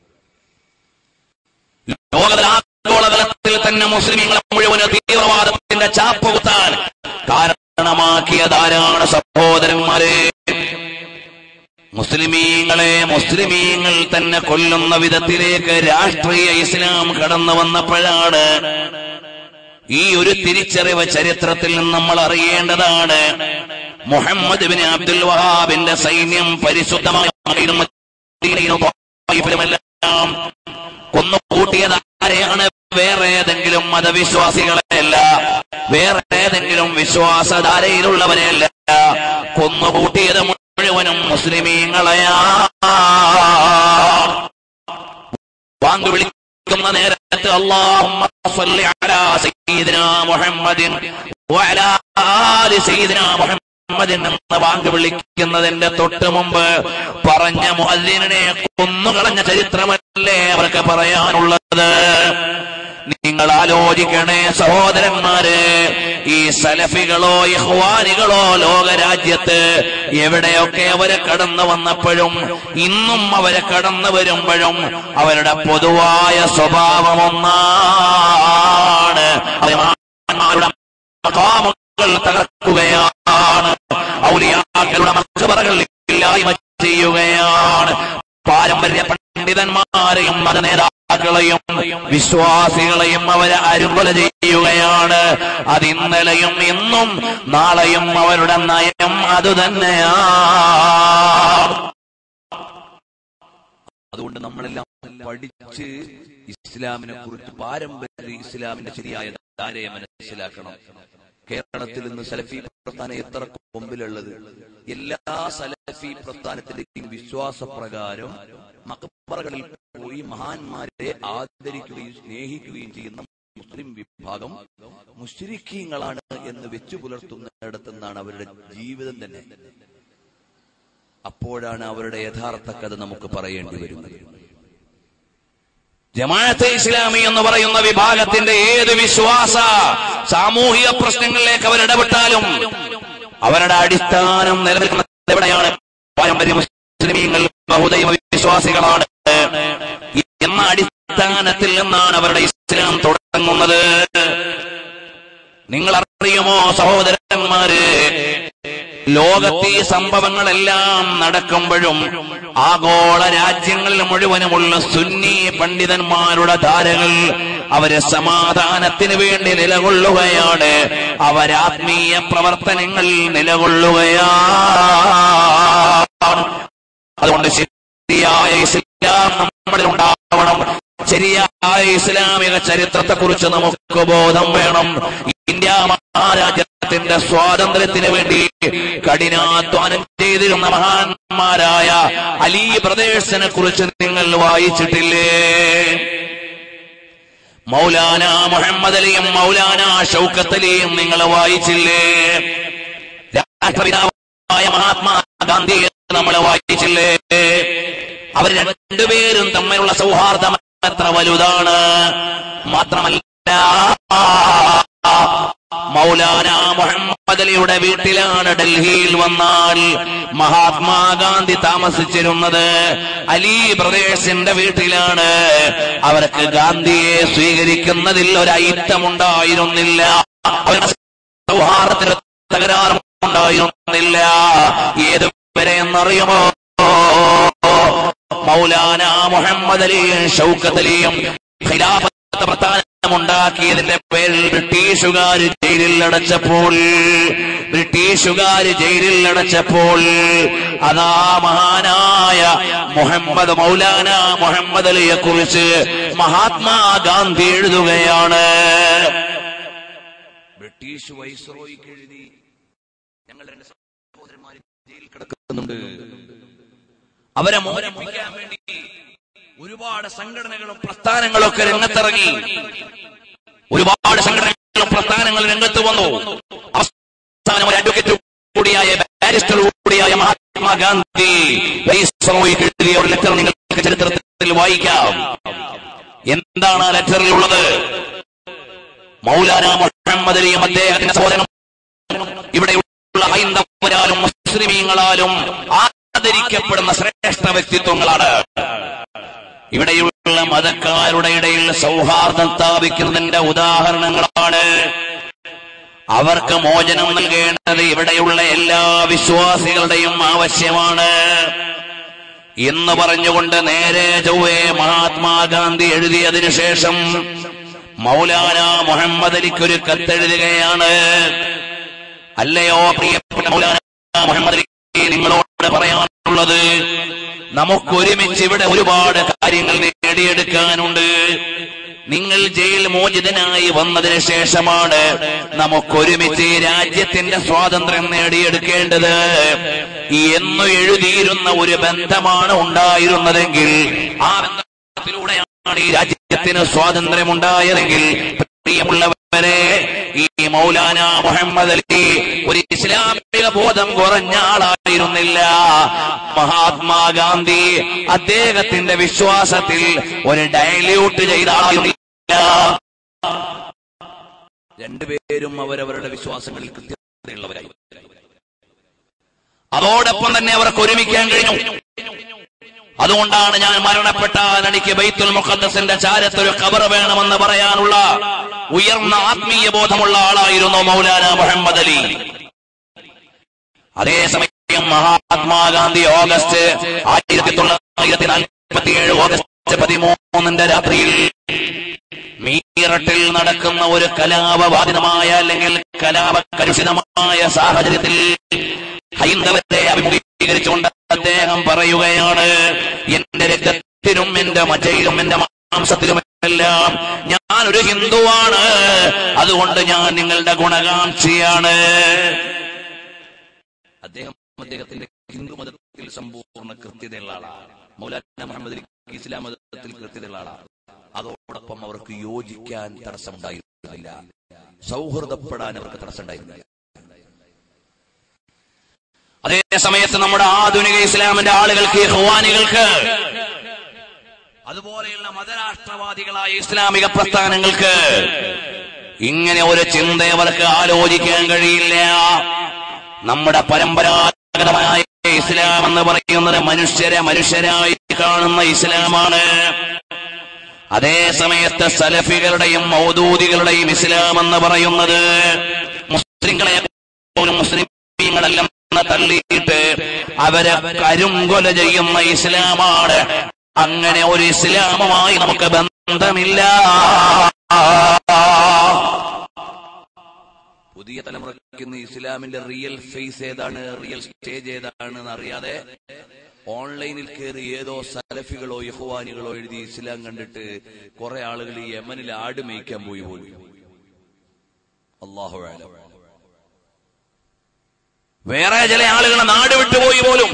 B: ലോകതലാഗോളതലത്തിൽ തന്നെ മുസ്ലിങ്ങളെ മുഴുവൻ തീവ്രവാദത്തിന്റെ ചാപ്പ് കുത്താൻ കാരണമാക്കിയതാരാണ് സഹോദരന്മാരെ മുസ്ലിമീങ്ങളെ മുസ്ലിമീങ്ങൾ തന്നെ കൊല്ലുന്ന വിധത്തിലേക്ക് രാഷ്ട്രീയ ഇസ്ലാം കടന്നു വന്നപ്പോഴാണ് ഈ ഒരു തിരിച്ചറിവ് ചരിത്രത്തിൽ നിന്ന് നമ്മൾ അറിയേണ്ടതാണ് മുഹമ്മദ് ബിൻ അബ്ദുൽ വഹാബിന്റെ സൈന്യം പരിശുദ്ധമായ മദീനയിലും ത്വായിഫിലുമെല്ലാം കൊന്നുകൂട്ടിയത് ആരെയാണ് വേറെ ഏതെങ്കിലും മതവിശ്വാസികളെയല്ല വേറെ ഏതെങ്കിലും വിശ്വാസധാരയിലുള്ളവരെയല്ല കൊന്നുകൂട്ടിയത് മുഴുവനും മുസ്ലിമീങ്ങളെയാ വാങ്ക് വിളിക്കുന്ന നേരത്ത് അല്ലാഹുമ്മ സ്വല്ലി അലാ സയ്യിദിനാ മുഹമ്മദിൻ വഅലാ ആലി സയ്യിദിനാ മുഹമ്മദിൻ എന്ന് വാങ്ക് വിളിക്കുന്നതിന്റെ തൊട്ട് മുമ്പ് പറഞ്ഞ മുഅദ്ദിനെ കൊന്നുകളഞ്ഞ ചരിത്രമല്ലേ അവർക്ക് പറയാനുള്ളത് നിങ്ങൾ ആലോചിക്കണേ സഹോദരന്മാരെ ഈ സലഫികളോ ഇഹ്വാനികളോ ലോകരാജ്യത്ത് എവിടെയൊക്കെ അവര് കടന്നു വന്നപ്പോഴും ഇന്നും അവര് കടന്നു വരുമ്പോഴും അവരുടെ പൊതുവായ സ്വഭാവം ഒന്നാണ് അവരുടെ മഖാമുകൾ തകർക്കുകയാണ് ഔലിയാക്കളുടെ മക്ബറകൾ ഇല്ലായ്മ ചെയ്യുകയാണ് പാരമ്പര്യ പണ്ഡിതന്മാരെയും മതനേതാക്കളെയും വിശ്വാസികളെയും അവരെ അരുകൊല ചെയ്യുകയാണ് അത് ഇന്നലെയും ഇന്നും നാളെയും അവരുടെ നയം അതുതന്നെയാണ്
A: അതുകൊണ്ട് നമ്മളെല്ലാം പഠിച്ച് ഇസ്ലാമിനെ കുറിച്ച് പാരമ്പര്യ ഇസ്ലാമിന്റെ ശരിയായ ധാരയെ മനസ്സിലാക്കണം കേരളത്തിൽ ഇന്ന് സലഫി പ്രസ്ഥാനം എത്ര കൊമ്പിലുള്ളത് എല്ലാ സലഫി പ്രസ്ഥാനത്തിന്റെയും വിശ്വാസപ്രകാരം മക്കബറകളിൽ പോയി മഹാന്മാരെ ആദരിക്കുകയും സ്നേഹിക്കുകയും ചെയ്യുന്ന മുസ്ലിം വിഭാഗം മുസ്ലിഖീങ്ങളാണ് എന്ന് വെച്ചു പുലർത്തുന്നിടത്തുനിന്നാണ് അവരുടെ ജീവിതം തന്നെ അപ്പോഴാണ് അവരുടെ യഥാർത്ഥ കഥ നമുക്ക് പറയേണ്ടി വരുന്നത്
B: ജമാഅത്തെ ഇസ്ലാമി എന്ന് പറയുന്ന വിഭാഗത്തിന്റെ ഏത് വിശ്വാസ സാമൂഹിക പ്രശ്നങ്ങളിലേക്ക് അവർ ഇടപെട്ടാലും അവരുടെ അടിസ്ഥാനം നിലനിൽക്കുന്നത് എവിടെയാണ് പാരമ്പര്യ മുസ്ലിമീങ്ങൾ ബഹുദൈവ വിശ്വാസികളാണ് എന്ന അടിസ്ഥാനത്തിൽ നിന്നാണ് അവരുടെ ഇസ്ലാം തുടങ്ങുന്നത് നിങ്ങൾ അറിയുമോ സഹോദരന്മാര് ലോകത്തെ ഈ സംഭവങ്ങളെല്ലാം നടക്കുമ്പോഴും ആഗോള രാജ്യങ്ങളിൽ മുഴുവനുമുള്ള സുന്നി പണ്ഡിതന്മാരുടെ ധാരകൾ അവര് സമാധാനത്തിന് വേണ്ടി നിലകൊള്ളുകയാണ് അവരാത്മീയ പ്രവർത്തനങ്ങളിൽ നിലകൊള്ളുകയാണ് അതുകൊണ്ട് ശരിയായ ഇസ്ലാം നമ്മളിൽ ഉണ്ടാവണം ശരിയായ ഇസ്ലാമിക ചരിത്രത്തെ കുറിച്ച് നമുക്ക് ബോധം വേണം ഇന്ത്യ മഹാരാജ്യത്തിന്റെ സ്വാതന്ത്ര്യത്തിന് വേണ്ടി കഠിനാധ്വാനം ചെയ്തിരുന്ന മഹാന്മാരായ അലി പ്രദേശിനെ കുറിച്ച് നിങ്ങൾ വായിച്ചിട്ടില്ലേ മൗലാന മുഹമ്മദ് അലിയും മൗലാന ഷൗക്കത്ത് അലിയും നിങ്ങൾ വായിച്ചില്ലേ രാഷ്ട്രപിതാവായ മഹാത്മാഗാന്ധിയെ നമ്മൾ വായിച്ചില്ലേ അവർ രണ്ടുപേരും തമ്മിലുള്ള സൗഹാർദ്ദം എത്ര വലുതാണ് മാത്രമല്ല മൗലാന മുഹമ്മദ് അലിയുടെ വീട്ടിലാണ് ഡൽഹിയിൽ വന്നാൽ മഹാത്മാഗാന്ധി താമസിച്ചിരുന്നത് അലി പ്രദേശിന്റെ വീട്ടിലാണ് അവർക്ക് ഗാന്ധിയെ സ്വീകരിക്കുന്നതിൽ ഒരു ഐത്തമുണ്ടായിരുന്നില്ല അവരുടെ സൗഹാർദ്ദത്തിന് തകരാറുണ്ടായിരുന്നില്ല ഏത് വരെ എന്നറിയുമോ മൗലാന മുഹമ്മദ് അലിയും ഷൗക്കത്ത് അലിയും ഖിലാഫത്ത് പ്രസ്ഥാനമുണ്ടാക്കിയതിന്റെ പേരിൽ ബ്രിട്ടീഷുകാർ ജയിലിൽ അടച്ചപ്പോൾ ബ്രിട്ടീഷുകാർ ജയിലിൽ അടച്ചപ്പോൾ അതാ മഹാനായ മുഹമ്മദ് മൗലാന മുഹമ്മദ് അലിയെ കുറിച്ച് മഹാത്മാഗാന്ധി എഴുതുകയാണ്
A: ബ്രിട്ടീഷ് വൈസ്രോയിക്ക് എഴുതി ഞങ്ങൾ രണ്ട് സഹോദരന്മാർ ജയിലിൽ കിടക്കുന്നുണ്ട് അവരെ മോചിപ്പിക്കാൻ വേണ്ടി ഒരുപാട് സംഘടനകളും
B: പ്രസ്ഥാനങ്ങളും ഒക്കെ രംഗത്തിറങ്ങി ഒരുപാട് സംഘടനകളും പ്രസ്ഥാനങ്ങളും രംഗത്ത് വന്നു അവസാനം ഒരു അഡ്വക്കേറ്റ് കൂടിയായ ബാരിസ്റ്റർ കൂടിയായ മഹാത്മാഗാന്ധി വൈസ്രോയിക്ക് എഴുതിയ ഒരു ലെറ്റർ നിങ്ങൾക്ക് ചരിത്രത്തിൽ വായിക്കാം എന്താണ് ആ ലെറ്ററിൽ ഉള്ളത് മൗലാന മുഹമ്മദ് അലിയും അദ്ദേഹത്തിന്റെ സഹോദരനും ഇവിടെയുള്ള ഹൈന്ദവരാലും മുസ്ലിമീങ്ങളാലും ആദരിക്കപ്പെടുന്ന ശ്രേഷ്ഠ വ്യക്തിത്വങ്ങളാണ് ഇവിടെയുള്ള മതക്കാരുടെ ഇടയിൽ സൗഹാർദ്ദം സ്ഥാപിക്കുന്നതിന്റെ ഉദാഹരണങ്ങളാണ് അവർക്ക് മോചനം നൽകേണ്ടത് ഇവിടെയുള്ള എല്ലാ വിശ്വാസികളുടെയും ആവശ്യമാണ് എന്ന് പറഞ്ഞുകൊണ്ട് നേരെ ചൊവ്വേ മഹാത്മാഗാന്ധി എഴുതിയതിനു ശേഷം മൗലാന മുഹമ്മദ് അലിക്ക് ഒരു കത്തെഴുതുകയാണ് അല്ലയോ പ്രിയപ്പെട്ട മൗലാന മുഹമ്മദ് അലി നിങ്ങളോട് പറയാനുള്ളത് നമുക്ക് ഒരുമിച്ച് ഇവിടെ ഒരുപാട് കാര്യങ്ങൾ നേടിയെടുക്കാനുണ്ട് നിങ്ങൾ ജയിൽ മോചിതനായി വന്നതിന് ശേഷമാണ് നമുക്കൊരുമിച്ച് ഈ രാജ്യത്തിന്റെ സ്വാതന്ത്ര്യം നേടിയെടുക്കേണ്ടത് എന്നു എഴുതിയിരുന്ന ഒരു ബന്ധമാണ് ഉണ്ടായിരുന്നതെങ്കിൽ ആ ബന്ധത്തിലൂടെയാണ് ഈ രാജ്യത്തിന് സ്വാതന്ത്ര്യം ഉണ്ടായതെങ്കിൽ പ്രിയമുള്ളവരെ ഈ മൗലാന മുഹമ്മദ് അലി ഒരു ഇസ്ലാമിക ബോധം കുറഞ്ഞ ആളായിരുന്നില്ല മഹാത്മാഗാന്ധി അദ്ദേഹത്തിന്റെ വിശ്വാസത്തിൽ ഒരു ഡയല്യൂട്ട് ചെയ്ത ആളായിരുന്നില്ല
A: രണ്ടുപേരും അവരവരുടെ വിശ്വാസങ്ങളിൽ കൃത്യതയുള്ളവരായി
B: അതോടൊപ്പം തന്നെ അവർക്ക് ഒരുമിക്കാൻ കഴിഞ്ഞു അതുകൊണ്ടാണ് ഞാൻ മരണപ്പെട്ടാൽ എനിക്ക് ബൈത്തുൽ മുഖദ്ദസിന്റെ ചാരത്തൊരു ഖബർ വേണമെന്ന് പറയാനുള്ള ഉയർന്ന ആത്മീയ ബോധമുള്ള ആളായിരുന്നു മൗലാന മുഹമ്മദ് അലി അതേസമയം മഹാത്മാഗാന്ധി ഓഗസ്റ്റ് ആയിരത്തി തൊള്ളായിരത്തി നാൽപ്പത്തി ഏഴ് ഓഗസ്റ്റ് പതിമൂന്നിന്റെ രാത്രിയിൽ മീറട്ടിൽ നടക്കുന്ന ഒരു കലാപബാധിതമായ അല്ലെങ്കിൽ കലാപകലുഷിതമായ സാഹചര്യത്തിൽ ഹൈന്ദവരെ അഭിമുഖീകരിച്ചുകൊണ്ട് അദ്ദേഹം പറയുകയാണ് എന്റെ രക്തത്തിനും എന്റെ മജയിലും എന്റെ മാംസത്തിലുമെല്ലാം ഞാൻ ഒരു ഹിന്ദുവാണ് അതുകൊണ്ട് ഞാൻ നിങ്ങളുടെ ഗുണകാംക്ഷിയാണ്
A: അദ്ദേഹം അദ്ദേഹത്തിന്റെ ഹിന്ദു മതത്തിൽ സമ്പൂർണ്ണ കൃത്യതയുള്ള ആളാണ് മൗലാന മുഹമ്മദ് അലി ഇസ്ലാം മതത്തിൽ കൃത്യതയുള്ള ആളാണ് അതോടൊപ്പം അവർക്ക് യോജിക്കാൻ തടസ്സമുണ്ടായിരുന്നില്ല സൗഹൃദപ്പെടാൻ അവർക്ക് തടസ്സമുണ്ടായിരുന്നില്ല
B: അതേ സമയത്ത് നമ്മുടെ ആധുനിക ഇസ്ലാമിന്റെ ആളുകൾക്ക് ഹുവാനികൾക്ക് അതുപോലെയുള്ള മതരാഷ്ട്രവാദികളായ ഇസ്ലാമിക പ്രസ്ഥാനങ്ങൾക്ക് ഇങ്ങനെ ഒരു ചിന്ത അവർക്ക് ആലോചിക്കാൻ കഴിയില്ല നമ്മുടെ പരമ്പരാഗതമായ ഇസ്ലാം എന്ന് പറയുന്നത് മനുഷ്യരെ മനുഷ്യരായി കാണുന്ന ഇസ്ലാമാണ് അതേ സമയത്ത് സലഫികളുടെയും മൗദൂദികളുടെയും ഇസ്ലാം എന്ന് പറയുന്നത് മുസ്ലിങ്ങളെ പോലും മുസ്ലിങ്ങളെല്ലാം തള്ളിയിട്ട് അവരെ കരുങ്കൊല ചെയ്യുന്ന ഇസ്ലാമാണ് അങ്ങനെ ഒരു ഇസ്ലാമുമായി നമുക്ക് ബന്ധമില്ല
A: പുതിയ തലമുറയ്ക്ക് ഇന്ന് ഇസ്ലാമിന്റെ റിയൽ ഫേസ് ഏതാണ് റിയൽ സ്റ്റേജ് ഏതാണ് എന്ന് അറിയാതെ ഓൺലൈനിൽ കയറി ഏതോ സലഫികളോ യഹുവാനികളോ എഴുതി ഇസ്ലാം കണ്ടിട്ട് കുറെ ആളുകൾ ഈ യമനിൽ ആട് മേയ്ക്കാൻ പോയി പോലും അള്ളാഹു ആലം.
B: വേറെ ചില ആളുകൾ നാട് വിട്ടുപോയി പോലും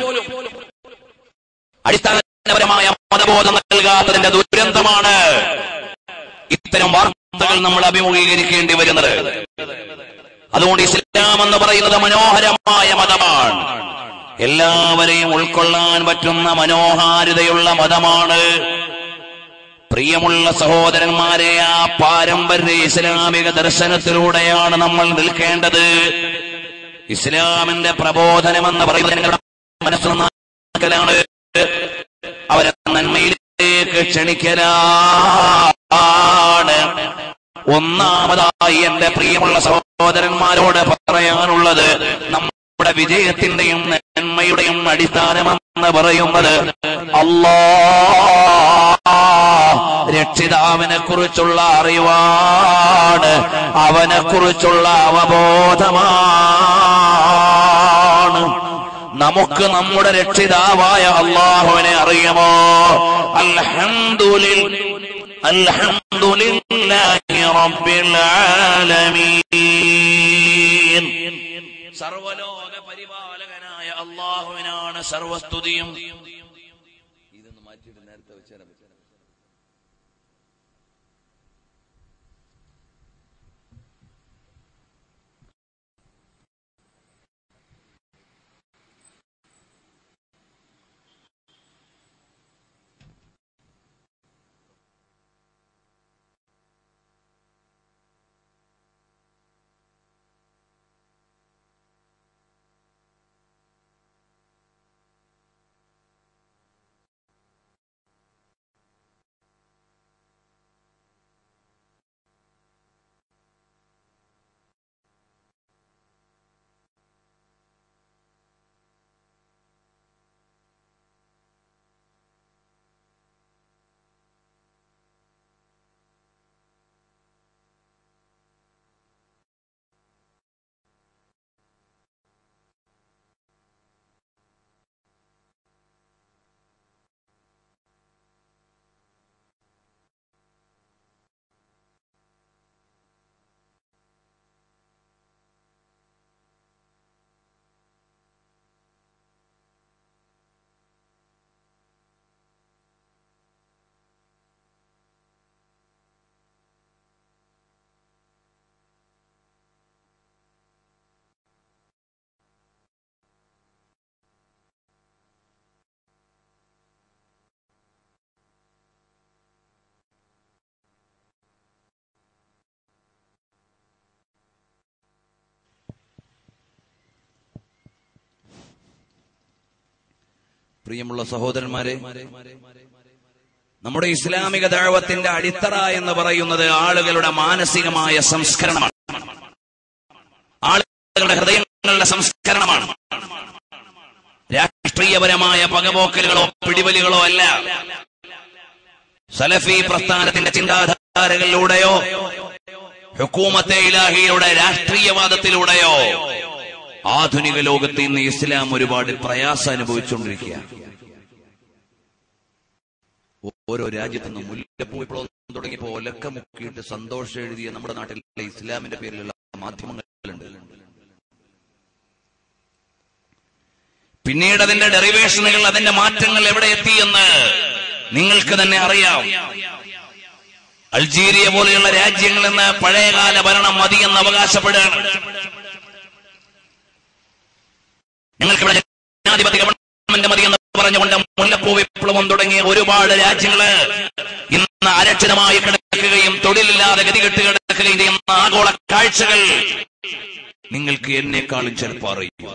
B: അടിസ്ഥാനപരമായ മതബോധം നൽകാത്തതിന്റെ ദുരന്തമാണ് ഇത്തരം വാർത്തകൾ നമ്മൾ അഭിമുഖീകരിക്കേണ്ടി വരുന്നത് അതുകൊണ്ട് ഇസ്ലാം എന്ന് പറയുന്നത് മനോഹരമായ മതമാണ് എല്ലാവരെയും ഉൾക്കൊള്ളാൻ പറ്റുന്ന മനോഹാരിതയുള്ള മതമാണ് പ്രിയമുള്ള സഹോദരന്മാരെ ആ പാരമ്പര്യ ഇസ്ലാമിക ദർശനത്തിലൂടെയാണ് നമ്മൾ നിൽക്കേണ്ടത് ഇസ്ലാമിന്റെ പ്രബോധനം എന്ന് പറയുന്നത് നിങ്ങളുടെ മനസ്സ് നന്നാക്കലാണ് അവരെ നന്മയിലേക്ക് ക്ഷണിക്കലാണ് ഒന്നാമതായി എന്റെ പ്രിയമുള്ള സഹോദരന്മാരോട് പറയാനുള്ളത് നമ്മുടെ വിജയത്തിന്റെയും നന്മയുടെയും അടിസ്ഥാനമെന്ന് പറയുന്നത് അല്ലാ രക്ഷിതാവിനെ കുറിച്ചുള്ള അറിവാണ് അവനെ കുറിച്ചുള്ള അവബോധമാണ് നമുക്ക് നമ്മുടെ രക്ഷിതാവായ അള്ളാഹുവിനെ അറിയുമോ അൽഹംദുലിൽ അൽഹംദുലില്ലാഹി റബ്ബിൽ ആലമീൻ സർവലോക പരിപാലകനായ അള്ളാഹുവിനാണ് സർവസ്തുതിയും
A: ഇതൊന്ന് മാറ്റിയിട്ട് നേരത്തെ വെച്ചാൽ പ്രിയമുള്ള സഹോദരന്മാരെ നമ്മുടെ ഇസ്ലാമിക ദഴവത്തിന്റെ അടിത്തറ എന്ന് പറയുന്നത് ആളുകളുടെ മാനസികമായ സംസ്കരണമാണ് ആളുകളുടെ ഹൃദയങ്ങളുടെ സംസ്കരണമാണ് രാഷ്ട്രീയപരമായ പകപോക്കലുകളോ പിടിവലികളോ അല്ല സലഫി പ്രസ്ഥാനത്തിന്റെ ചിന്താധാരകളിലൂടെയോ ഹുക്കൂമത്തെ ഇലാഹിയുടെ രാഷ്ട്രീയവാദത്തിലൂടെയോ ആധുനിക ലോകത്ത് ഇന്ന് ഇസ്ലാം ഒരുപാട് പ്രയാസം അനുഭവിച്ചുകൊണ്ടിരിക്കുക ഓരോ രാജ്യത്തു നിന്നും മുല്ലപ്പൂ വിപ്ലവം തുടങ്ങിയപ്പോ ഒലക്ക മുക്കിയിട്ട് സന്തോഷം എഴുതിയ നമ്മുടെ നാട്ടിലെ ഇസ്ലാമിന്റെ പേരിലുള്ള മാധ്യമങ്ങളുണ്ട് പിന്നീട് അതിന്റെ ഡെറിവേഷനുകൾ അതിന്റെ മാറ്റങ്ങൾ എവിടെ എത്തിയെന്ന് നിങ്ങൾക്ക് തന്നെ അറിയാം അൾജീരിയ പോലെയുള്ള രാജ്യങ്ങളിൽ നിന്ന് പഴയകാല ഭരണം മതിയെന്ന് അവകാശപ്പെടുകയാണ് ഞങ്ങൾക്ക് ഇവിടെ ജനാധിപത്യ ഗവൺമെന്റ് മതിയെന്ന് പറഞ്ഞുകൊണ്ട് മുല്ലപ്പൂ വിപ്ലവം തുടങ്ങിയ ഒരുപാട് രാജ്യങ്ങള് ഇന്ന് അരക്ഷിതമായി കിടക്കുകയും തൊഴിലില്ലാതെ ഗതികെട്ട് കിടക്കുകയും ചെയ്യുന്ന ആഗോള കാഴ്ചകൾ നിങ്ങൾക്ക് എന്നെക്കാളും ചിലപ്പോൾ അറിയും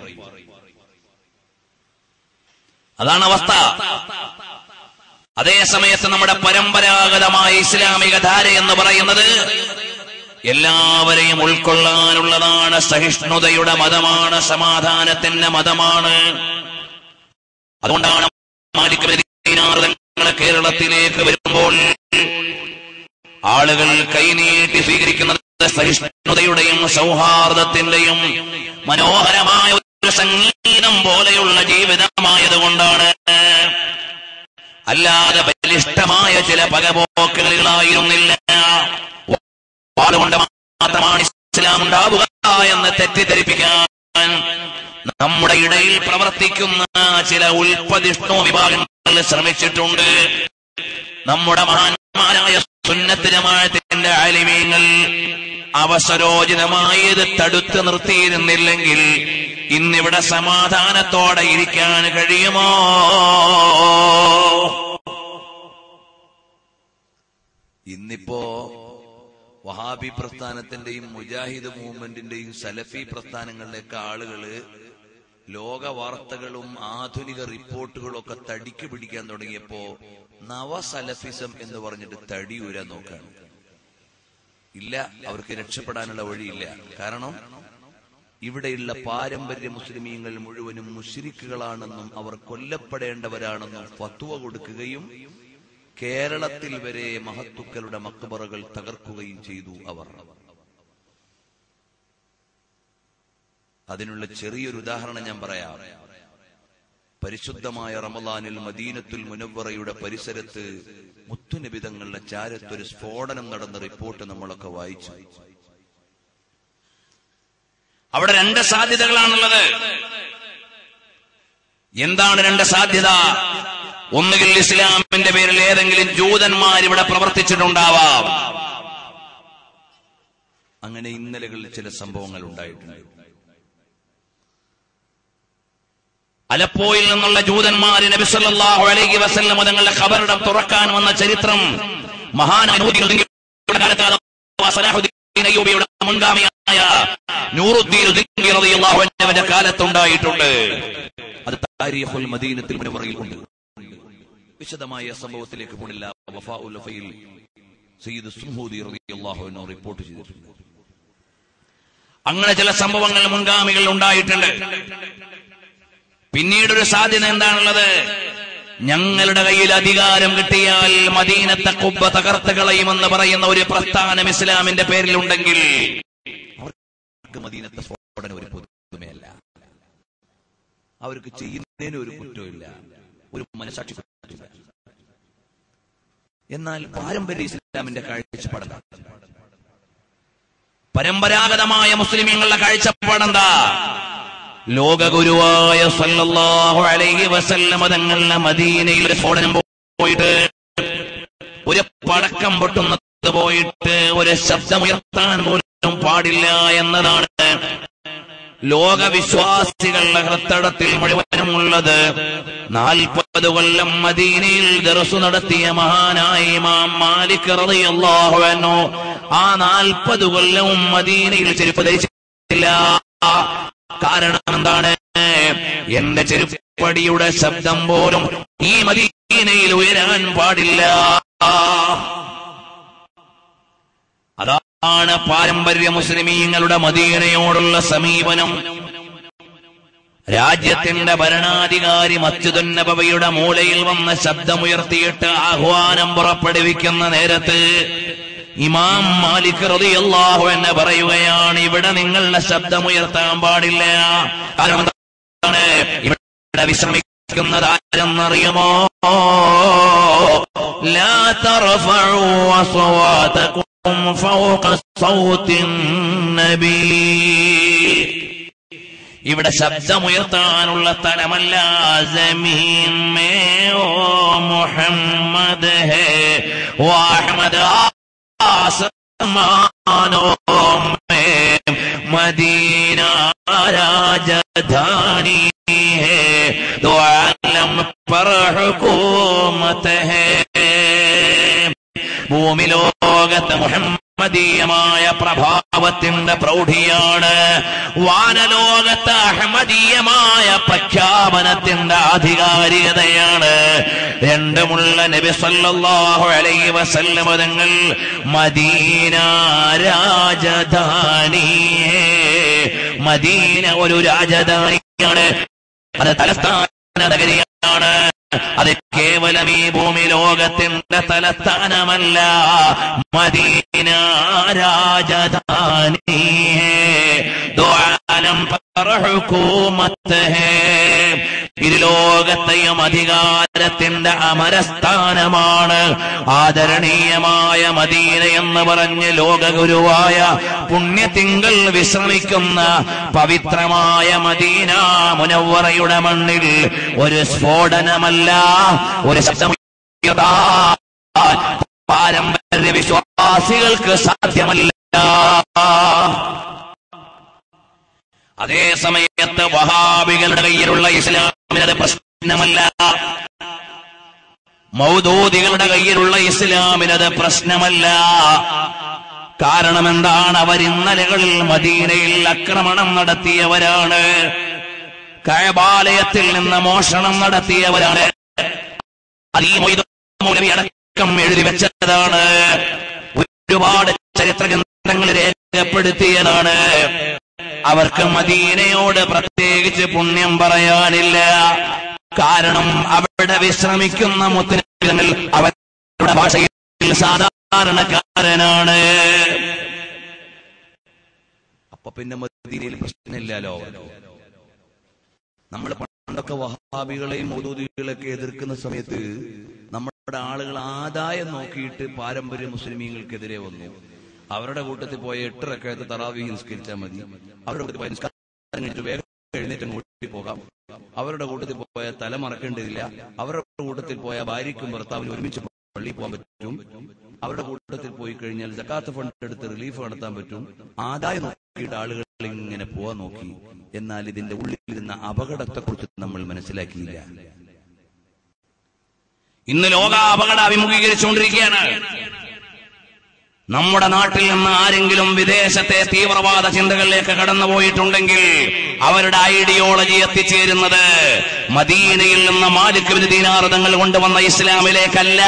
A: അതാണ് അവസ്ഥ അതേ സമയത്ത് നമ്മുടെ പരമ്പരാഗതമായ ഇസ്ലാമിക ധാര എന്ന് പറയുന്നത് എല്ലാവരെയും ഉൾക്കൊള്ളാനുള്ളതാണ് സഹിഷ്ണുതയുടെ മതമാണ് സമാധാനത്തിന്റെ മതമാണ് അതുകൊണ്ടാണ് മാലിക് ബിൻ ദീനാർ തങ്ങൾ കേരളത്തിലേക്ക് വരുമ്പോൾ ആളുകൾ കൈനീട്ടി സ്വീകരിക്കുന്നത് സഹിഷ്ണുതയുടെയും സൗഹാർദ്ദത്തിന്റെയും മനോഹരമായ ഒരു സംഗീതം പോലെയുള്ള ജീവിതമായതുകൊണ്ടാണ് അല്ലാതെ ബലിഷ്ഠമായ ചില പകപോക്കലുകളായിരുന്നില്ല വാളുകൊണ്ട് മാത്രമാണ് ഇസ്ലാം ഉണ്ടാവുക എന്ന് തെറ്റിദ്ധരിപ്പിക്കാൻ നമ്മുടെ ഇടയിൽ പ്രവർത്തിക്കുന്ന ചില ഉൽപ്പതിഷ്ണു വിഭാഗങ്ങൾ ശ്രമിച്ചിട്ടുണ്ട് നമ്മുടെ മഹാന്മാരായ സുന്നത്ത് ജമാഅത്തിന്റെ ആലിമീങ്ങൾ അവസരോചിതമായി ഇത് തടുത്തു നിർത്തിയിരുന്നില്ലെങ്കിൽ ഇന്നിവിടെ സമാധാനത്തോടെ ഇരിക്കാൻ കഴിയുമോ ഇന്നിപ്പോ വഹാബി പ്രസ്ഥാനത്തിന്റെയും മുജാഹിദ് മൂവ്മെന്റിന്റെയും സലഫി പ്രസ്ഥാനങ്ങളിലേക്ക് ആളുകള് ലോക വാർത്തകളും ആധുനിക റിപ്പോർട്ടുകളും ഒക്കെ തടിക്ക് പിടിക്കാൻ തുടങ്ങിയപ്പോ നവസലഫിസം എന്ന് പറഞ്ഞിട്ട് തടി ഊരാൻ നോക്കാണ് ഇല്ല അവർക്ക് രക്ഷപ്പെടാനുള്ള വഴിയില്ല കാരണം ഇവിടെയുള്ള പാരമ്പര്യ മുസ്ലിമീങ്ങൾ മുഴുവനും മുഷിരിക്കുകളാണെന്നും അവർ കൊല്ലപ്പെടേണ്ടവരാണെന്നും ഫത്വ കൊടുക്കുകയും കേരളത്തിൽ വരെ മഹത്തുക്കളുടെ മക്ബറകൾ തകർക്കുകയും ചെയ്തു അവർ അതിനുള്ള ചെറിയൊരു ഉദാഹരണം ഞാൻ പറയാം പരിശുദ്ധമായ റമദാനിൽ മദീനത്തുൽ മുനവറയുടെ പരിസരത്ത് മുത്തുനിബിതങ്ങളുടെ ചാരത്തൊരു സ്ഫോടനം നടന്ന റിപ്പോർട്ട് നമ്മളൊക്കെ വായിച്ചു അവിടെ രണ്ട് സാധ്യതകളാണുള്ളത് എന്താണ് രണ്ട് സാധ്യത ഒന്നുകിൽ ഇസ്ലാമിന്റെ പേരിൽ ഏതെങ്കിലും ജൂതന്മാർ ഇവിടെ പ്രവർത്തിച്ചിട്ടുണ്ടാവാം അങ്ങനെ ഇന്നലകളിൽ ചില സംഭവങ്ങൾ ഉണ്ടായിട്ടുണ്ട് അലപ്പോയിൽ നിന്നുള്ള ജൂതന്മാര് നബി സല്ലല്ലാഹു അലൈഹി വസല്ലം തങ്ങളുടെ ഖബറിടം തുറക്കാൻ വന്ന ചരിത്രം മഹാനൂതിയുടെ കാലത്ത് അഥവാ സലാഹുദ്ദീൻ അയ്യൂബിയുടെ മുൻഗാമിയായ നൂറുദ്ദീൻ ഉദ്ദീൻ റളിയല്ലാഹു അൻഹുവിന്റെ കാലത്തുണ്ടായിട്ടുണ്ട് അത് താരീഖുൽ മദീനത്തിൽ മുനവറയിൽ ഉണ്ട് വിശദമായ സംഭവത്തിലേക്ക് പോണില്ല വഫാഉൽ വഫയിൽ സയ്യിദ് സുഹൂദി റളിയല്ലാഹു അൻഹു റിപ്പോർട്ട് ചെയ്തിട്ടുണ്ട് അങ്ങനെ ചില സംഭവങ്ങൾ മുൻഗാമികൾ ഉണ്ടായിട്ടുണ്ട് പിന്നീടൊരു സാധ്യത എന്താണുള്ളത് ഞങ്ങളുടെ കയ്യിൽ അധികാരം കിട്ടിയാൽ മദീനത്തെ കുബ്ബ തകർത്ത് കളയുമെന്ന് പറയുന്ന ഒരു പ്രസ്ഥാനം ഇസ്ലാമിന്റെ പേരിലുണ്ടെങ്കിൽ അവർക്ക് മദീനത്തെ സ്ഫോടനം ഒരു പുതുമയല്ല അവർക്ക് ചെയ്യുന്നതിന് ഒരു കുറ്റമില്ല ഒരു മനസാക്ഷി കുറ്റമില്ല. എന്നാൽ പാരമ്പര്യ ഇസ്ലാമിന്റെ കാഴ്ചപ്പാടല്ല പരമ്പരാഗതമായ മുസ്ലിമീങ്ങളുടെ കാഴ്ചപ്പാടെന്താ ലോകഗുരുവായ സല്ലല്ലാഹു അലൈഹി വസല്ലമ തങ്ങളുടെ മദീനയിൽ ഒരു സ്ഫോടനം പോയിട്ട് ഒരു പടക്കം പൊട്ടുന്നത് പോയിട്ട് ഒരു ശബ്ദമുയർത്താൻ പോലും പാടില്ല എന്നതാണ് ലോകവിശ്വാസികളുടെ ഹൃത്തടത്തിൽ മുഴുവനും ഉള്ളത് നാൽപ്പത് കൊല്ലം മദീനയിൽ ദർസു നടത്തിയ മഹാനായ ഇമാം മാലിക് റളിയല്ലാഹു അൻഹു ആ നാൽപ്പത് കൊല്ലവും മദീനയിൽ ചെരുപ്പ് ധരിച്ചിട്ടില്ല കാരണം എന്താണ് എന്റെ ചെരുപ്പ്
B: തേപ്പടിയുടെ ശബ്ദം പോലും ഈ മദീനയിൽ ഉയരാൻ പാടില്ല അതാണ് പാരമ്പര്യ മുസ്ലിമീങ്ങളുടെ മദീനയോടുള്ള സമീപനം രാജ്യത്തിന്റെ ഭരണാധികാരി മസ്ജിദുന്നബയുടെ മൂലയിൽ വന്ന് ശബ്ദമുയർത്തിയിട്ട് ആഹ്വാനം പുറപ്പെടുവിക്കുന്ന നേരത്ത് ഇമാം മാലിക് റളിയല്ലാഹു എന്ന് പറയുകയാണ് ഇവിടെ നിങ്ങളുടെ ശബ്ദമുയർത്താൻ പാടില്ല കാരണം എന്താണ് ഇവിടെ വിശ്രമിക്കുന്നത് ആരെന്നറിയുമോ لا ترفعوا أصواتكم فوق صوت النبي ഇവിടെ ശബ്ദമുയർത്താനുള്ള സ്ഥലമല്ല ജമീൻ മേ ഓ മുഹമ്മദ് ഹേ ഓ അഹമ്മദ് ആസമാനോ മേ മദീന രാജധാനി ഹേ ദോ ആലം പർ ഹുകൂമത്ത് ഹേ ഭൂമി ലോകത്ത് മുഹമ്മദീയമായ പ്രഭാവത്തിന്റെ പ്രൗഢിയാണ് വാനലോകത്ത് അഹമ്മദീയമായ പ്രഖ്യാപനത്തിന്റെ ആധികാരികതയാണ് രണ്ടുമുള്ള നബി സല്ലല്ലാഹു അലൈഹി വസല്ലമ തങ്ങൾ മദീന രാജധാനി മദീന ഒരു രാജധാനിയാണ് അത് തലസ്ഥാന നഗരിയാണ് അത് കേവലം ഈ ഭൂമി ലോകത്തിന്റെ തലസ്ഥാനമല്ല മദീന രാജധാനി ദ്വാരം ഹുക്കൂമത്ത് ഹേ ഇത് ലോകത്തെയും അധികാരത്തിന്റെ അമരസ്ഥാനമാണ് ആദരണീയമായ മദീന എന്ന് പറഞ്ഞ് ലോകഗുരുവായ പുണ്യത്തിങ്കൾ വിശ്രമിക്കുന്ന പവിത്രമായ മദീന മുനവറയുടെ മണ്ണിൽ ഒരു സ്ഫോടനമല്ല ഒരു ശബ്ദം പാരമ്പര്യ വിശ്വാസികൾക്ക് സാധ്യമല്ല അതേ സമയത്ത് വഹാബികളുടെ കയ്യിലുള്ള ഇസ്ലാമിനത് പ്രശ്നമല്ല മൗദൂദികളുടെ കയ്യിലുള്ള ഇസ്ലാമിനത് പ്രശ്നമല്ല കാരണം എന്താണ് അവർ ഇന്നലകളിൽ മദീനയിൽ ആക്രമണം നടത്തിയവരാണ് കഴബാലയത്തിൽ നിന്ന് മോഷണം നടത്തിയവരാണ് അത് ഈ മൊയ്തു മൗലവി അടക്കം എഴുതി വെച്ചതാണ് ഒരുപാട് ചരിത്ര ഗ്രന്ഥങ്ങൾ രേഖപ്പെടുത്തിയതാണ് അവർക്ക് മദീനയോട് പ്രത്യേകിച്ച് പുണ്യം പറയാനില്ല കാരണം അവിടെ വിശ്രമിക്കുന്ന മുത്തങ്ങൾ അവരുടെ ഭാഷയിൽ സാധാരണക്കാരനാണ്
A: അപ്പൊ പിന്നെ മദീനയിൽ പ്രശ്നമില്ലല്ലോ നമ്മൾ പണ്ടൊക്കെ വഹാബികളെയും മൗദൂദികളെയൊക്കെ എതിർക്കുന്ന സമയത്ത് നമ്മുടെ ആളുകൾ ആദായം നോക്കിയിട്ട് പാരമ്പര്യ മുസ്ലിമീങ്ങൾക്കെതിരെ വന്നു അവരുടെ കൂട്ടത്തിൽ പോയ എട്ട് റക്കായത്ത് തറാവി നിസ്കരിച്ചാൽ മതി അവരുടെ കൂട്ടത്തിൽ പോയ നിസ്കാരം കഴിഞ്ഞിട്ട് വേഗം എഴുന്നേറ്റ് അങ്ങ് ഓടി പോകാം അവരുടെ കൂട്ടത്തിൽ പോയ തല മറക്കേണ്ടതില്ല അവരുടെ കൂട്ടത്തിൽ പോയ ഭാര്യയ്ക്കും ഭർത്താവിനും ഒരുമിച്ച് പള്ളിയിൽ പോകാൻ പറ്റും അവരുടെ കൂട്ടത്തിൽ പോയി കഴിഞ്ഞാൽ ജക്കാത്ത് ഫണ്ട് എടുത്ത് റിലീഫ് നടത്താൻ പറ്റും ആദായം നോക്കിയിട്ട് ആളുകൾ ഇങ്ങനെ പോവാൻ നോക്കി എന്നാൽ ഇതിന്റെ ഉള്ളിലിരുന്ന അപകടത്തെക്കുറിച്ച് നമ്മൾ മനസ്സിലാക്കിയില്ല
B: ഇന്ന് ലോക അപകടം അഭിമുഖീകരിച്ചുകൊണ്ടിരിക്കുകയാണ് നമ്മുടെ നാട്ടിൽ നിന്ന് ആരെങ്കിലും വിദേശത്തെ തീവ്രവാദ ചിന്തകളിലേക്ക് കടന്നുപോയിട്ടുണ്ടെങ്കിൽ അവരുടെ ഐഡിയോളജി എത്തിച്ചേരുന്നത് മദീനയിൽ നിന്ന് മാലിക് ബിൻ ദീനാർ തങ്ങൾ കൊണ്ടുവന്ന ഇസ്ലാമിലേക്കല്ല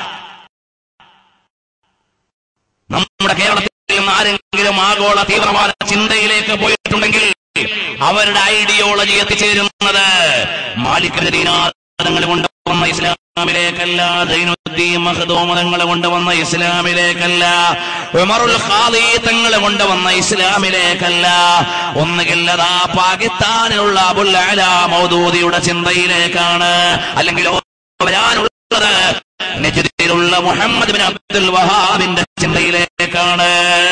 B: നമ്മുടെ കേരളത്തിൽ നിന്ന് ആരെങ്കിലും ആഗോള തീവ്രവാദ ചിന്തയിലേക്ക് പോയിട്ടുണ്ടെങ്കിൽ അവരുടെ ഐഡിയോളജി എത്തിച്ചേരുന്നത് മാലിക് ബിൻ ദീനാർ തങ്ങൾ കൊണ്ടുവന്ന ഇസ്ലാമിലേക്കല്ല ദൈനുദ്ദീൻ മഹദൂം തങ്ങൾ കൊണ്ടുവന്ന ഇസ്ലാമിലേക്കല്ല ഉമറുൽ ഖാദി തങ്ങൾ കൊണ്ടുവന്ന ഇസ്ലാമിലേക്കല്ല ഒന്നുകിൽ അതാ പാകിസ്ഥാനിലുള്ള അബുൽ അല മൗദൂദിയുടെ ചിന്തയിലേക്കാണ് അല്ലെങ്കിൽ വരാനുള്ളത് നജ്ദിലുള്ള മുഹമ്മദ് ബിൻ അബ്ദുൽ വഹാബിന്റെ ചിന്തയിലേക്കാണ്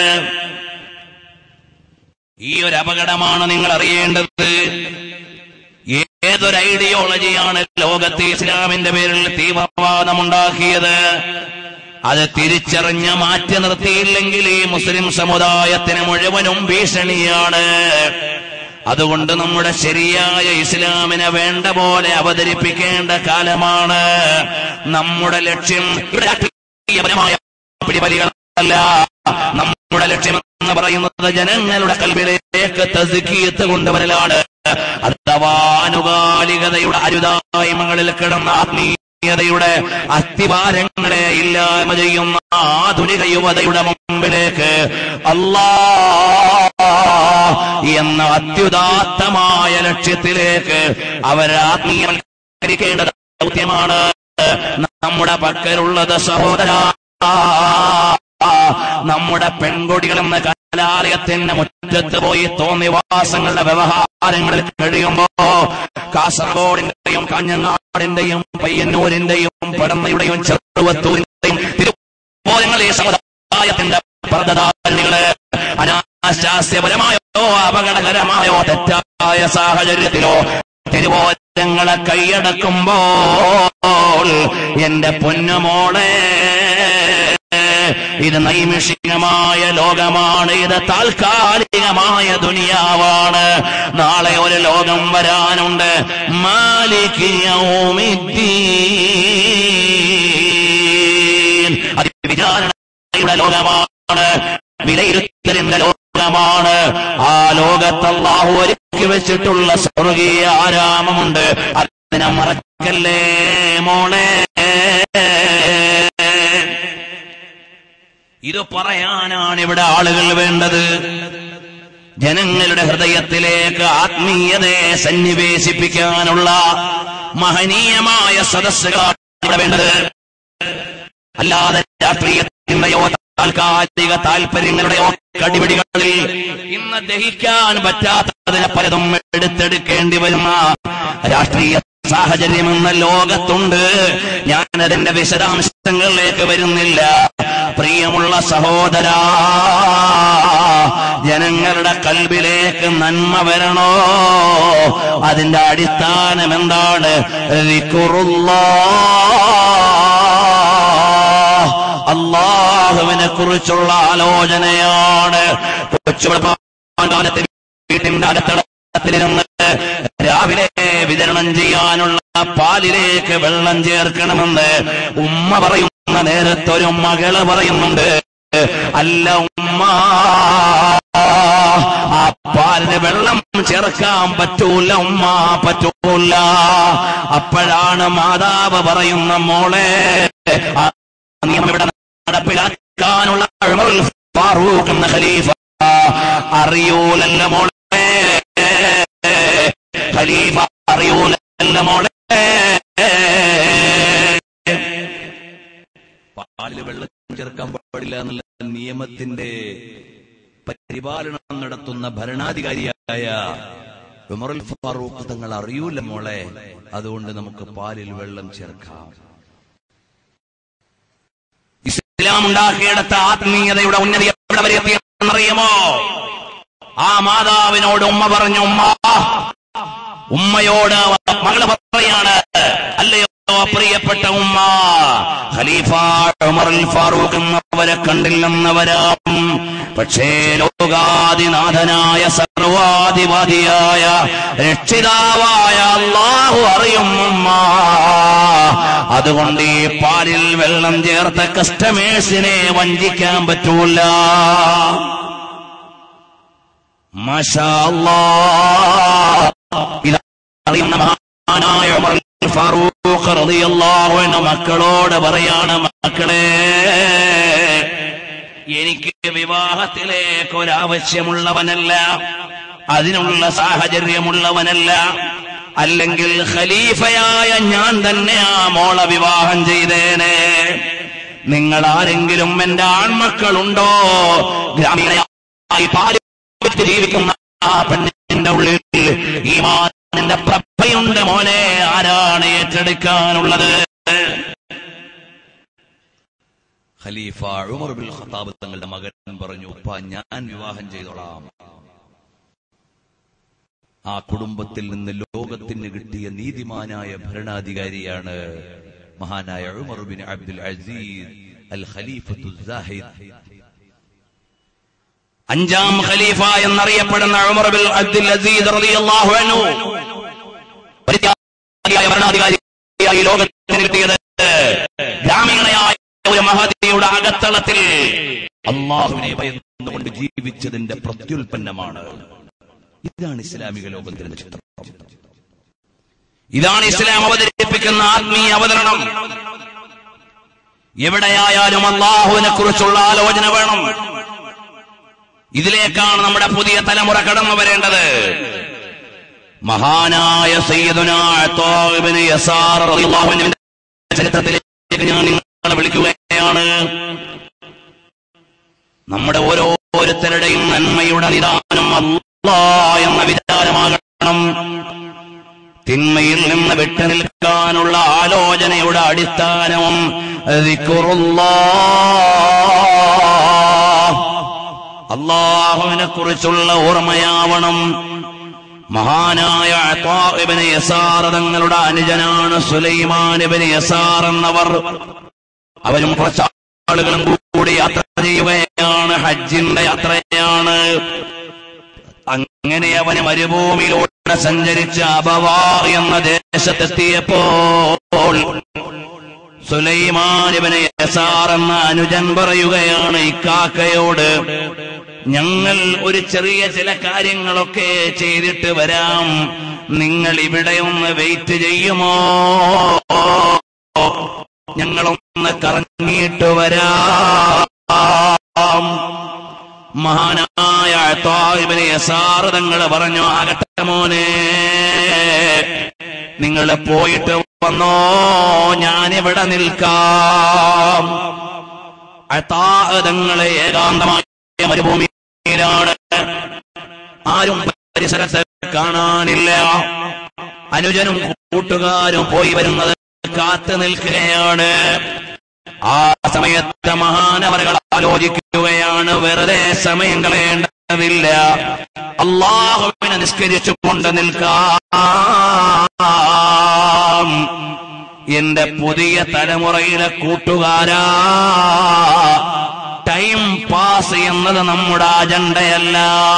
B: ഈ ഒരു അപകടമാണ് നിങ്ങൾ അറിയേണ്ടത് ഏതൊരു ഐഡിയോളജിയാണ് ലോകത്തെ ഇസ്ലാമിന്റെ പേരിൽ തീവ്രവാദമുണ്ടാക്കിയത് അത് തിരിച്ചറിഞ്ഞ് മാറ്റി നിർത്തിയില്ലെങ്കിൽ ഈ മുസ്ലിം സമുദായത്തിന് മുഴുവനും ഭീഷണിയാണ് അതുകൊണ്ട് നമ്മുടെ ശരിയായ ഇസ്ലാമിനെ വേണ്ട പോലെ അവതരിപ്പിക്കേണ്ട കാലമാണ് നമ്മുടെ ലക്ഷ്യം രാഷ്ട്രീയപരമായ പിടിപലികളല്ല നമ്മുടെ ലക്ഷ്യം എന്ന് പറയുന്നത് ജനങ്ങളുടെ കൽവിലേക്ക് തസ്കീയത്ത് കൊണ്ടുവരലാണ് അഥവാ ആനുകാലികതയുടെ അരുതായ്മകളിൽ കിടന്ന ആത്മീയതയുടെ അസ്ഥിവാരങ്ങളെ ഇല്ലായ്മ ചെയ്യുന്ന ആധുനിക യുവതയുടെ മുമ്പിലേക്ക് അല്ലാ എന്ന അത്യുദാത്തമായ ലക്ഷ്യത്തിലേക്ക് അവർ ആത്മീയവൽക്കരിക്കേണ്ട ദൗത്യമാണ് നമ്മുടെ പക്കലുള്ളത് സഹോദര നമ്മുടെ പെൺകുട്ടികൾ എന്ന കലാലയത്തിന്റെ മുറ്റത്ത് പോയി തോന്നിവാസങ്ങളുടെ വ്യവഹാരങ്ങളിൽ കഴിയുമ്പോ കാസർഗോഡിന്റെയും കാഞ്ഞങ്ങാടിന്റെയും പയ്യന്നൂരിന്റെയും പടന്നയുടെയും ചെറുവത്തൂരിന്റെയും തിരുവോരങ്ങളെ സമുദായത്തിന്റെ പർദ്ദധാരണികള് അനാശാസ്യപരമായോ അപകടകരമായോ തെറ്റായ സാഹചര്യത്തിലോ തിരുവോരങ്ങളെ കൈയടക്കുമ്പോൾ എന്റെ പൊന്നുമോളെ ഇത് നൈമിഷികമായ ലോകമാണ് ഇത് താൽക്കാലികമായ ദുനിയാവാണ് നാളെ ഒരു ലോകം വരാനുണ്ട് മാലിക്കിയൗമിദ്ദീൻ അത് വിചാരണയുടെ ലോകമാണ് വിലയിരുത്തലിന്റെ ലോകമാണ് ആ ലോകത്ത് അള്ളാഹു ഒരുക്കി വെച്ചിട്ടുള്ള സ്വർഗീയ ആരാമമുണ്ട് അതിനെ മറക്കല്ലേ മോളെ ഇത് പറയാനാണ് ഇവിടെ ആളുകൾ വേണ്ടത് ജനങ്ങളുടെ ഹൃദയത്തിലേക്ക് ആത്മീയതയെ സന്നിവേശിപ്പിക്കാനുള്ള മഹനീയമായ സദസ്സുകളാണ് ഇവിടെ വേണ്ടത് അല്ലാതെ രാഷ്ട്രീയത്തിന്റെയോ താൽക്കാലിക താല്പര്യങ്ങളുടെയോ കടിപിടികളിൽ ഇന്ന് ദഹിക്കാൻ പറ്റാത്തതിനെ പലതും എടുത്തെടുക്കേണ്ടി വരുന്ന രാഷ്ട്രീയ സാഹചര്യം എന്ന ലോകത്തുണ്ട് ഞാൻ അതിന്റെ വിശദാംശങ്ങളിലേക്ക് വരുന്നില്ല പ്രിയമുള്ള സഹോദര ജനങ്ങളുടെ കൽബിലേക്ക് നന്മ വരണോ അതിന്റെ അടിസ്ഥാനം എന്താണ് അള്ളാഹുവിനെ കുറിച്ചുള്ള ആലോചനയാണ് കൊച്ചുകാലത്തെ വീട്ടിന്റെ അടുത്തടത്തിലിരുന്ന് രാവിലെ വിതരണം ചെയ്യാനുള്ള പാലിലേക്ക് വെള്ളം ചേർക്കണമെന്ന് ഉമ്മ പറയുന്ന നേരത്തൊരു മകള് പറയുന്നുണ്ട് അല്ല ഉമ്മ ആ പാലിന് വെള്ളം ചേർക്കാൻ പറ്റൂല ഉമ്മ പറ്റൂല അപ്പോഴാണ് മാതാവ് പറയുന്ന മോളെ ആ നിയമം ഇവിടെ നടപ്പിലാക്കാനുള്ള ഉമറുൽ ഫാറൂഖ് എന്ന ഖലീഫ അറിയൂലല്ല മോളെ ഖലീഫ അറിയൂലല്ല മോളെ
A: പാലില് വെള്ളം ചേർക്കാൻ പാടില്ല എന്നുള്ള നിയമത്തിന്റെ പരിപാലനം നടത്തുന്ന ഭരണാധികാരിയായ ഉമറുൽ ഫാറൂഖ് തങ്ങൾ അറിയൂല മോളെ അതുകൊണ്ട് നമുക്ക് പാലിൽ വെള്ളം ചേർക്കാം
B: ഇസ്ലാം ഉണ്ടാക്കിയെടുത്ത ആത്മീയതയുടെ ഉന്നതി എവിടെ വരെ എത്തിയെന്നറിയുമോ ആ മാതാവിനോട് ഉമ്മ പറഞ്ഞു ഉമ്മ ഉമ്മയോട് മകള് പറയാണ് അല്ലയോ പ്രിയപ്പെട്ട ഉമ്മ ഖലീഫ ഉമറുൽ ഫാറൂഖ് എന്നവരെ കണ്ടില്ലെന്നവരാം പക്ഷേ ലോകാദിനാഥനായ സർവാധിപതിയായ രക്ഷിതാവായ അള്ളാഹു അറിയും ഉമ്മ അതുകൊണ്ട് ഈ പാലിൽ വെള്ളം ചേർത്ത കസ്റ്റമേഴ്സിനെ വഞ്ചിക്കാൻ പറ്റൂല മാഷാ അല്ലാഹ്. ഇതറിയുന്ന മഹാനായ ഉമർ ഫാറൂഖ് റളിയല്ലാഹു അൻഹു മക്കളോട് പറയാണ് മക്കളെ എനിക്ക് വിവാഹത്തിലേക്ക് ഒരാവശ്യമുള്ളവനല്ല അതിനുള്ള സാഹചര്യമുള്ളവനല്ല അല്ലെങ്കിൽ ഖലീഫയായ ഞാൻ തന്നെ ആ മോളെ വിവാഹം ചെയ്തേനെ നിങ്ങൾ ആരെങ്കിലും എന്റെ ആൺമക്കളുണ്ടോ ഗ്രാമീണയായി പാല് വിറ്റ് ജീവിക്കുന്ന ആ പെണ്ണിന്റെ ഉള്ളിൽ ഈ മാനിന്റെ പ്രഭയുണ്ട് മോനെ ആരാണ് ഏറ്റെടുക്കാനുള്ളത്
A: ഖലീഫ ഉമർ ബിൻ ഖത്താബ് തങ്ങളുടെ മകൻ പറഞ്ഞു ഉപ്പ ഞാൻ വിവാഹം ചെയ്തോളാം ആ കുടുംബത്തിൽ നിന്ന് ലോകത്തിന് കിട്ടിയ നീതിമാനായ ഭരണാധികാരിയാണ് മഹാനായ ഉമർ ബിൻ അബ്ദുൽ അസീസ് അൽ ഖലീഫത്തു സാഹിദ്
B: അഞ്ചാം ഖലീഫ എന്നറിയപ്പെടുന്ന ഉമർ ബിൻ അബ്ദുൽ അസീസ് റളിയല്ലാഹു അൻഹു പരിത്യാഗിയായ ഭരണാധികാരിയായി ലോകത്തിന് കിട്ടിയത് ഗ്രാമീണയായ ഒരു മഹതിയുടെ അകത്തളത്തിൽ
A: അള്ളാഹുവിനെ ഭയന്നുകൊണ്ട് ജീവിച്ചതിന്റെ പ്രത്യുൽപ്പന്നമാണ് ഇതാണ് ഇസ്ലാമിക ലോകത്തിന്റെ ചിത്രം
B: ഇതാണ് ഇസ്ലാം അവതരിപ്പിക്കുന്ന ആത്മീയ അവതരണം എവിടെയായാലും അള്ളാഹുവിനെ കുറിച്ചുള്ള ആലോചന വേണം ഇതിലേക്കാണ് നമ്മുടെ പുതിയ തലമുറ കടന്നു വരേണ്ടത് മഹാനായ സയ്യിദുനാ അത്താ ഇബ്നു യസാർ റളിയല്ലാഹു അൻഹുവിന്റെ ചരിത്രത്തിലേക്ക് ഞാൻ നിങ്ങളെ വിളിക്കുകയാണ് നമ്മുടെ ഓരോരുത്തരുടെയും നന്മയുടെ നിദാനം അല്ലാ എന്ന വിചാരമാകണം തിന്മയിൽ നിന്ന് വിട്ടു നിൽക്കാനുള്ള ആലോചനയുടെ അടിസ്ഥാനവും അള്ളാഹുവിനെ കുറിച്ചുള്ള ഓർമ്മയാവണം മഹാനായ അത്താ ഇബ്നു യസാർ തങ്ങളുടെ അനുജനാണ് സുലൈമാൻ ഇബ്നു യസാർ എന്നവർ അവരും കുറച്ച് ആളുകളും കൂടി യാത്ര ചെയ്യുകയാണ് ഹജ്ജിന്റെ യാത്രയാണ് അങ്ങനെ അവന് മരുഭൂമിയിലൂടെ സഞ്ചരിച്ച് അബവാ എന്ന ദേശത്തെത്തിയപ്പോൾ സുലൈമാനിബിന് യസാർ എന്ന അനുജൻ പറയുകയാണ് ഇക്കാക്കയോട് ഞങ്ങൾ ഒരു ചെറിയ ചില കാര്യങ്ങളൊക്കെ ചെയ്തിട്ട് വരാം നിങ്ങൾ ഇവിടെ ഒന്ന് വെയിറ്റ് ചെയ്യുമോ ഞങ്ങളൊന്ന് കറങ്ങിയിട്ട് വരാം മഹാനായ തായിബിനെ യസാർ തങ്ങൾ പറഞ്ഞു ആകട്ടെ മോനെ നിങ്ങൾ പോയിട്ട് വന്നോ ഞാനിവിടെ നിൽക്കാം അതാതങ്ങളെ ഏകാന്തമായ മരുഭൂമിയിലാണ് ആരും പരിസരത്ത് കാണാനില്ല അനുജനും കൂട്ടുകാരും പോയി വരുന്നത് കാത്തു നിൽക്കുകയാണ് ആ സമയത്ത് മഹാനവറുകൾ ആലോചിക്കുകയാണ് വെറുതെ സമയം കളയേണ്ടതില്ല അള്ളാഹുവിനെ നിഷ്കരിച്ചുകൊണ്ട് നിൽക്കാം എന്റെ പുതിയ തലമുറയിലെ കൂട്ടുകാരാ ടൈം പാസ് എന്നത് നമ്മുടെ അജണ്ടയല്ല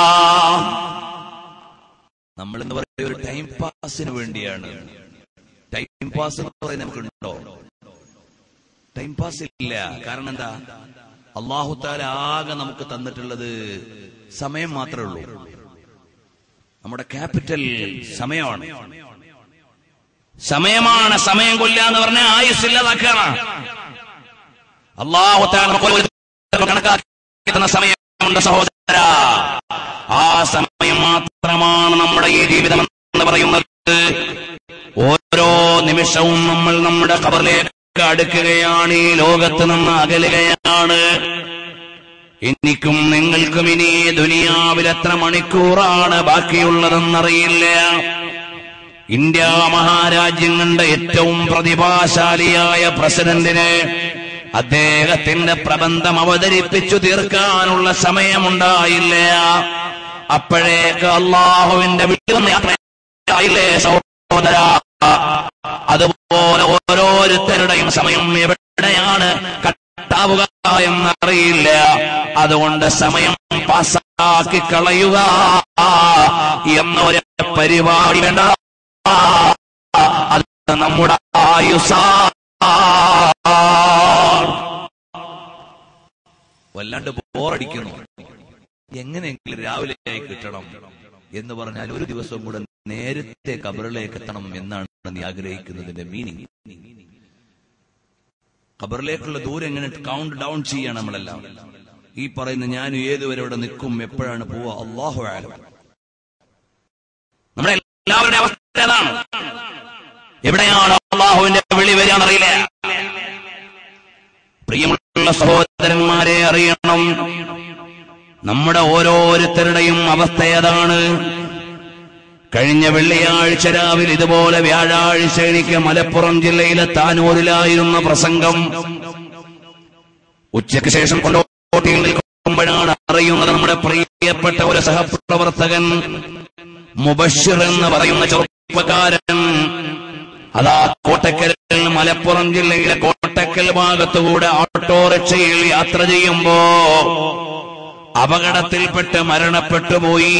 A: നമ്മൾ എന്ന് പറയുന്നത് ഒരു ടൈം പാസിന് വേണ്ടിയാണ് ടൈം പാസ് എന്ന് പറയുന്നത് നമുക്കുണ്ടോ ടൈം പാസ് ഇല്ല കാരണം എന്താ അള്ളാഹുത്താല ആകെ നമുക്ക് തന്നിട്ടുള്ളത് സമയം മാത്രമേ ഉള്ളൂ നമ്മുടെ ക്യാപിറ്റൽ സമയമാണ്
B: സമയമാണ് സമയം കൊല്ല എന്ന് പറഞ്ഞാൽ ആയുസ്സില്ലാതാക്കാണ് അള്ളാഹു തആല നമുക്ക് കണക്കാക്കി തന്ന സമയമുണ്ട് സഹോദര ആ സമയം മാത്രമാണ് നമ്മുടെ ഈ ജീവിതം എന്ന് പറയുന്നത് ഓരോ നിമിഷവും നമ്മൾ നമ്മുടെ കബറിലേക്ക് അടുക്കുകയാണ് ഈ ലോകത്ത് നിന്ന് അകലുകയാണ് എനിക്കും നിങ്ങൾക്കും ഇനി ദുനിയാവിൽ എത്ര മണിക്കൂറാണ് ബാക്കിയുള്ളതെന്നറിയില്ല ഇന്ത്യ മഹാരാജ്യങ്ങളുടെ ഏറ്റവും പ്രതിഭാശാലിയായ പ്രസിഡന്റിന് അദ്ദേഹത്തിന്റെ പ്രബന്ധം അവതരിപ്പിച്ചു തീർക്കാനുള്ള സമയമുണ്ടായില്ല അപ്പോഴേക്ക് അള്ളാഹുവിന്റെ വീട്ടിൽ നിന്ന് യാത്രയായില്ലേ സഹോദര അതുപോലെ ഓരോരുത്തരുടെയും സമയം എവിടെയാണ് കട്ടാവുക എന്നറിയില്ല അതുകൊണ്ട് സമയം പാസ്സാക്കി കളയുക എന്ന ഒരു പരിപാടി വേണ്ട അത് നമ്മുടെ ആയുസാ
A: വല്ലാണ്ട് ബോറടിക്കുന്നു എങ്ങനെയെങ്കിലും രാവിലെ ആയി കിട്ടണം എന്ന് പറഞ്ഞാൽ ഒരു ദിവസം കൂടെ നേരത്തെ കബറിലേക്ക് എത്തണം എന്നാണ് നീ ആഗ്രഹിക്കുന്നതിന്റെ മീനിങ് ഖബറിലേക്കുള്ള ദൂരം എങ്ങനെ കൗണ്ട് ഡൗൺ ചെയ്യണം നമ്മളെല്ലാം ഈ പറയുന്ന ഞാൻ ഏതുവരെ ഇവിടെ നിൽക്കും എപ്പോഴാണ് പോവുക അള്ളാഹു ആലം
B: നമ്മുടെ എല്ലാവരുടെ അവസ്ഥ ഏതാണ് എവിടെയാണ് അള്ളാഹുവിന്റെ വിളി വരികയെന്നറിയില്ല പ്രിയമുള്ള സഹോദരന്മാരെ അറിയണം നമ്മുടെ ഓരോരുത്തരുടെയും അവസ്ഥ ഏതാണ് കഴിഞ്ഞ വെള്ളിയാഴ്ച രാവിലെ ഇതുപോലെ വ്യാഴാഴ്ച എനിക്ക് മലപ്പുറം ജില്ലയിലെ താനൂരിലായിരുന്ന പ്രസംഗം ഉച്ചയ്ക്ക് ശേഷം കൊണ്ടോട്ടിയിൽ നിൽക്കുമ്പോഴാണ് അറിയുന്നത് നമ്മുടെ പ്രിയപ്പെട്ട ഒരു സഹപ്രവർത്തകൻ മുബഷിർ എന്ന് പറയുന്ന ചെറുപ്പക്കാരൻ അതാ കോട്ടക്കൽ മലപ്പുറം ജില്ലയിലെ കോട്ടക്കൽ ഭാഗത്തുകൂടെ ഓട്ടോറിക്ഷയിൽ യാത്ര ചെയ്യുമ്പോ അപകടത്തിൽപ്പെട്ട് മരണപ്പെട്ടു പോയി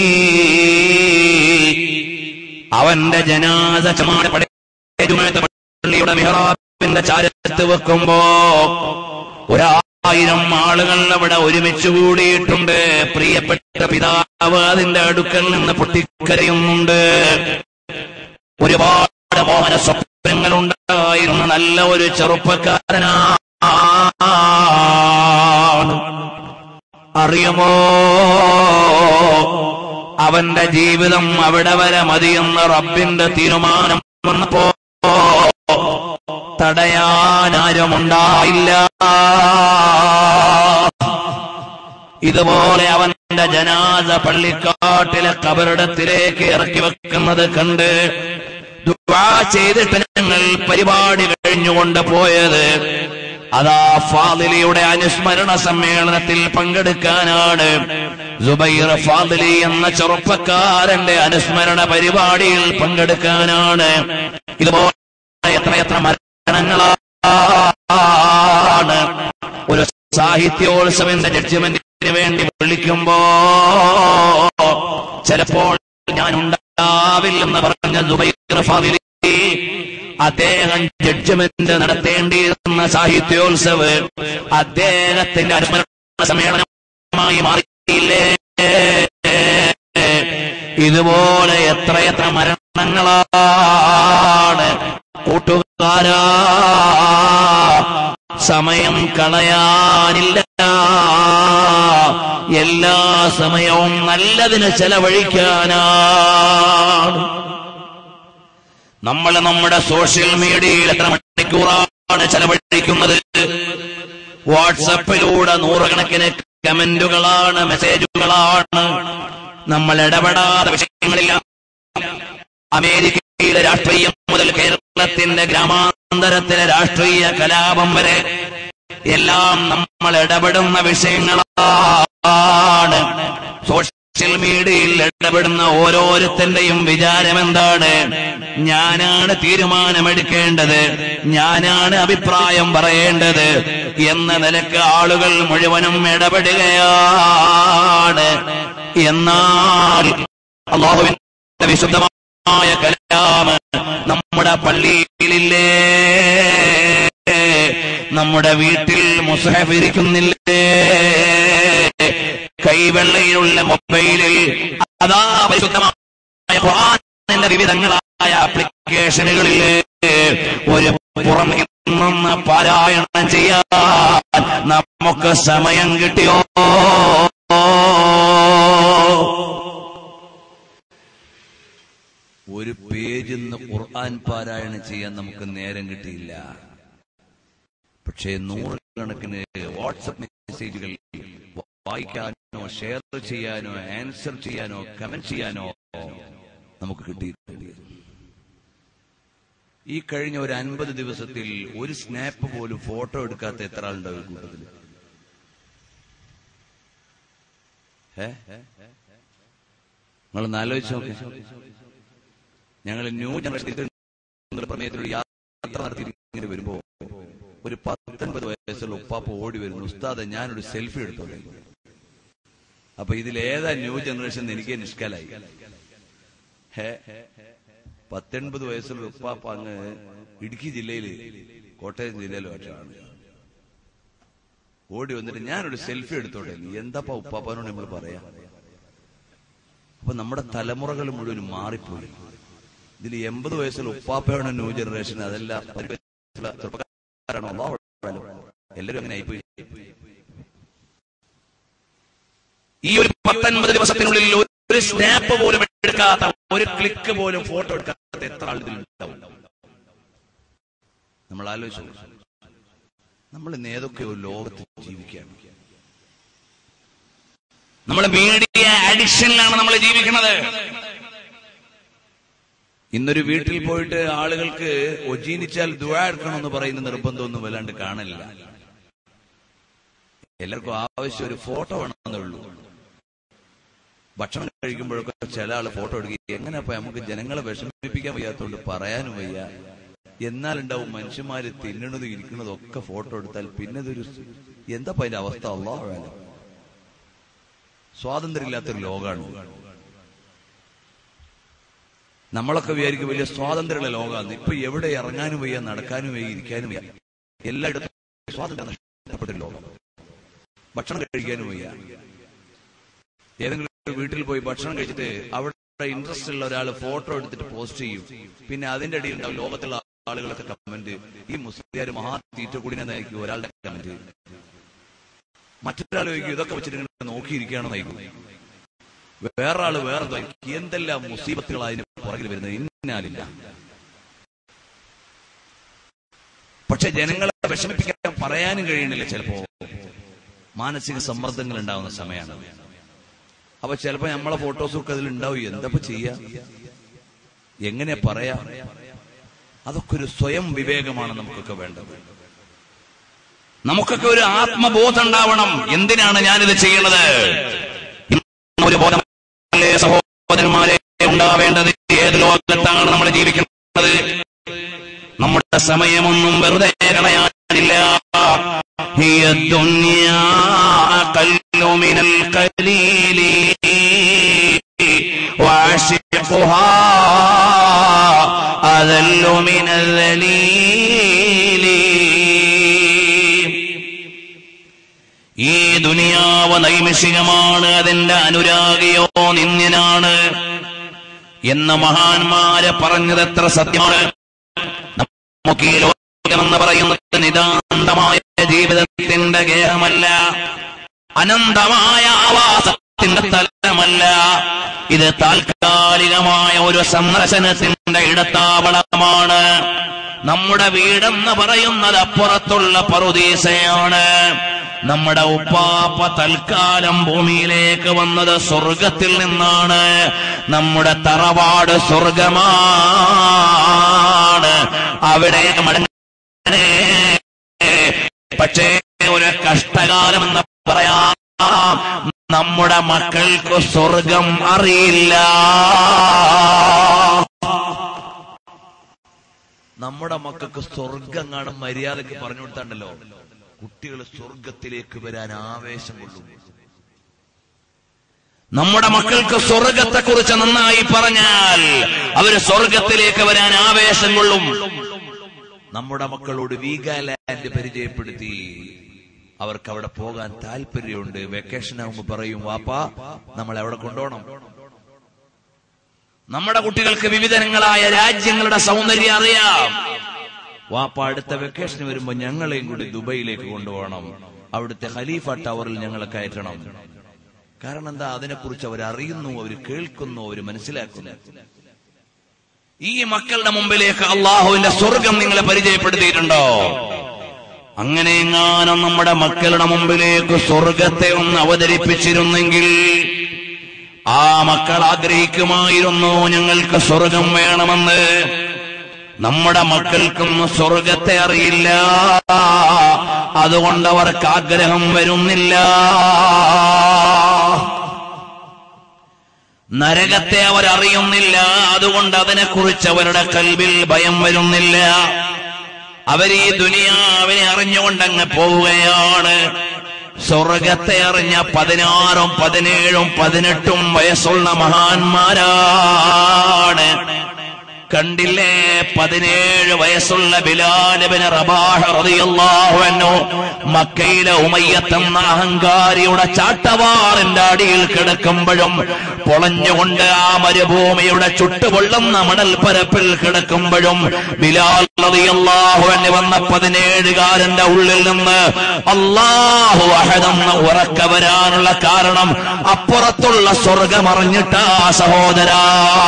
B: അവന്റെ ജനാസ ചമാട പള്ളിയുടെ മിഹ്റാബിന്റെ ചാരത്ത് വെക്കുമ്പോ ഒരാ ആയിരം ആളുകൾ അവിടെ ഒരുമിച്ച് കൂടിയിട്ടുണ്ട് പ്രിയപ്പെട്ട പിതാവ് അതിന്റെ അടുക്കൽ നിന്ന് പൊട്ടിക്കരയുന്നുണ്ട് ഒരുപാട് മോഹന സ്വപ്നങ്ങളുണ്ടായിരുന്ന നല്ല ഒരു ചെറുപ്പക്കാരനാണ് അറിയുമോ അവന്റെ ജീവിതം അവിടെ വരെ മതിയെന്ന് റബ്ബിന്റെ തീരുമാനം വന്നപ്പോ തടയാനാരുമുണ്ടായില്ല ഇതുപോലെ അവന്റെ ജനാസ പള്ളിക്കാട്ടിലെ കബറിടത്തിലേക്ക് ഇറക്കി വെക്കുന്നത് കണ്ട് ദുആ ചെയ്തിട്ട് ഞങ്ങൾ പരിപാടി കഴിഞ്ഞുകൊണ്ട് പോയത് അതാ ഫാദിലിയുടെ അനുസ്മരണ സമ്മേളനത്തിൽ പങ്കെടുക്കാനാണ് സുബൈർ ഫാദിലി എന്ന ചെറുപ്പക്കാരന്റെ അനുസ്മരണ പരിപാടിയിൽ പങ്കെടുക്കാനാണ് ഇതുപോലെ എത്രയെത്ര മരണങ്ങളാണ് ഒരു സാഹിത്യോത്സവന്റെ ജഡ്ജ്മെന്റിന് വേണ്ടി വിളിക്കുമ്പോ ചിലപ്പോൾ ഞാൻ ഉണ്ടാവില്ലെന്ന് പറഞ്ഞ സുബൈർ ഫാദിലി അദ്ദേഹം ജഡ്ജ്മെന്റ് നടത്തേണ്ടിയിരുന്ന സാഹിത്യോത്സവ് അദ്ദേഹത്തിന്റെ അനുസ്മരണ സമ്മേളനമായി മാറിയില്ലേ ഇതുപോലെ എത്രയെത്ര മരണങ്ങളാണ് കൂട്ടുകാരാ സമയം കളയാനില്ല എല്ലാ സമയവും നല്ലതിന് ചെലവഴിക്കാനാണ് നമ്മൾ നമ്മുടെ സോഷ്യൽ മീഡിയയിൽ എത്ര മണിക്കൂറാണ് ചെലവഴിക്കുന്നത് വാട്സപ്പിലൂടെ നൂറുകണക്കിന് കമന്റുകളാണ് മെസ്സേജുകളാണ് നമ്മൾ ഇടപെടാത്ത വിഷയങ്ങളില്ല അമേരിക്കയിലെ രാഷ്ട്രീയം മുതൽ കേരളത്തിന്റെ ഗ്രാമാന്തരത്തിലെ രാഷ്ട്രീയ കലാപം വരെ എല്ലാം നമ്മൾ ഇടപെടുന്ന വിഷയങ്ങളാണ് സോഷ്യൽ മീഡിയയിൽ ഇടപെടുന്ന ഓരോരുത്തന്റെയും വിചാരം എന്താണ് ഞാനാണ് തീരുമാനമെടുക്കേണ്ടത് ഞാനാണ് അഭിപ്രായം പറയേണ്ടത് എന്ന നിലക്ക് ആളുകൾ മുഴുവനും ഇടപെടുകയാണ് എന്നാൽ അള്ളാഹുവിന്റെ വിശുദ്ധമായ കലാമ് നമ്മുടെ പള്ളിയിലില്ലേ നമ്മുടെ വീട്ടിൽ മുസഹഫ് ഇരിക്കുന്നില്ലേ കൈവെള്ളയിലുള്ള മൊബൈലിൽ അതാ പരിശുദ്ധമായ ഖുർആനിന്റെ വിവിധങ്ങളായ ആപ്ലിക്കേഷനുകളിൽ ഒരു പുറമെ നിന്ന് പാരായണം ചെയ്യാൻ നമുക്ക് സമയം കിട്ടിയോ
A: ഒരു പേജിൽ നിന്ന് ഖുർആൻ പാരായണം ചെയ്യാൻ നമുക്ക് നേരം കിട്ടിയില്ല പക്ഷേ നൂറുകണക്കിന് വാട്സപ്പ് മെസ്സേജുകൾ വായിക്കാനോ ഷെയർ ചെയ്യാനോ ആൻസർ ചെയ്യാനോ കമന്റ് ചെയ്യാനോ നമുക്ക് കിട്ടിയിട്ടുണ്ട് ഈ കഴിഞ്ഞ ഒരു അൻപത് ദിവസത്തിൽ ഒരു സ്നാപ്പ് പോലും ഫോട്ടോ എടുക്കാത്ത എത്ര ആളുണ്ടാവും ഈ കൂട്ടത്തിൽ ഏ നിങ്ങളൊന്ന് ആലോചിച്ച് നോക്കി ഞങ്ങൾ ന്യൂ ജനറേഷൻ പ്രമേയത്തിലൂടെ യാത്ര നടത്തി ഇങ്ങനെ വരുമ്പോ ഒരു പത്തൊൻപത് വയസ്സുള്ള ഉപ്പാപ്പ ഓടി വരുന്നു ഉസ്താദ് ഞാനൊരു സെൽഫി എടുത്തോളെ അപ്പൊ ഇതിൽ ഏതാ ന്യൂ ജനറേഷൻ എന്ന് എനിക്ക് നിഷ്കലായി ഹേ പത്തൊൻപത് വയസ്സുള്ള ഉപ്പാപ്പ അങ്ങ് ഇടുക്കി ജില്ലയില് കോട്ടയം ജില്ലയിലോ ആണ് ഓടി വന്നിട്ട് ഞാനൊരു സെൽഫി എടുത്തോട്ടെ എന്താപ്പാ ഉപ്പാപ്പാനോട് നമ്മൾ പറയാ അപ്പൊ നമ്മുടെ തലമുറകൾ മുഴുവൻ മാറിപ്പോയി ഇതിൽ എൺപത് വയസ്സുള്ള ഉപ്പാപ്പയാണ് ന്യൂ ജനറേഷൻ അതല്ല ഒരു വയസ്സുള്ള ചെറുപ്പക്കാരാണോ അള്ളാഹു അഅലം. എല്ലാവരും അങ്ങനെ ആയിപ്പോയി
B: ഈ ഒരു പത്തൊൻപത് ദിവസത്തിനുള്ളിൽ ഒരു സ്നാപ്പ് പോലും എടുക്കാത്ത ഒരു ക്ലിക്ക് പോലും ഫോട്ടോ എടുക്കാത്ത എത്ര ആൾ ഇതിലുണ്ടാവും
A: നമ്മൾ ആലോചിച്ചു നമ്മൾ ഇന്ന് ഏതൊക്കെയോ ലോകത്ത് ജീവിക്കുകയാണ്
B: നമ്മൾ മീഡിയ അഡിക്ഷനിലാണ് നമ്മൾ ജീവിക്കുന്നത്
A: ഇന്നൊരു വീട്ടിൽ പോയിട്ട് ആളുകൾക്ക് ഒജീനിച്ചാൽ ദുആ എടുക്കണമെന്ന് പറയുന്ന നിർബന്ധമൊന്നും വല്ലാണ്ട് കാണില്ല എല്ലാവർക്കും ആവശ്യം ഒരു ഫോട്ടോ വേണമെന്നേ ഉള്ളൂ ഭക്ഷണം കഴിക്കുമ്പോഴൊക്കെ ചില ആള് ഫോട്ടോ എടുക്കുക എങ്ങനെയപ്പോ നമുക്ക് ജനങ്ങളെ വിഷമിപ്പിക്കാൻ വയ്യാത്തോണ്ട് പറയാനും വയ്യ എന്നാലുണ്ടാവും മനുഷ്യന്മാര് തിന്നണതും ഇരിക്കുന്നതും ഒക്കെ ഫോട്ടോ എടുത്താൽ പിന്നെ ഇതൊരു എന്താ അതിന്റെ അവസ്ഥ അള്ളാഹു വേണം സ്വാതന്ത്ര്യമില്ലാത്തൊരു ലോകമാണ് നമ്മളൊക്കെ വിചാരിക്കും വലിയ സ്വാതന്ത്ര്യമുള്ള ലോകമാണ് ഇപ്പൊ എവിടെ ഇറങ്ങാനും വയ്യ നടക്കാനും വയ്യ ഇരിക്കാനും വയ്യ എല്ലായിടത്തും സ്വാതന്ത്ര്യം നഷ്ടപ്പെട്ട ഒരു ലോകം ഭക്ഷണം കഴിക്കാനും വയ്യ ഏതെങ്കിലും ഒരു വീട്ടിൽ പോയി ഭക്ഷണം കഴിച്ചിട്ട് അവിടെ ഇൻട്രസ്റ്റ് ഉള്ള ഒരാൾ ഫോട്ടോ എടുത്തിട്ട് പോസ്റ്റ് ചെയ്യും പിന്നെ അതിന്റെ അടിയിൽ ഉണ്ടാവും ലോകത്തുള്ള ആളുകളൊക്കെ കമന്റ് ഈ മുസ്ലിംകാർ മഹാ തീറ്റ കൂടിനെന്നായിരിക്കും ഒരാളുടെ കമന്റ് മറ്റൊരാൾ ചോദിക്കും ഇതൊക്കെ വെച്ചിട്ട് ഇങ്ങനെ നോക്കിയിരിക്കുകയാണെന്ന് നയിക്കും വേറെ ആള് വേറെ എന്തോ ആയിരിക്കും. എന്തെല്ലാം മുസീബത്തുകൾ അതിന് പുറകിൽ വരുന്നത് ഇന്നാലില്ല പക്ഷെ ജനങ്ങളെ വിഷമിപ്പിക്കാൻ പറയാനും കഴിയണില്ല ചിലപ്പോ മാനസിക സമ്മർദ്ദങ്ങൾ ഉണ്ടാവുന്ന സമയമാണ് അപ്പൊ ചിലപ്പോ നമ്മളെ ഫോട്ടോസൊക്കെ അതിൽ ഉണ്ടാവും എന്തപ്പോ ചെയ്യാ എങ്ങനെ പറയാ അതൊക്കെ ഒരു സ്വയം വിവേകമാണ് നമുക്കൊക്കെ വേണ്ടത്
B: നമുക്കൊക്കെ ഒരു ആത്മബോധം ഉണ്ടാവണം എന്തിനാണ് ഞാനിത് ചെയ്യുന്നത് ഇന്ന് ഒരു ബോധമല്ലേ സഹോദരന്മാരെ ഉണ്ടാവേണ്ടത് ഏത് ലോകത്താണ് നമ്മൾ ജീവിക്കുന്നത് നമ്മുടെ സമയമൊന്നും വെറുതെ കളയാനില്ല هي الدنيا أقل من القليل وعشقها أذل من الذليل ഈ ദുനിയാവ് നൈമിഷികമാണ് അതിന്റെ അനുരാഗിയോ നിന്ദ്യനാണ് എന്ന് മഹാന്മാര് പറഞ്ഞത് എത്ര സത്യമാണ് നമുക്ക് ഈ ലോകമെന്ന് പറയുന്നത് നിതാന്തമായ ജീവിതത്തിന്റെ ഗേഹമല്ല അനന്തമായ ആവാസത്തിന്റെ സ്ഥലമല്ല ഇത് താൽക്കാലികമായ ഒരു സന്ദർശനത്തിന്റെ ഇടത്താവളമാണ് നമ്മുടെ വീടെന്ന് പറയുന്നത് അപ്പുറത്തുള്ള പറുദീസയാണ് നമ്മുടെ ഉപ്പാപ്പ തൽക്കാലം ഭൂമിയിലേക്ക് വന്നത് സ്വർഗത്തിൽ നിന്നാണ് നമ്മുടെ തറവാട് സ്വർഗമാണ് അവിടെ മടങ്ങ പക്ഷേ ഒരു കഷ്ടകാലം എന്ന് പറയാം നമ്മുടെ മക്കൾക്ക് സ്വർഗം അറിയില്ല
A: നമ്മുടെ മക്കൾക്ക് സ്വർഗം കാണും മര്യാദക്ക് പറഞ്ഞു കൊടുത്താണ്ടല്ലോ കുട്ടികൾ സ്വർഗത്തിലേക്ക് വരാൻ ആവേശം കൊള്ളും
B: നമ്മുടെ മക്കൾക്ക് സ്വർഗത്തെ കുറിച്ച് നന്നായി പറഞ്ഞാൽ അവര് സ്വർഗത്തിലേക്ക് വരാൻ ആവേശം കൊള്ളും
A: നമ്മുടെ മക്കളോട് വീഗാലാൻഡ് പരിചയപ്പെടുത്തി അവർക്ക് അവിടെ പോകാൻ താല്പര്യമുണ്ട് വെക്കേഷൻ ആകുമ്പോ പറയും വാപ്പാ നമ്മൾ എവിടെ കൊണ്ടുപോകണം
B: നമ്മുടെ കുട്ടികൾക്ക് വിവിധങ്ങളായ രാജ്യങ്ങളുടെ സൗന്ദര്യം അറിയാം
A: വാപ്പ അടുത്ത വെക്കേഷൻ വരുമ്പോ ഞങ്ങളെയും കൂടി ദുബൈയിലേക്ക് കൊണ്ടുപോകണം അവിടുത്തെ ഖലീഫ ടവറിൽ ഞങ്ങളെ കയറ്റണം കാരണം എന്താ അതിനെക്കുറിച്ച് അവർ അറിയുന്നു അവർ കേൾക്കുന്നു അവർ മനസ്സിലാക്കുന്നു
B: ഈ മക്കളുടെ മുമ്പിലേക്ക് അള്ളാഹുവിന്റെ സ്വർഗം നിങ്ങളെ പരിചയപ്പെടുത്തിയിട്ടുണ്ടോ അങ്ങനെ എങ്ങാനും നമ്മുടെ മക്കളുടെ മുമ്പിലേക്ക് സ്വർഗത്തെ ഒന്ന് അവതരിപ്പിച്ചിരുന്നെങ്കിൽ ആ മക്കൾ ആഗ്രഹിക്കുമായിരുന്നു ഞങ്ങൾക്ക് സ്വർഗം വേണമെന്ന് നമ്മുടെ മക്കൾക്കൊന്നും സ്വർഗത്തെ അറിയില്ല അതുകൊണ്ട് അവർക്ക് ആഗ്രഹം വരുന്നില്ല നരകത്തെ അവരറിയുന്നില്ല അതുകൊണ്ട് അതിനെക്കുറിച്ച് അവരുടെ കൽവിൽ ഭയം വരുന്നില്ല അവർ ഈ ദുനിയാവിനെ അറിഞ്ഞുകൊണ്ടങ്ങ് പോവുകയാണ് സ്വർഗത്തെ അറിഞ്ഞ പതിനാറും പതിനേഴും പതിനെട്ടും വയസ്സുള്ള മഹാന്മാരാണ് കണ്ടില്ലേ പതിനേഴ് വയസ്സുള്ള ബിലാലബിന് റബാഹ് റളിയല്ലാഹു അൻഹു മക്കയിലെ ഉമയ്യത്തെന്ന അഹങ്കാരിയുടെ ചാട്ടവാറിന്റെ അടിയിൽ കിടക്കുമ്പോഴും പൊളഞ്ഞുകൊണ്ട് ആ മരുഭൂമിയുടെ ചുട്ടുപൊള്ളുന്ന മണൽ പരപ്പിൽ കിടക്കുമ്പോഴും ബിലാൽ റളിയല്ലാഹു അൻഹു വന്ന പതിനേഴുകാരന്റെ ഉള്ളിൽ നിന്ന് അള്ളാഹു അഹദെന്ന് ഉറക്ക വരാനുള്ള കാരണം അപ്പുറത്തുള്ള സ്വർഗമറിഞ്ഞിട്ടാ സഹോദരാ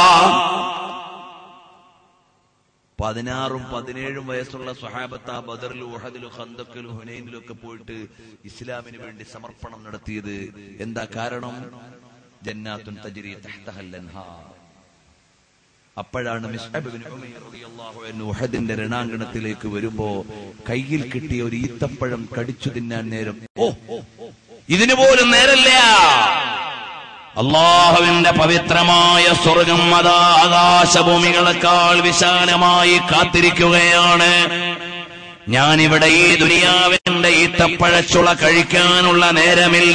A: പതിനാറും പതിനേഴും വയസ്സുള്ള സ്വഹാബത്ത ബദറിലും ഉഹദിലും ഖന്തക്കിലും ഹുനൈനിലും ഒക്കെ പോയിട്ട് ഇസ്ലാമിന് വേണ്ടി സമർപ്പണം നടത്തിയത് എന്താ കാരണം ജന്നാത്തുൻ തജ്രി തഹ്തഹൽ അൻഹാർ അപ്പോഴാണ് മിസ്അബ് ഇബ്നു ഉമൈർ റളിയല്ലാഹു അൻഹു ഉഹദിന്റെ രണാങ്കണത്തിലേക്ക് വരുമ്പോ കയ്യിൽ കിട്ടിയ ഒരു ഈത്തപ്പഴം കടിച്ചു തിന്നാൻ നേരം ഓ
B: ഇതിനു പോലും നേരല്ല അള്ളാഹുവിന്റെ പവിത്രമായ സ്വർഗം അതാ ആകാശഭൂമികളെക്കാൾ വിശാലമായി കാത്തിരിക്കുകയാണ് ഞാനിവിടെ ഈ ദുനിയാവിന്റെ ഈത്തപ്പഴച്ചുള കഴിക്കാനുള്ള നേരമില്ല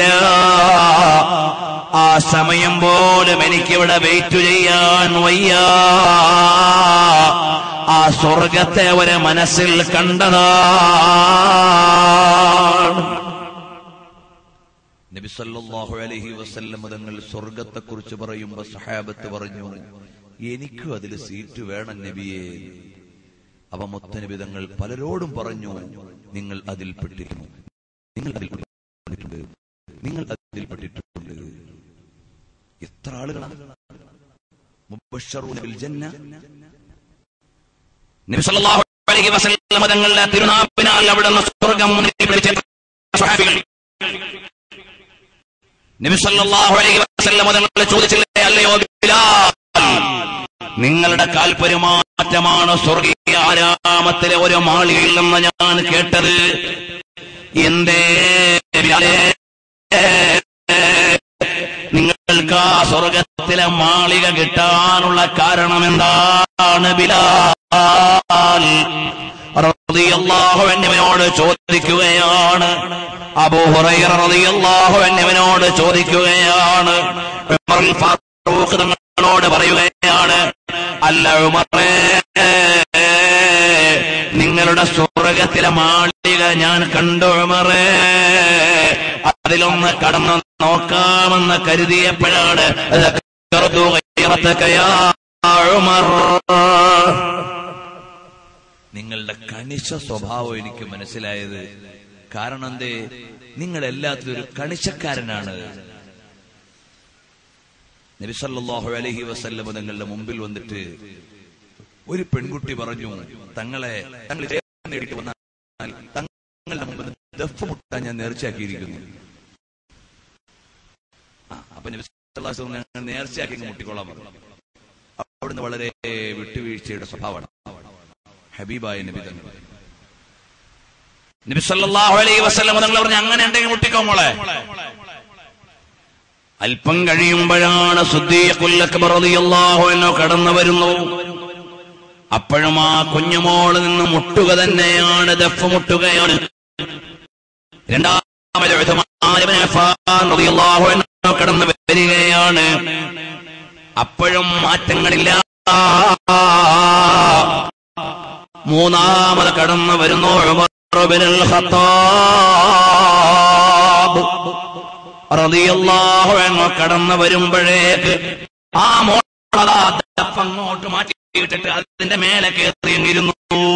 B: ആ സമയം പോലും എനിക്കിവിടെ വെയിറ്റ് ചെയ്യാൻ വയ്യ ആ സ്വർഗത്തെ അവരെ മനസ്സിൽ കണ്ടതാണ്
A: നബി സല്ലല്ലാഹു അലൈഹി വസല്ലം തങ്ങൾ സ്വർഗത്തെക്കുറിച്ച് പറയുമ്പോൾ സഹാബത്ത് പറഞ്ഞു എനിക്കും അതിൽ സീറ്റ് വേണം നബിയെ അവ മുത്തനബി തങ്ങൾ പലരോടും പറഞ്ഞു നിങ്ങൾ അതിൽ പെട്ടിരുന്നു നിങ്ങൾ അതിൽ പെട്ടിട്ടുണ്ട് നിങ്ങൾ അതിൽ പെട്ടിട്ടുണ്ട് എത്ര ആളുകളാണ് മുബശ്ശറൂന ബിൽ ജന്ന
B: നബി സല്ലല്ലാഹു അലൈഹി വസല്ലം തങ്ങളുടെ തിരുനാപ്പിനാൽ അവിടെ നിന്ന് സ്വർഗം മുന്നിൽ പിടിച്ച സ്വഹാബികൾ നബി സല്ലല്ലാഹു അലൈഹി വസല്ലം തങ്ങൾ ചോദിച്ചില്ലേ അല്ലയോ ബിലാൽ നിങ്ങളുടെ കാൽപെരുമാറ്റമാണ് സ്വർഗീയ ആരാമത്തിലെ ഒരു മാളികയിൽ നിന്ന് ഞാൻ കേട്ടത് എന്തേ ബിലാലേ നിങ്ങൾക്ക് ആ സ്വർഗത്തിലെ മാളിക കിട്ടാനുള്ള കാരണം എന്താണ് ബിലാൽ റളിയല്ലാഹു അൻഹുവിനോട് ചോദിക്കുകയാണ് അബൂ ഹുറൈറ റളിയല്ലാഹു അൻഹുവിനോട് ചോദിക്കുകയാണ് ഉമറുൽ ഫാറൂഖ് തങ്ങളോട് പറയുകയാണ് അല്ല ഉമറേ നിങ്ങളുടെ സ്വർഗത്തിലെ മാളിക ഞാൻ കണ്ടു ഉമറേ അതിലൊന്ന് കടന്നു നോക്കാമെന്ന് കരുതിയപ്പോഴാണ് ذكرت غيرتك يا عمر.
A: നിങ്ങളുടെ കണിശ സ്വഭാവം എനിക്ക് മനസ്സിലായത് കാരണം എന്തേ നിങ്ങൾ എല്ലാത്തിലും ഒരു കണിശക്കാരനാണ് നബി സല്ലല്ലാഹു അലൈഹി വസല്ലം തങ്ങളുടെ മുമ്പിൽ വന്നിട്ട് ഒരു പെൺകുട്ടി പറഞ്ഞു തങ്ങളെ തങ്ങൾ ജയം നേടിയിട്ട് വന്നാൽ തങ്ങളുടെ മുമ്പിൽ ദഫ് മുട്ടാൻ ഞാൻ നേർച്ചയാക്കിയിരിക്കുന്നു ആ, അപ്പൊ നബി സല്ലല്ലാഹു അലൈഹി വസല്ലം ഞങ്ങൾ നേർച്ചയാക്കി അങ്ങ് മുട്ടിക്കൊള്ളാൻ പറഞ്ഞു അവിടുന്ന് വളരെ വിട്ടുവീഴ്ചയുടെ സ്വഭാവമാണ് ഹബീബായ നബി തങ്ങൾ
B: നബി സല്ലല്ലാഹു അലൈഹി വസല്ലം തങ്ങൾ പറഞ്ഞു അങ്ങനെ ഉണ്ടെങ്കിൽ മുട്ടിക്കോ മോളെ അല്പം കഴിയുമ്പോഴാണ് സുദ്ദീഖുൽ അക്ബർ റളിയല്ലാഹു അൻഹു കടന്നു വരുന്നു അപ്പോഴും ആ കുഞ്ഞുമോള് നിന്ന് മുട്ടുക തന്നെയാണ് ദഫ് മുട്ടുകയാണ് രണ്ടാമത് ഉസ്മാൻ ഇബ്നു അഫ്ഫാൻ റളിയല്ലാഹു അൻഹു കടന്നു വരികയാണ് അപ്പോഴും മാറ്റങ്ങളില്ല മൂന്നാമത് കടന്നു വരുന്നു ഉമർ ഇബ്നുൽ ഖത്താബ് റളിയല്ലാഹു അൻഹു കടന്നു വരുമ്പോഴേക്ക് ആ മോളതാ ദഫ് അങ്ങോട്ട് മാറ്റിയിട്ടിട്ട് അതിന്റെ മേലെ കയറിയിരുന്നു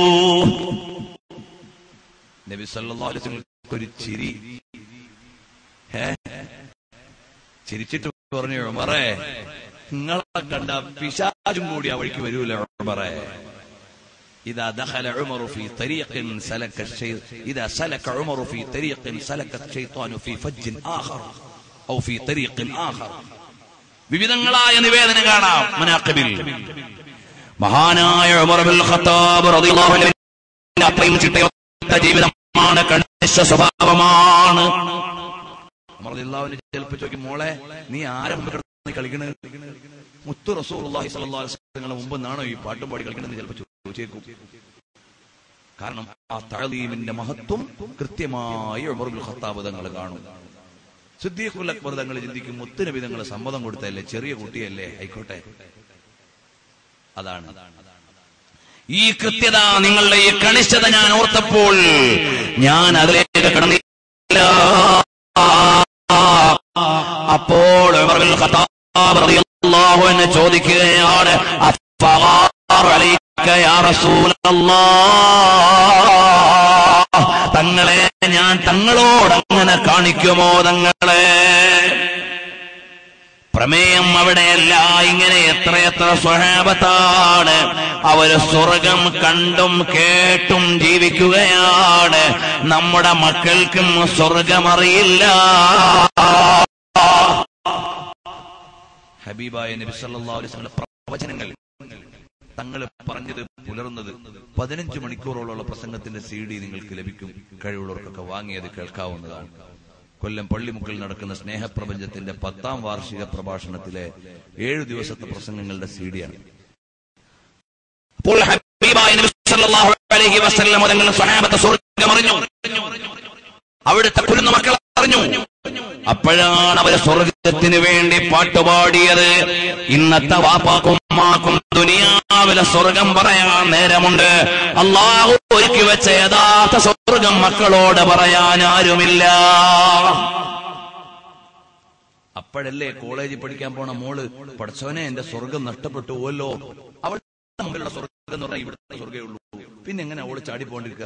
A: നബി സല്ലല്ലാഹു അലൈഹി വസല്ലം ഒരു ചിരി ഹേ? ചിരിച്ചിട്ട് പറഞ്ഞു ഉമറേ നിങ്ങളെ കണ്ട പിശാചും കൂടി ആ വഴിക്ക് വരൂല ഉമറേ إذا دخل عمر في طريق سلك الشيء إذا سلك عمر في طريق سلك الشيطان في فج آخر أو في طريق آخر
B: വിവിധങ്ങളായ നിവേദനം കാണാം മനാഖിബിൽ മഹാനായ ഉമർ ബിൻ ഖത്താബ് റളിയല്ലാഹു അൻഹുവിന്റെ അത്രയും ചിട്ടയൊത്ത ജീവിതമാണ് കണിശ സ്വഭാവമാണ്
A: ഉമർ റളിയല്ലാഹുവിനെ ചിലപ്പോൾ ചോദിക്കും മോളെ നീ ആരെ മുമ്പ് കിടന്ന് കളിക്കണ മുത്തു റസൂലുള്ളാഹി സ്വല്ലല്ലാഹു അലൈഹി വസല്ലം മുമ്പ് നിന്നാണോ ഈ പാട്ടും പാടി കളിക്കണമെന്ന് ചിലപ്പോൾ ചോദിച്ചേക്കും കാരണം ആ തഴലീമിന്റെ മഹത്വം കൃത്യമായി ഉമർ ബിൻ ഖത്താബ് തങ്ങൾ കാണും സിദ്ദീഖുൽ അക്ബർ തങ്ങൾ ചിന്തിക്കും മുത്തുനബി തങ്ങൾ സമ്മതം കൊടുത്തല്ലേ ചെറിയ കുട്ടിയല്ലേ ആയിക്കോട്ടെ അതാണ്
B: ഈ കൃത്യത നിങ്ങളുടെ ഈ കണിശത ഞാൻ ഓർത്തപ്പോൾ ഞാൻ അതിലേക്ക് കടന്നില്ല അപ്പോൾ ഉമർ ബിൻ ഖത്താബ് റളിയല്ലാഹു അൻഹു ചോദിക്കുകയാണ് അഫ്ഫാർ അലൈക യാ റസൂലല്ലാഹ് തങ്ങളെ ഞാൻ തങ്ങളോട് അങ്ങനെ കാണിക്കുമോ തങ്ങളെ പ്രമേയം അവിടെയല്ല ഇങ്ങനെ എത്രയെത്ര സ്വഹാബത്താണ് അവര് സ്വർഗം കണ്ടും കേട്ടും ജീവിക്കുകയാണ് നമ്മുടെ മക്കൾക്കും സ്വർഗമറിയില്ല
A: ഹബീബായ നബി സല്ലല്ലാഹു അലൈഹി വസല്ലം പ്രവചനങ്ങൾ തങ്ങൾ പറഞ്ഞത് പുലർന്നത് പതിനഞ്ച് മണിക്കൂറോളമുള്ള പ്രസംഗത്തിന്റെ സി ഡി നിങ്ങൾക്ക് ലഭിക്കും കഴിവുള്ളവർക്കൊക്കെ വാങ്ങി അത് കേൾക്കാവുന്നതാണ് കൊല്ലം പള്ളിമുക്കിൽ നടക്കുന്ന സ്നേഹപ്രപഞ്ചത്തിന്റെ പത്താം വാർഷിക പ്രഭാഷണത്തിലെ ഏഴു ദിവസത്തെ പ്രസംഗങ്ങളുടെ സി ഡിയാണ്
B: അപ്പോൾ ഹബീബായ നബി സല്ലല്ലാഹു അലൈഹി വസല്ലം തങ്ങൾ സ്വഹാബത്തെ സ്വർഗമറിഞ്ഞു അവിടുത്തെ കുരുന്ന മക്കൾ അറിഞ്ഞു അപ്പോഴാണ് അവര് സ്വർഗത്തിന് വേണ്ടി പാട്ടുപാടിയത് ഇന്നത്തെ വാപ്പാക്കും ഉമ്മാക്കും ദുനിയാവിലെ സ്വർഗം പറയാൻ നേരമുണ്ട് അള്ളാഹു ഒരുക്കി വെച്ച യഥാർത്ഥ സ്വർഗം മക്കളോട് പറയാൻ ആരുമില്ല
A: അപ്പോഴല്ലേ കോളേജിൽ പഠിക്കാൻ പോണ മോള് പഠിച്ചവനെ എന്റെ സ്വർഗം നഷ്ടപ്പെട്ടു പോലോ അവൾ മുമ്പിലുള്ള സ്വർഗം എന്ന് പറഞ്ഞാൽ ഇവിടുത്തെ സ്വർഗേ ഉള്ളൂ പിന്നെ എങ്ങനെ അവള് ചാടിപ്പോണ്ടിരിക്കുക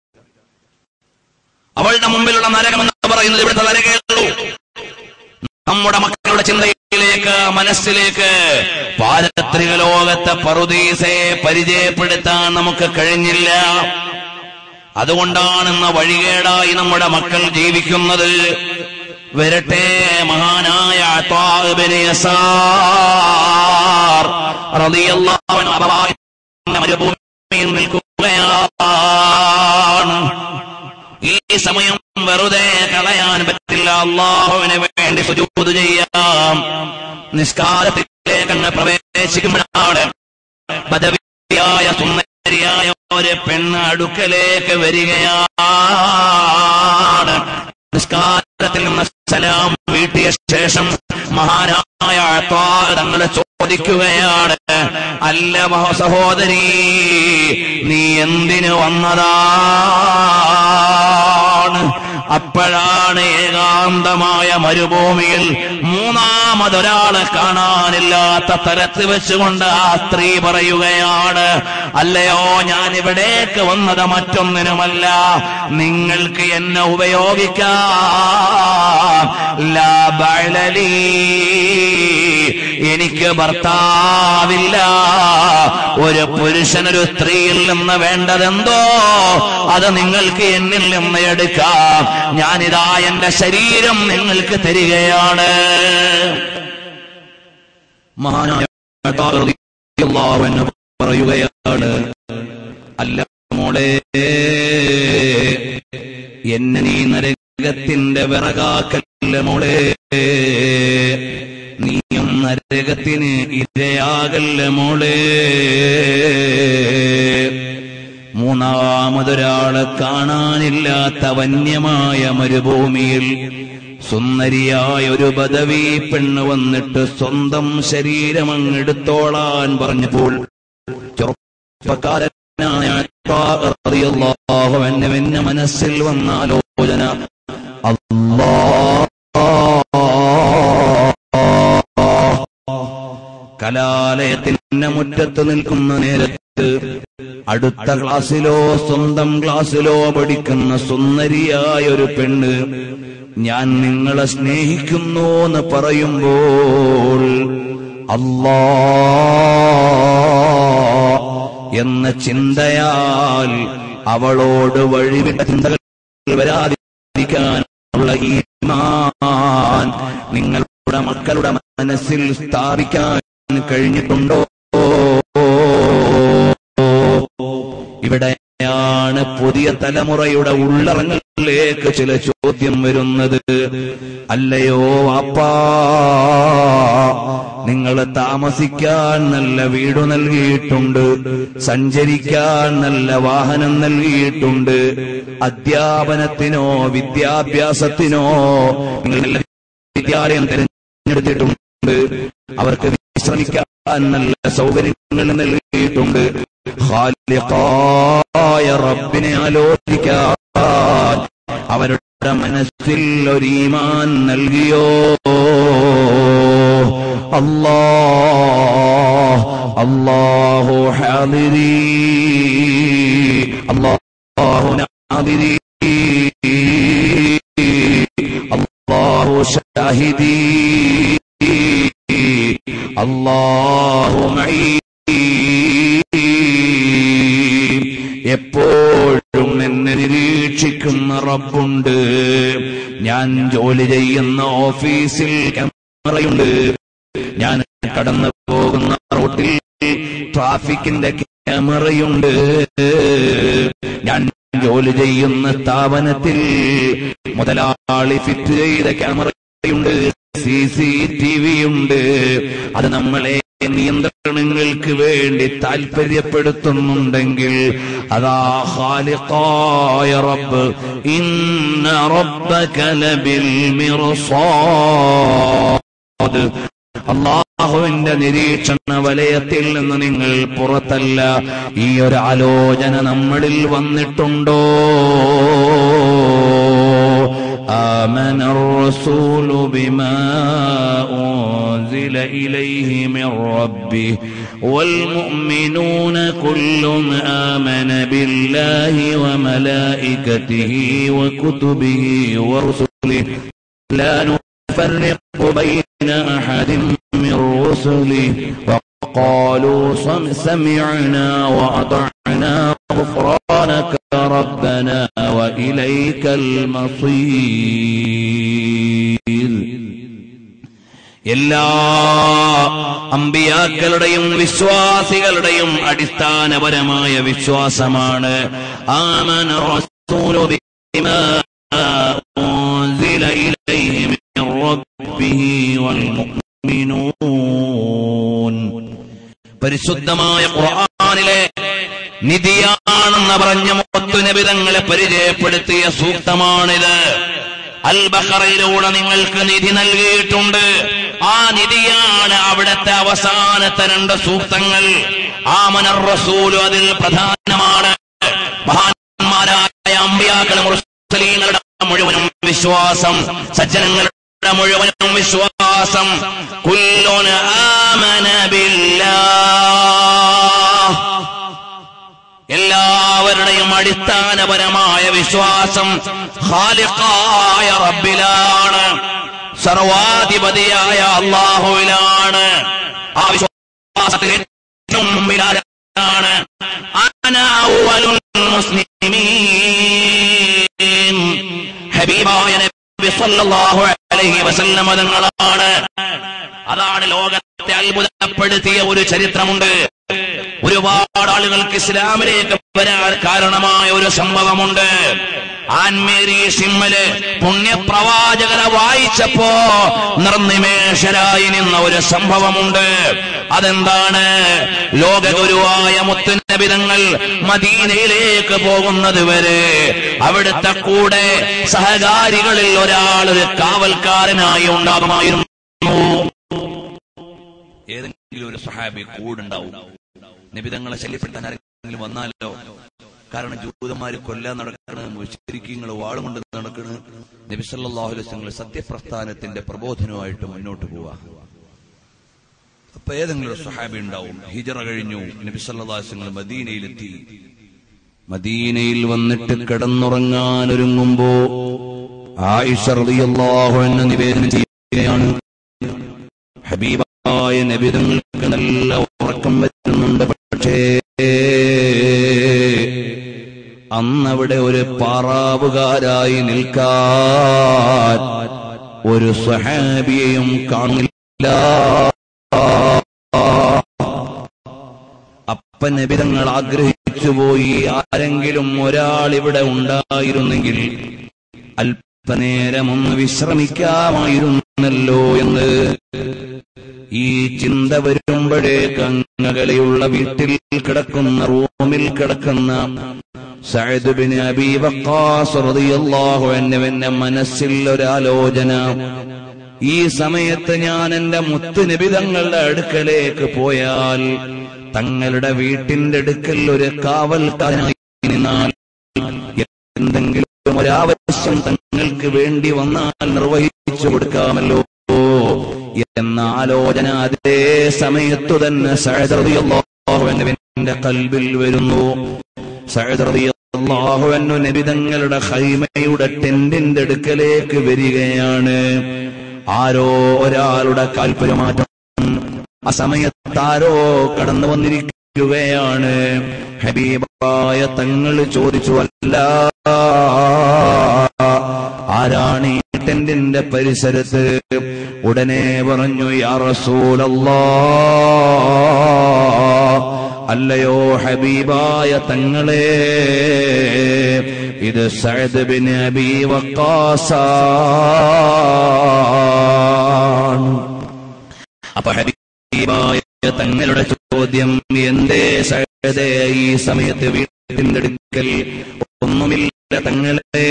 B: അവളുടെ മുമ്പിലുള്ള നരകം എന്ന് പറയുന്നത് ഇവിടുത്തെ നരകേ ഉള്ളൂ നമ്മുടെ മക്കളുടെ ചിന്തയിലേക്ക് മനസ്സിലേക്ക് പാരത്രിക ലോകത്തെ പറുദീസയെ പരിചയപ്പെടുത്താൻ നമുക്ക് കഴിഞ്ഞില്ല അതുകൊണ്ടാണ് ഇന്ന് വഴികേടായി നമ്മുടെ മക്കൾ ജീവിക്കുന്നത് വരട്ടെ മഹാനായ അത്വാ ഇബ്നു യസാർ റളിയല്ലാഹു അൻഹു അബവായി മരുഭൂമിയിൽ നിൽക്കുകയാണ് ഈ സമയം വെറുതെ കളയാൻ പറ്റില്ല അള്ളാഹുവിന് വേണ്ടി സുജൂത് ചെയ്യാം നിസ്കാരത്തിലേക്കങ്ങ് പ്രവേശിക്കുമ്പോഴാണ് പദവിയായ സുന്ദരിയായ ഒരു പെണ്ണ് അടുക്കലേക്ക് വരികയാണ് നിസ്കാരത്തിൽ നിന്ന് സലാം വീട്ടിയ ശേഷം മഹാനായ തങ്ങൾ ചോദിക്കുകയാണ് അല്ല മഹ സഹോദരി നീ എന്തിനു വന്നതാണ് അപ്പോഴാണ് ഏകാന്തമായ മരുഭൂമിയിൽ മൂന്നാമതൊരാളെ കാണാനില്ലാത്ത തരത്ത് വെച്ചുകൊണ്ട് ആ സ്ത്രീ പറയുകയാണ് അല്ലയോ ഞാൻ ഇവിടേക്ക് വന്നത് മറ്റൊന്നിനുമല്ല നിങ്ങൾക്ക് എന്നെ ഉപയോഗിക്കാം ലാ ബഅലലി. എനിക്ക് ഭർത്താവില്ല ഒരു പുരുഷൻ ഒരു സ്ത്രീയിൽ നിന്ന് വേണ്ടതെന്തോ അത് നിങ്ങൾക്ക് എന്നിൽ നിന്ന് എടുക്കാം ഞാനിതാ എന്റെ ശരീരം നിങ്ങൾക്ക് തരികയാണ്
A: മഹാനായ റളിയല്ലാഹു അൻഹു പറയുകയാണ് അല്ല മോളെ എന്നെ നീ നരകത്തിന്റെ വിറകാക്കല്ല മോളെ നീയും നരകത്തിന് ഇരയാകല്ല മോളെ മൂന്നാമതൊരാളെ കാണാനില്ലാത്ത വന്യമായ മരുഭൂമിയിൽ സുന്ദരിയായ ഒരു ബദവി പെണ്ണ് വന്നിട്ട് സ്വന്തം ശരീരം അങ്ങെടുത്തോളാൻ പറഞ്ഞപ്പോൾ ചെറുപ്പക്കാരനായ റളിയല്ലാഹു അൻഹു എന്നെ മനസ്സിൽ വന്ന ആലോചന അല്ലാ കലാലയത്തിന്റെ മുറ്റത്ത് നിൽക്കുന്ന നേരത്ത് അടുത്ത ക്ലാസ്സിലോ സ്വന്തം ക്ലാസ്സിലോ പഠിക്കുന്ന സുന്ദരിയായ ഒരു പെണ്ണ് ഞാൻ നിങ്ങളെ സ്നേഹിക്കുന്നു എന്ന് പറയുമ്പോൾ അല്ലാ എന്ന ചിന്തയാൽ അവളോട് വഴിവിട്ട ചിന്തകൾ വരാതിരിക്കാനുള്ള ഈമാൻ നിങ്ങളുടെ മക്കളുടെ മനസ്സിൽ സ്ഥാപിക്കാൻ കഴിഞ്ഞിട്ടുണ്ടോ ഇവിടെയാണ് പുതിയ തലമുറയുടെ ഉള്ളറങ്ങളിലേക്ക് ചില ചോദ്യം വരുന്നത് അല്ലയോ വാപ്പാ നിങ്ങൾ താമസിക്കാൻ നല്ല വീട് നൽകിയിട്ടുണ്ട് സഞ്ചരിക്കാൻ നല്ല വാഹനം നൽകിയിട്ടുണ്ട് അധ്യാപനത്തിനോ വിദ്യാഭ്യാസത്തിനോ നിങ്ങൾ നല്ല വിദ്യാലയം തിരഞ്ഞെടുത്തിട്ടുണ്ട് അവർക്ക് വിശ്രമിക്കാൻ നല്ല സൗകര്യങ്ങൾ നൽകിയിട്ടുണ്ട് ഖാലിഖായ റബ്ബിനെ ആലോചിക്കാൻ അവരുടെ മനസ്സിൽ ഒരു ഈമാൻ നൽകിയോ അല്ലാ അല്ലാഹു ഹാദിരി അല്ലാഹു നാദിരി അല്ലാഹു ഷാഹിദി അല്ലാഹു മഈ എപ്പോഴും എന്നെ നിരീക്ഷിക്കുന്ന റബ്ബുണ്ട് ഞാൻ ജോലി ചെയ്യുന്ന ഓഫീസിൽ ക്യാമറയുണ്ട് ഞാൻ കടന്നു പോകുന്ന റോട്ടിൽ ട്രാഫിക്കിന്റെ ക്യാമറയുണ്ട് ഞാൻ ജോലി ചെയ്യുന്ന സ്ഥാപനത്തിൽ മുതലാളി ഫിറ്റ് ചെയ്ത ക്യാമറയുണ്ട് സി സി ടി വി ഉണ്ട് അത് നമ്മളെ നിയന്ത്രണങ്ങൾക്ക് വേണ്ടി താല്പര്യപ്പെടുത്തുന്നുണ്ടെങ്കിൽ അതാ ഖാലിഖായ റബ്ബ് ഇന്ന റബ്ബക ലബിൽ മിർസാദ് അള്ളാഹുവിന്റെ നിരീക്ഷണ വലയത്തിൽ നിന്ന് നിങ്ങൾ പുറത്തല്ല ഈ ഒരു ആലോചന നമ്മളിൽ വന്നിട്ടുണ്ടോ آمن الرسول بما أنزل إليه من ربه والمؤمنون كل آمن بالله وملائكته وكتبه ورسله لا نفرق بين أحد من رسله وقالوا صم سمعنا وأطعنا غفرانك ربنا وإليك المصير എല്ലാ അമ്പിയാക്കളുടെയും വിശ്വാസികളുടെയും അടിസ്ഥാനപരമായ വിശ്വാസമാണ് ആമന റസൂലു ബിമാ ഉൻസില ഇലൈഹി മിൻ റബ്ബിഹി വൽ മുഅ്മിനൂൻ പരിശുദ്ധമായ ഖുർആനിലെ നിധിയാണെന്ന് പറഞ്ഞ മുത്തുനബിതങ്ങളെ പരിചയപ്പെടുത്തിയ സൂക്തമാണിത് അൽ ബഹറയിലൂടെ നിങ്ങൾക്ക് നിധി നൽകിയിട്ടുണ്ട് ആ നിധിയാണ് അവിടുത്തെ അവസാനത്തെ രണ്ട് സൂക്തങ്ങൾ ആമനർ റസൂല് അതിൽ പ്രധാനമാണ് മഹാന്മാരായ അമ്പിയാക്കളും മുസ്ലിങ്ങളുടെ മുഴുവനും വിശ്വാസം സജ്ജനങ്ങളുടെ മുഴുവനും വിശ്വാസം കുല്ലുന ആമന ബില്ലാഹ് എല്ലാവരുടെയും അടിസ്ഥാനപരമായ വിശ്വാസം ഖാലിഖായ റബ്ബിലാണ് സർവാധിപതിയായ അള്ളാഹുവിലാണ് ആ വിശ്വാസത്തിൽ ഏറ്റവും മുമ്പിലാണ് അന അവ്വലുൽ മുസ്ലിമീൻ ഹബീബായ നബി സല്ലല്ലാഹു അലൈഹി വസല്ലം തങ്ങളാണ് അതാണ് ലോകത്തെ അത്ഭുതപ്പെടുത്തിയ ഒരു ചരിത്രമുണ്ട് ഒരുപാട് ആളുകൾക്ക് ഇസ്ലാമിലേക്ക് വരാൻ കാരണമായ ഒരു സംഭവമുണ്ട് ആൻമേരി സിമ്മല് പുണ്യപ്രവാചകനെ വായിച്ചപ്പോ നിർനിമേഷരായി നിന്ന ഒരു സംഭവമുണ്ട് അതെന്താണ് ലോകഗുരുവായ മുത്തുനബിതങ്ങൾ മദീനയിലേക്ക് പോകുന്നത് വരെ അവിടുത്തെ കൂടെ സഹകാരികളിൽ ഒരാൾ ഒരു കാവൽക്കാരനായി ഉണ്ടാകുമായിരുന്നു ഏതെങ്കിലും ഒരു സഹാബി കൂടുണ്ടാവും നബിതങ്ങളെ ശല്യപ്പെടുത്താൻ ആരെങ്കിലും വന്നാലോ കാരണം ജൂതന്മാര് കൊല്ലാൻ നടക്കണ് മുസ്ലിങ്ങൾ വാളുകൊണ്ട് നടക്കണ് നബിസല്ലാഹു അലൈസ് സത്യപ്രസ്ഥാനത്തിന്റെ പ്രബോധനവുമായിട്ട് മുന്നോട്ട് പോവാ അപ്പൊ ഏതെങ്കിലും ഒരു സഹാബി ഉണ്ടാവും ഹിജറ കഴിഞ്ഞു നബിസല്ലാസ്ങ്ങൾ മദീനയിലെത്തി മദീനയിൽ വന്നിട്ട് കിടന്നുറങ്ങാൻ ഒരുങ്ങുമ്പോ ആയിഷ റളിയല്ലാഹു അൻഹ നിവേദനം ചെയ്യുകയാണ് ഹബീബായ നബിതങ്ങൾക്ക് നല്ല ഉറക്കം വരുന്നുണ്ട് പക്ഷേ അന്നവിടെ ഒരു പാറാവുകാരായി നിൽക്കാൻ ഒരു സഹാബിയെയും കാണില്ല അപ്പ നബിതങ്ങൾ ആഗ്രഹിച്ചു പോയി ആരെങ്കിലും ഒരാൾ ഇവിടെ ഉണ്ടായിരുന്നെങ്കിൽ അല്പനേരമൊന്ന് വിശ്രമിക്കാമായിരുന്നല്ലോ എന്ന് ഈ ചിന്ത വരുമ്പോഴേക്ക് അങ്ങകലെയുള്ള വീട്ടിൽ കിടക്കുന്ന റൂമിൽ കിടക്കുന്ന സഅദ് ബിൻ അബീ വഖാസ് റളിയല്ലാഹു അൻഹുവിന്റെ മനസ്സിൽ ഒരാലോചന ഈ സമയത്ത് ഞാൻ എന്റെ മുത്തുനിബിതങ്ങളുടെ അടുക്കലേക്ക് പോയാൽ തങ്ങളുടെ വീട്ടിന്റെ അടുക്കൽ ഒരു കാവൽക്കാരനായി നിന്നാൽ എന്തെങ്കിലും ഒരാവശ്യം തങ്ങൾക്ക് വേണ്ടി വന്നാൽ നിർവഹിച്ചു കൊടുക്കാമല്ലോ എന്ന ആലോചന അതേ സമയത്തു തന്നെ സഅദ് റളിയല്ലാഹു അൻഹുവിന്റെ കൽബിൽ വരുന്നു സഅദ് റളിയല്ലാഹു അൻഹു നബിതങ്ങളുടെ ഖൈമയുടെ ടെന്റിന്റെ അടുക്കലേക്ക് വരികയാണ് ആരോ ഒരാളുടെ കാൽപര്യമാറ്റം ആ സമയത്ത് ആരോ കടന്നു വന്നിരിക്കുകയാണ് ഹബീബായ തങ്ങൾ ചോദിച്ചു അല്ല ആരാണ് ഈ ടെന്റിന്റെ പരിസരത്ത് ഉടനെ പറഞ്ഞു യാ റസൂലല്ലാ അല്ലയോ ഹബീബായ തങ്ങളെ ഇത് സഅദ് ബിൻ അബീ വക്കാസാണ് അപ്പൊ ഹബീബായ തങ്ങളുടെ ചോദ്യം എന്തേ സഅദേ ഈ സമയത്ത് വീട്ടിന്റെ അടുക്കൽ ഒന്നുമില്ല തങ്ങളെ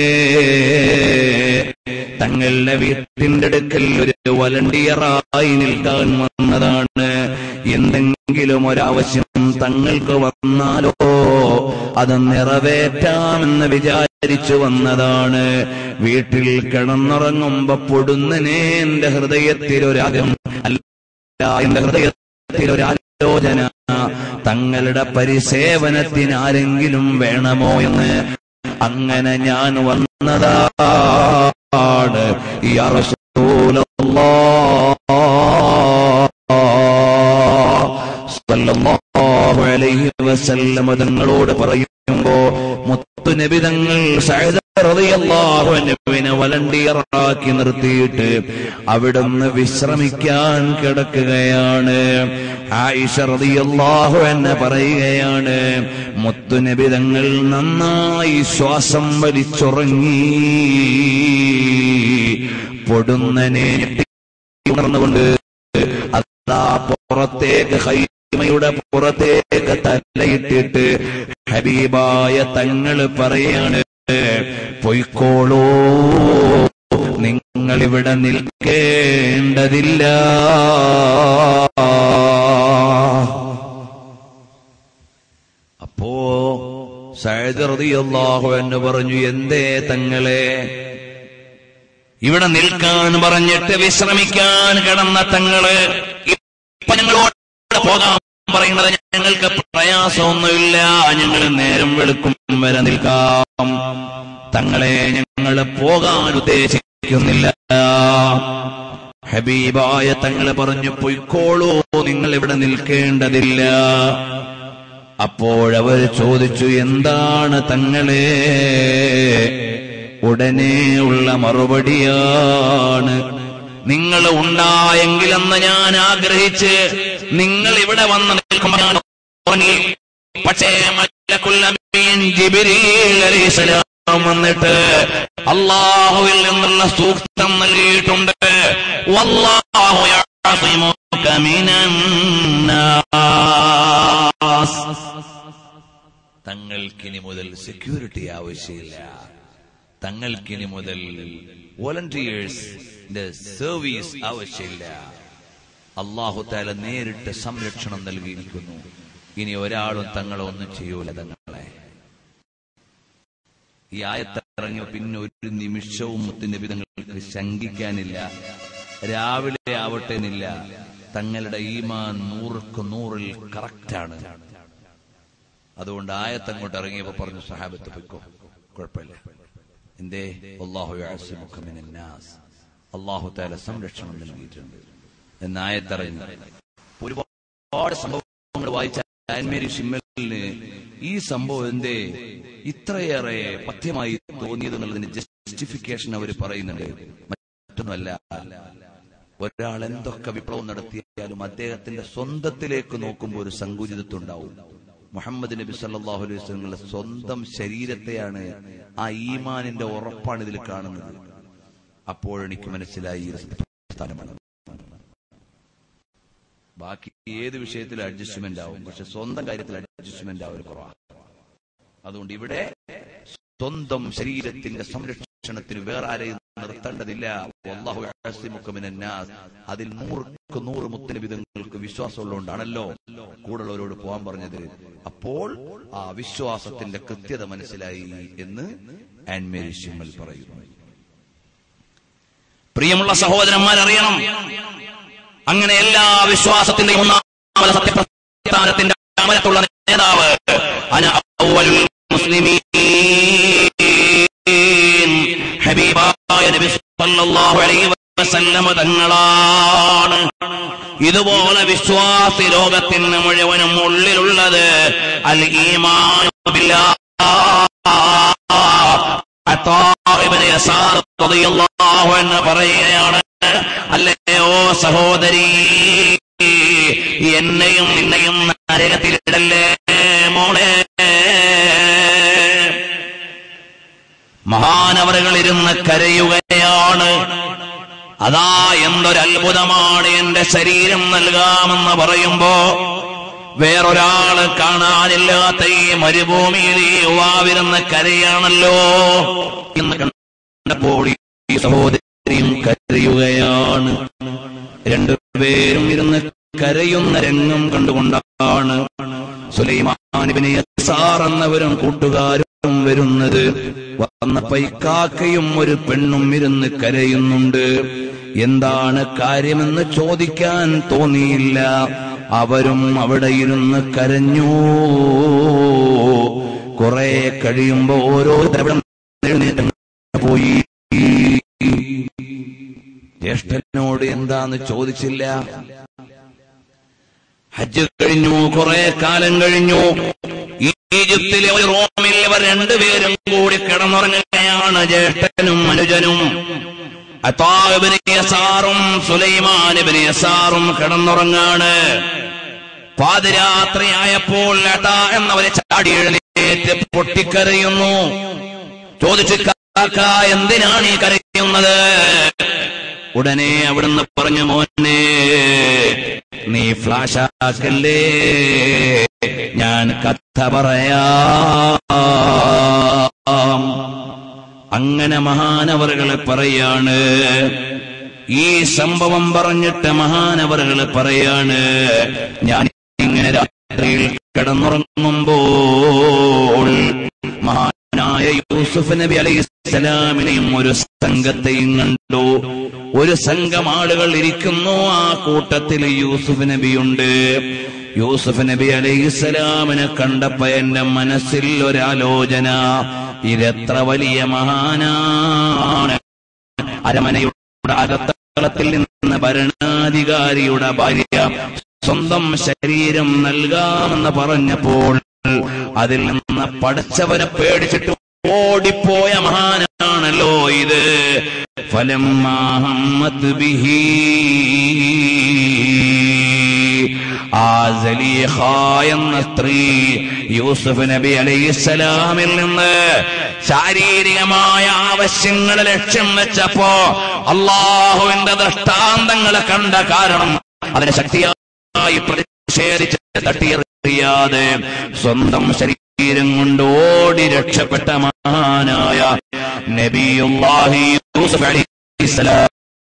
A: തങ്ങളുടെ വീട്ടിന്റെ അടുക്കൽ ഒരു വലണ്ടിയറായി നിൽക്കാൻ വന്നതാണ് എന്തെങ്കിലും ഒരാവശ്യം തങ്ങൾക്ക് വന്നാലോ അത് നിറവേറ്റാമെന്ന് വിചാരിച്ചു
B: വിചാരിച്ചു വന്നതാണ് വീട്ടിൽ കിടന്നുറങ്ങുമ്പോ പൊടുന്നനെ എന്റെ ഹൃദയത്തിൽ ഒരാഗം അല്ല എന്റെ ഹൃദയത്തിൽ ഒരാലോചന തങ്ങളുടെ പരിസേവനത്തിന് ആരെങ്കിലും വേണമോ എന്ന് അങ്ങനെ ഞാൻ വന്നതാണ് യാ റസൂലല്ലാഹ് സല്ലല്ലാഹു അലൈഹി വസല്ലം തങ്ങളോട് പറയുമ്പോ മുത്തുനബി തങ്ങൾ സഅദ് റളിയല്ലാഹു അൻഹുവിനെ വളണ്ടിയറാക്കി നിർത്തിയിട്ട് അവിടുന്ന് വിശ്രമിക്കാൻ കിടക്കുകയാണ് ആയിഷ റളിയല്ലാഹു അൻഹ പറയുകയാണ് മുത്തുനബി തങ്ങൾ നന്നായി ശ്വാസം വലിച്ചുറങ്ങി പൊടുന്നനെ ഉണർന്നുകൊണ്ട് അതാ പുറത്തേക്ക് ഹൈമയുടെ പുറത്തേക്ക് തലയിട്ടിട്ട് ഹബീബായ തങ്ങള് പറയാണ് പൊയ്ക്കോളൂ നിങ്ങൾ ഇവിടെ നിൽക്കേണ്ടതില്ല അപ്പോ സയദ് റളിയല്ലാഹു എന്ന് പറഞ്ഞു എന്തേ തങ്ങളെ ഇവിടെ നിൽക്കാൻ പറഞ്ഞിട്ട് വിശ്രമിക്കാൻ കിടന്ന തങ്ങള് ഇപ്പൊ ഞങ്ങളോട് പോകാൻ പറയുന്നത് ഞങ്ങൾക്ക് പ്രയാസമൊന്നുമില്ല ഞങ്ങൾ നേരം വെളുക്കും വരെ നിൽക്കാം തങ്ങളെ ഞങ്ങൾ പോകാൻ ഉദ്ദേശിക്കുന്നില്ല ഹബീബായ തങ്ങള് പറഞ്ഞു പൊയ്ക്കോളൂ നിങ്ങൾ ഇവിടെ നിൽക്കേണ്ടതില്ല അപ്പോഴവർ ചോദിച്ചു എന്താണ് തങ്ങളെ ഉടനെ ഉള്ള മറുപടിയാണ് നിങ്ങൾ ഉണ്ടായെങ്കിലെന്ന് ഞാൻ ആഗ്രഹിച്ച് നിങ്ങൾ ഇവിടെ വന്ന് നിൽക്കുമ്പോൾ തോന്നി പക്ഷേ മലക്കുൽ അമീൻ ജിബ്രീൽ അലൈഹിസ്സലാം വന്നിട്ട് അള്ളാഹുവിൽ നിന്നുള്ള സൂക്തം നൽകിയിട്ടുണ്ട് വല്ലാഹു യഅസിമുക മിനൻ നാസ് തങ്ങൾക്കിനി മുതൽ സെക്യൂരിറ്റി ആവശ്യമില്ല തങ്ങൾക്കിനി മുതൽ വോളണ്ടിയേഴ്സിന്റെ സർവീസ് ആവശ്യമില്ല അള്ളാഹു താല നേരിട്ട് സംരക്ഷണം നൽകിയിരിക്കുന്നു ഇനി ഒരാളും തങ്ങളെ ഒന്നും ചെയ്യൂല തങ്ങളെ ഈ ആയത്തിറങ്ങിയ പിന്നെ ഒരു നിമിഷവും മുത്തിന്റെ വിധങ്ങൾക്ക് ശങ്കിക്കാനില്ല രാവിലെ ആവട്ടെ എന്നില്ല തങ്ങളുടെ ഈമാൻ നൂറുക്ക് നൂറിൽ കറക്റ്റാണ് അതുകൊണ്ട് ആയത്തങ്ങോട്ട് ഇറങ്ങിയപ്പോ പറഞ്ഞു സഹാബത്ത് പൊയ്ക്കോ കുഴപ്പമില്ല എന്തേ അള്ളാഹു യഅസിമുക മിനൻ നാസ് അള്ളാഹു താല സംരക്ഷണം നൽകിയിട്ടുണ്ട് എന്ന് ആയത്തറിഞ്ഞു ഒരുപാട് സംഭവങ്ങൾ വായിച്ച ആൻമേരി ഷിമ്മലിന് ഈ സംഭവം എന്തേ ഇത്രയേറെ പഥ്യമായി തോന്നിയത് എന്നുള്ളതിന് ജസ്റ്റിഫിക്കേഷൻ അവർ പറയുന്നുണ്ട് മറ്റൊന്നുമല്ല ഒരാൾ എന്തൊക്കെ വിപ്ലവം നടത്തിയാലും അദ്ദേഹത്തിന്റെ സ്വന്തത്തിലേക്ക് നോക്കുമ്പോൾ ഒരു സങ്കുചിതത്വം ഉണ്ടാവും മുഹമ്മദ് നബി സല്ലല്ലാഹു അലൈഹി വസല്ലമയുടെ സ്വന്തം ശരീരത്തെയാണ് ആ ഈമാനിന്റെ ഉറപ്പാണ് ഇതിൽ കാണുന്നത് അപ്പോഴെനിക്ക് മനസ്സിലായി ഇത് സ്ഥാനമാണ് ബാക്കി ഏത് വിഷയത്തിൽ അഡ്ജസ്റ്റ്മെന്റ് ആവും പക്ഷെ സ്വന്തം കാര്യത്തിൽ അഡ്ജസ്റ്റ്മെന്റ് ആവും കുറവാണ് അതുകൊണ്ട് ഇവിടെ സ്വന്തം ശരീരത്തിന്റെ സംരക്ഷണത്തിന് വേറെ ആരെയും നിർത്തേണ്ടതില്ല വല്ലാഹു യഅസിമുക മിനൻ നാസ്. അതിൽ നൂറുക്ക് നൂറ് മുത്തലബിതങ്ങൾക്ക് വിശ്വാസമുള്ളതുകൊണ്ടാണല്ലോ കൂടുള്ളവരോട് പോകാൻ പറഞ്ഞത് അപ്പോൾ ആ വിശ്വാസത്തിന്റെ കൃത്യത മനസ്സിലായി എന്ന് ആൻമേരി ഷിമ്മൽ പറയുന്നു പ്രിയമുള്ള സഹോദരന്മാരറിയണം അങ്ങനെ എല്ലാ വിശ്വാസത്തിന്റെയും ഒന്നാമത് സത്യപ്രസ്ഥാനത്തിന്റെ അമരത്തുള്ള നേതാവ് അന അവ്വലുൽ മുസ്ലിമീൻ ഹബീബായ നബി സല്ലല്ലാഹു അലൈഹി വസല്ലമ തങ്ങളാണ് ഇതുപോലെ വിശ്വാസി ലോകത്തിന് മുഴുവനും ഉള്ളിലുള്ളത് അൽ ഈമാൻ ബില്ലാഹ് അത്താഇബ്നു യസാർ റളിയല്ലാഹു അൻഹു പറയുകയാണ് അല്ലയോ സഹോദരി എന്നെയും നിന്നെയും നരകത്തിലിടല്ലേ മോളെ മഹാനവറുകൾ ഇരുന്ന് കരയുകയാണ് അതാ എന്തൊരു അത്ഭുതമാണ് എന്റെ ശരീരം നൽകാമെന്ന് പറയുമ്പോ വേറൊരാള് കാണാനില്ലാത്ത ഈ മരുഭൂമിയിൽ ഈ യുവാവിരുന്ന് കരയാണല്ലോ എന്ന് കണ്ടപ്പോൾ ഈ സഹോദരിയും കരയുകയാണ് രണ്ടുപേരും ഇരുന്ന് കരയുന്ന രംഗം കണ്ടുകൊണ്ടാണ് സുലൈമാനിബിനെ യസാർ എന്നവരും കൂട്ടുകാരും വരുന്നത്
A: വന്നപ്പോ ഈ കാക്കയും ഒരു പെണ്ണും ഇരുന്ന് കരയുന്നുണ്ട് എന്താണ് കാര്യമെന്ന് ചോദിക്കാൻ തോന്നിയില്ല അവരും അവിടെ ഇരുന്ന് കരഞ്ഞു കുറെ കഴിയുമ്പോ ഓരോ തവണ എഴുന്നേറ്റ് പോയി ജ്യേഷ്ഠനോട് എന്താന്ന് ചോദിച്ചില്ല ഹജ്ജ് കഴിഞ്ഞു കുറെ കാലം കഴിഞ്ഞു ഈജിപ്തിലെ ഒരു റോമിൽ ഇവർ രണ്ടുപേരും കൂടി കിടന്നുറങ്ങുകയാണ് ജ്യേഷ്ഠനും അനുജനും അത്താബിന് യസാറും സുലൈമാനിബിന് യസാറും കിടന്നുറങ്ങാണ് പാതിരാത്രിയായപ്പോൾ ലതാ എന്നവരെ ചാടി എഴുന്നേറ്റ് പൊട്ടിക്കരയുന്നു ചോദിച്ചു കാക്ക എന്തിനാണ് ഈ കരയുന്നത് ഉടനെ അവിടുന്ന് പറഞ്ഞു മോനെ നീ ഫ്ലാഷ് ആക്കല്ലേ ഞാൻ കഥ പറയാം അങ്ങനെ മഹാനവറുകളെ പറയാണ് ഈ സംഭവം പറഞ്ഞിട്ട് മഹാനവറുകളെ പറയാണ് ഞാൻ ഇങ്ങനെ രാത്രിയിൽ കിടന്നുറങ്ങുമ്പോൾ മഹാനായ യൂസുഫ് നബി അലൈഹിസ്സലാമിനെയും ഒരു സംഘത്തെയും കണ്ടു ഒരു സംഘം ആളുകൾ ഇരിക്കുന്നു ആ കൂട്ടത്തിൽ യൂസുഫ് നബിയുണ്ട് യൂസുഫ് നബി അലൈഹിസ്സലാമിനെ കണ്ടപ്പോ എന്റെ മനസ്സിൽ ഒരാലോചന ഇതെത്ര വലിയ മഹാനാണ് അരമനയുടെ അകത്തളത്തിൽ നിന്ന് ഭരണാധികാരിയുടെ ഭാര്യ സ്വന്തം ശരീരം നൽകാമെന്ന് പറഞ്ഞപ്പോൾ അതിൽ നിന്ന് പടച്ചവനെ പേടിച്ചിട്ട് ഓടിപ്പോയ മഹാനാണല്ലോ ഇത് ഫലം ബിഹി ആ സലീഹ എന്ന സ്ത്രീ യൂസുഫ് നബി അലൈഹിസ്സലാമിൽ നിന്ന് ശാരീരികമായ ആവശ്യങ്ങൾ ലക്ഷ്യം വെച്ചപ്പോ അള്ളാഹുവിന്റെ ദൃഷ്ടാന്തങ്ങളെ കണ്ട കാരണം അതിനെ ശക്തിയായി പ്രതിഷേധിച്ച് തട്ടിയെറിയാതെ സ്വന്തം ശരീരം കൊണ്ട് ഓടി രക്ഷപ്പെട്ട മഹാനായ നബിയുല്ലാഹി യൂസുഫ് അലൈഹിസ്സലാം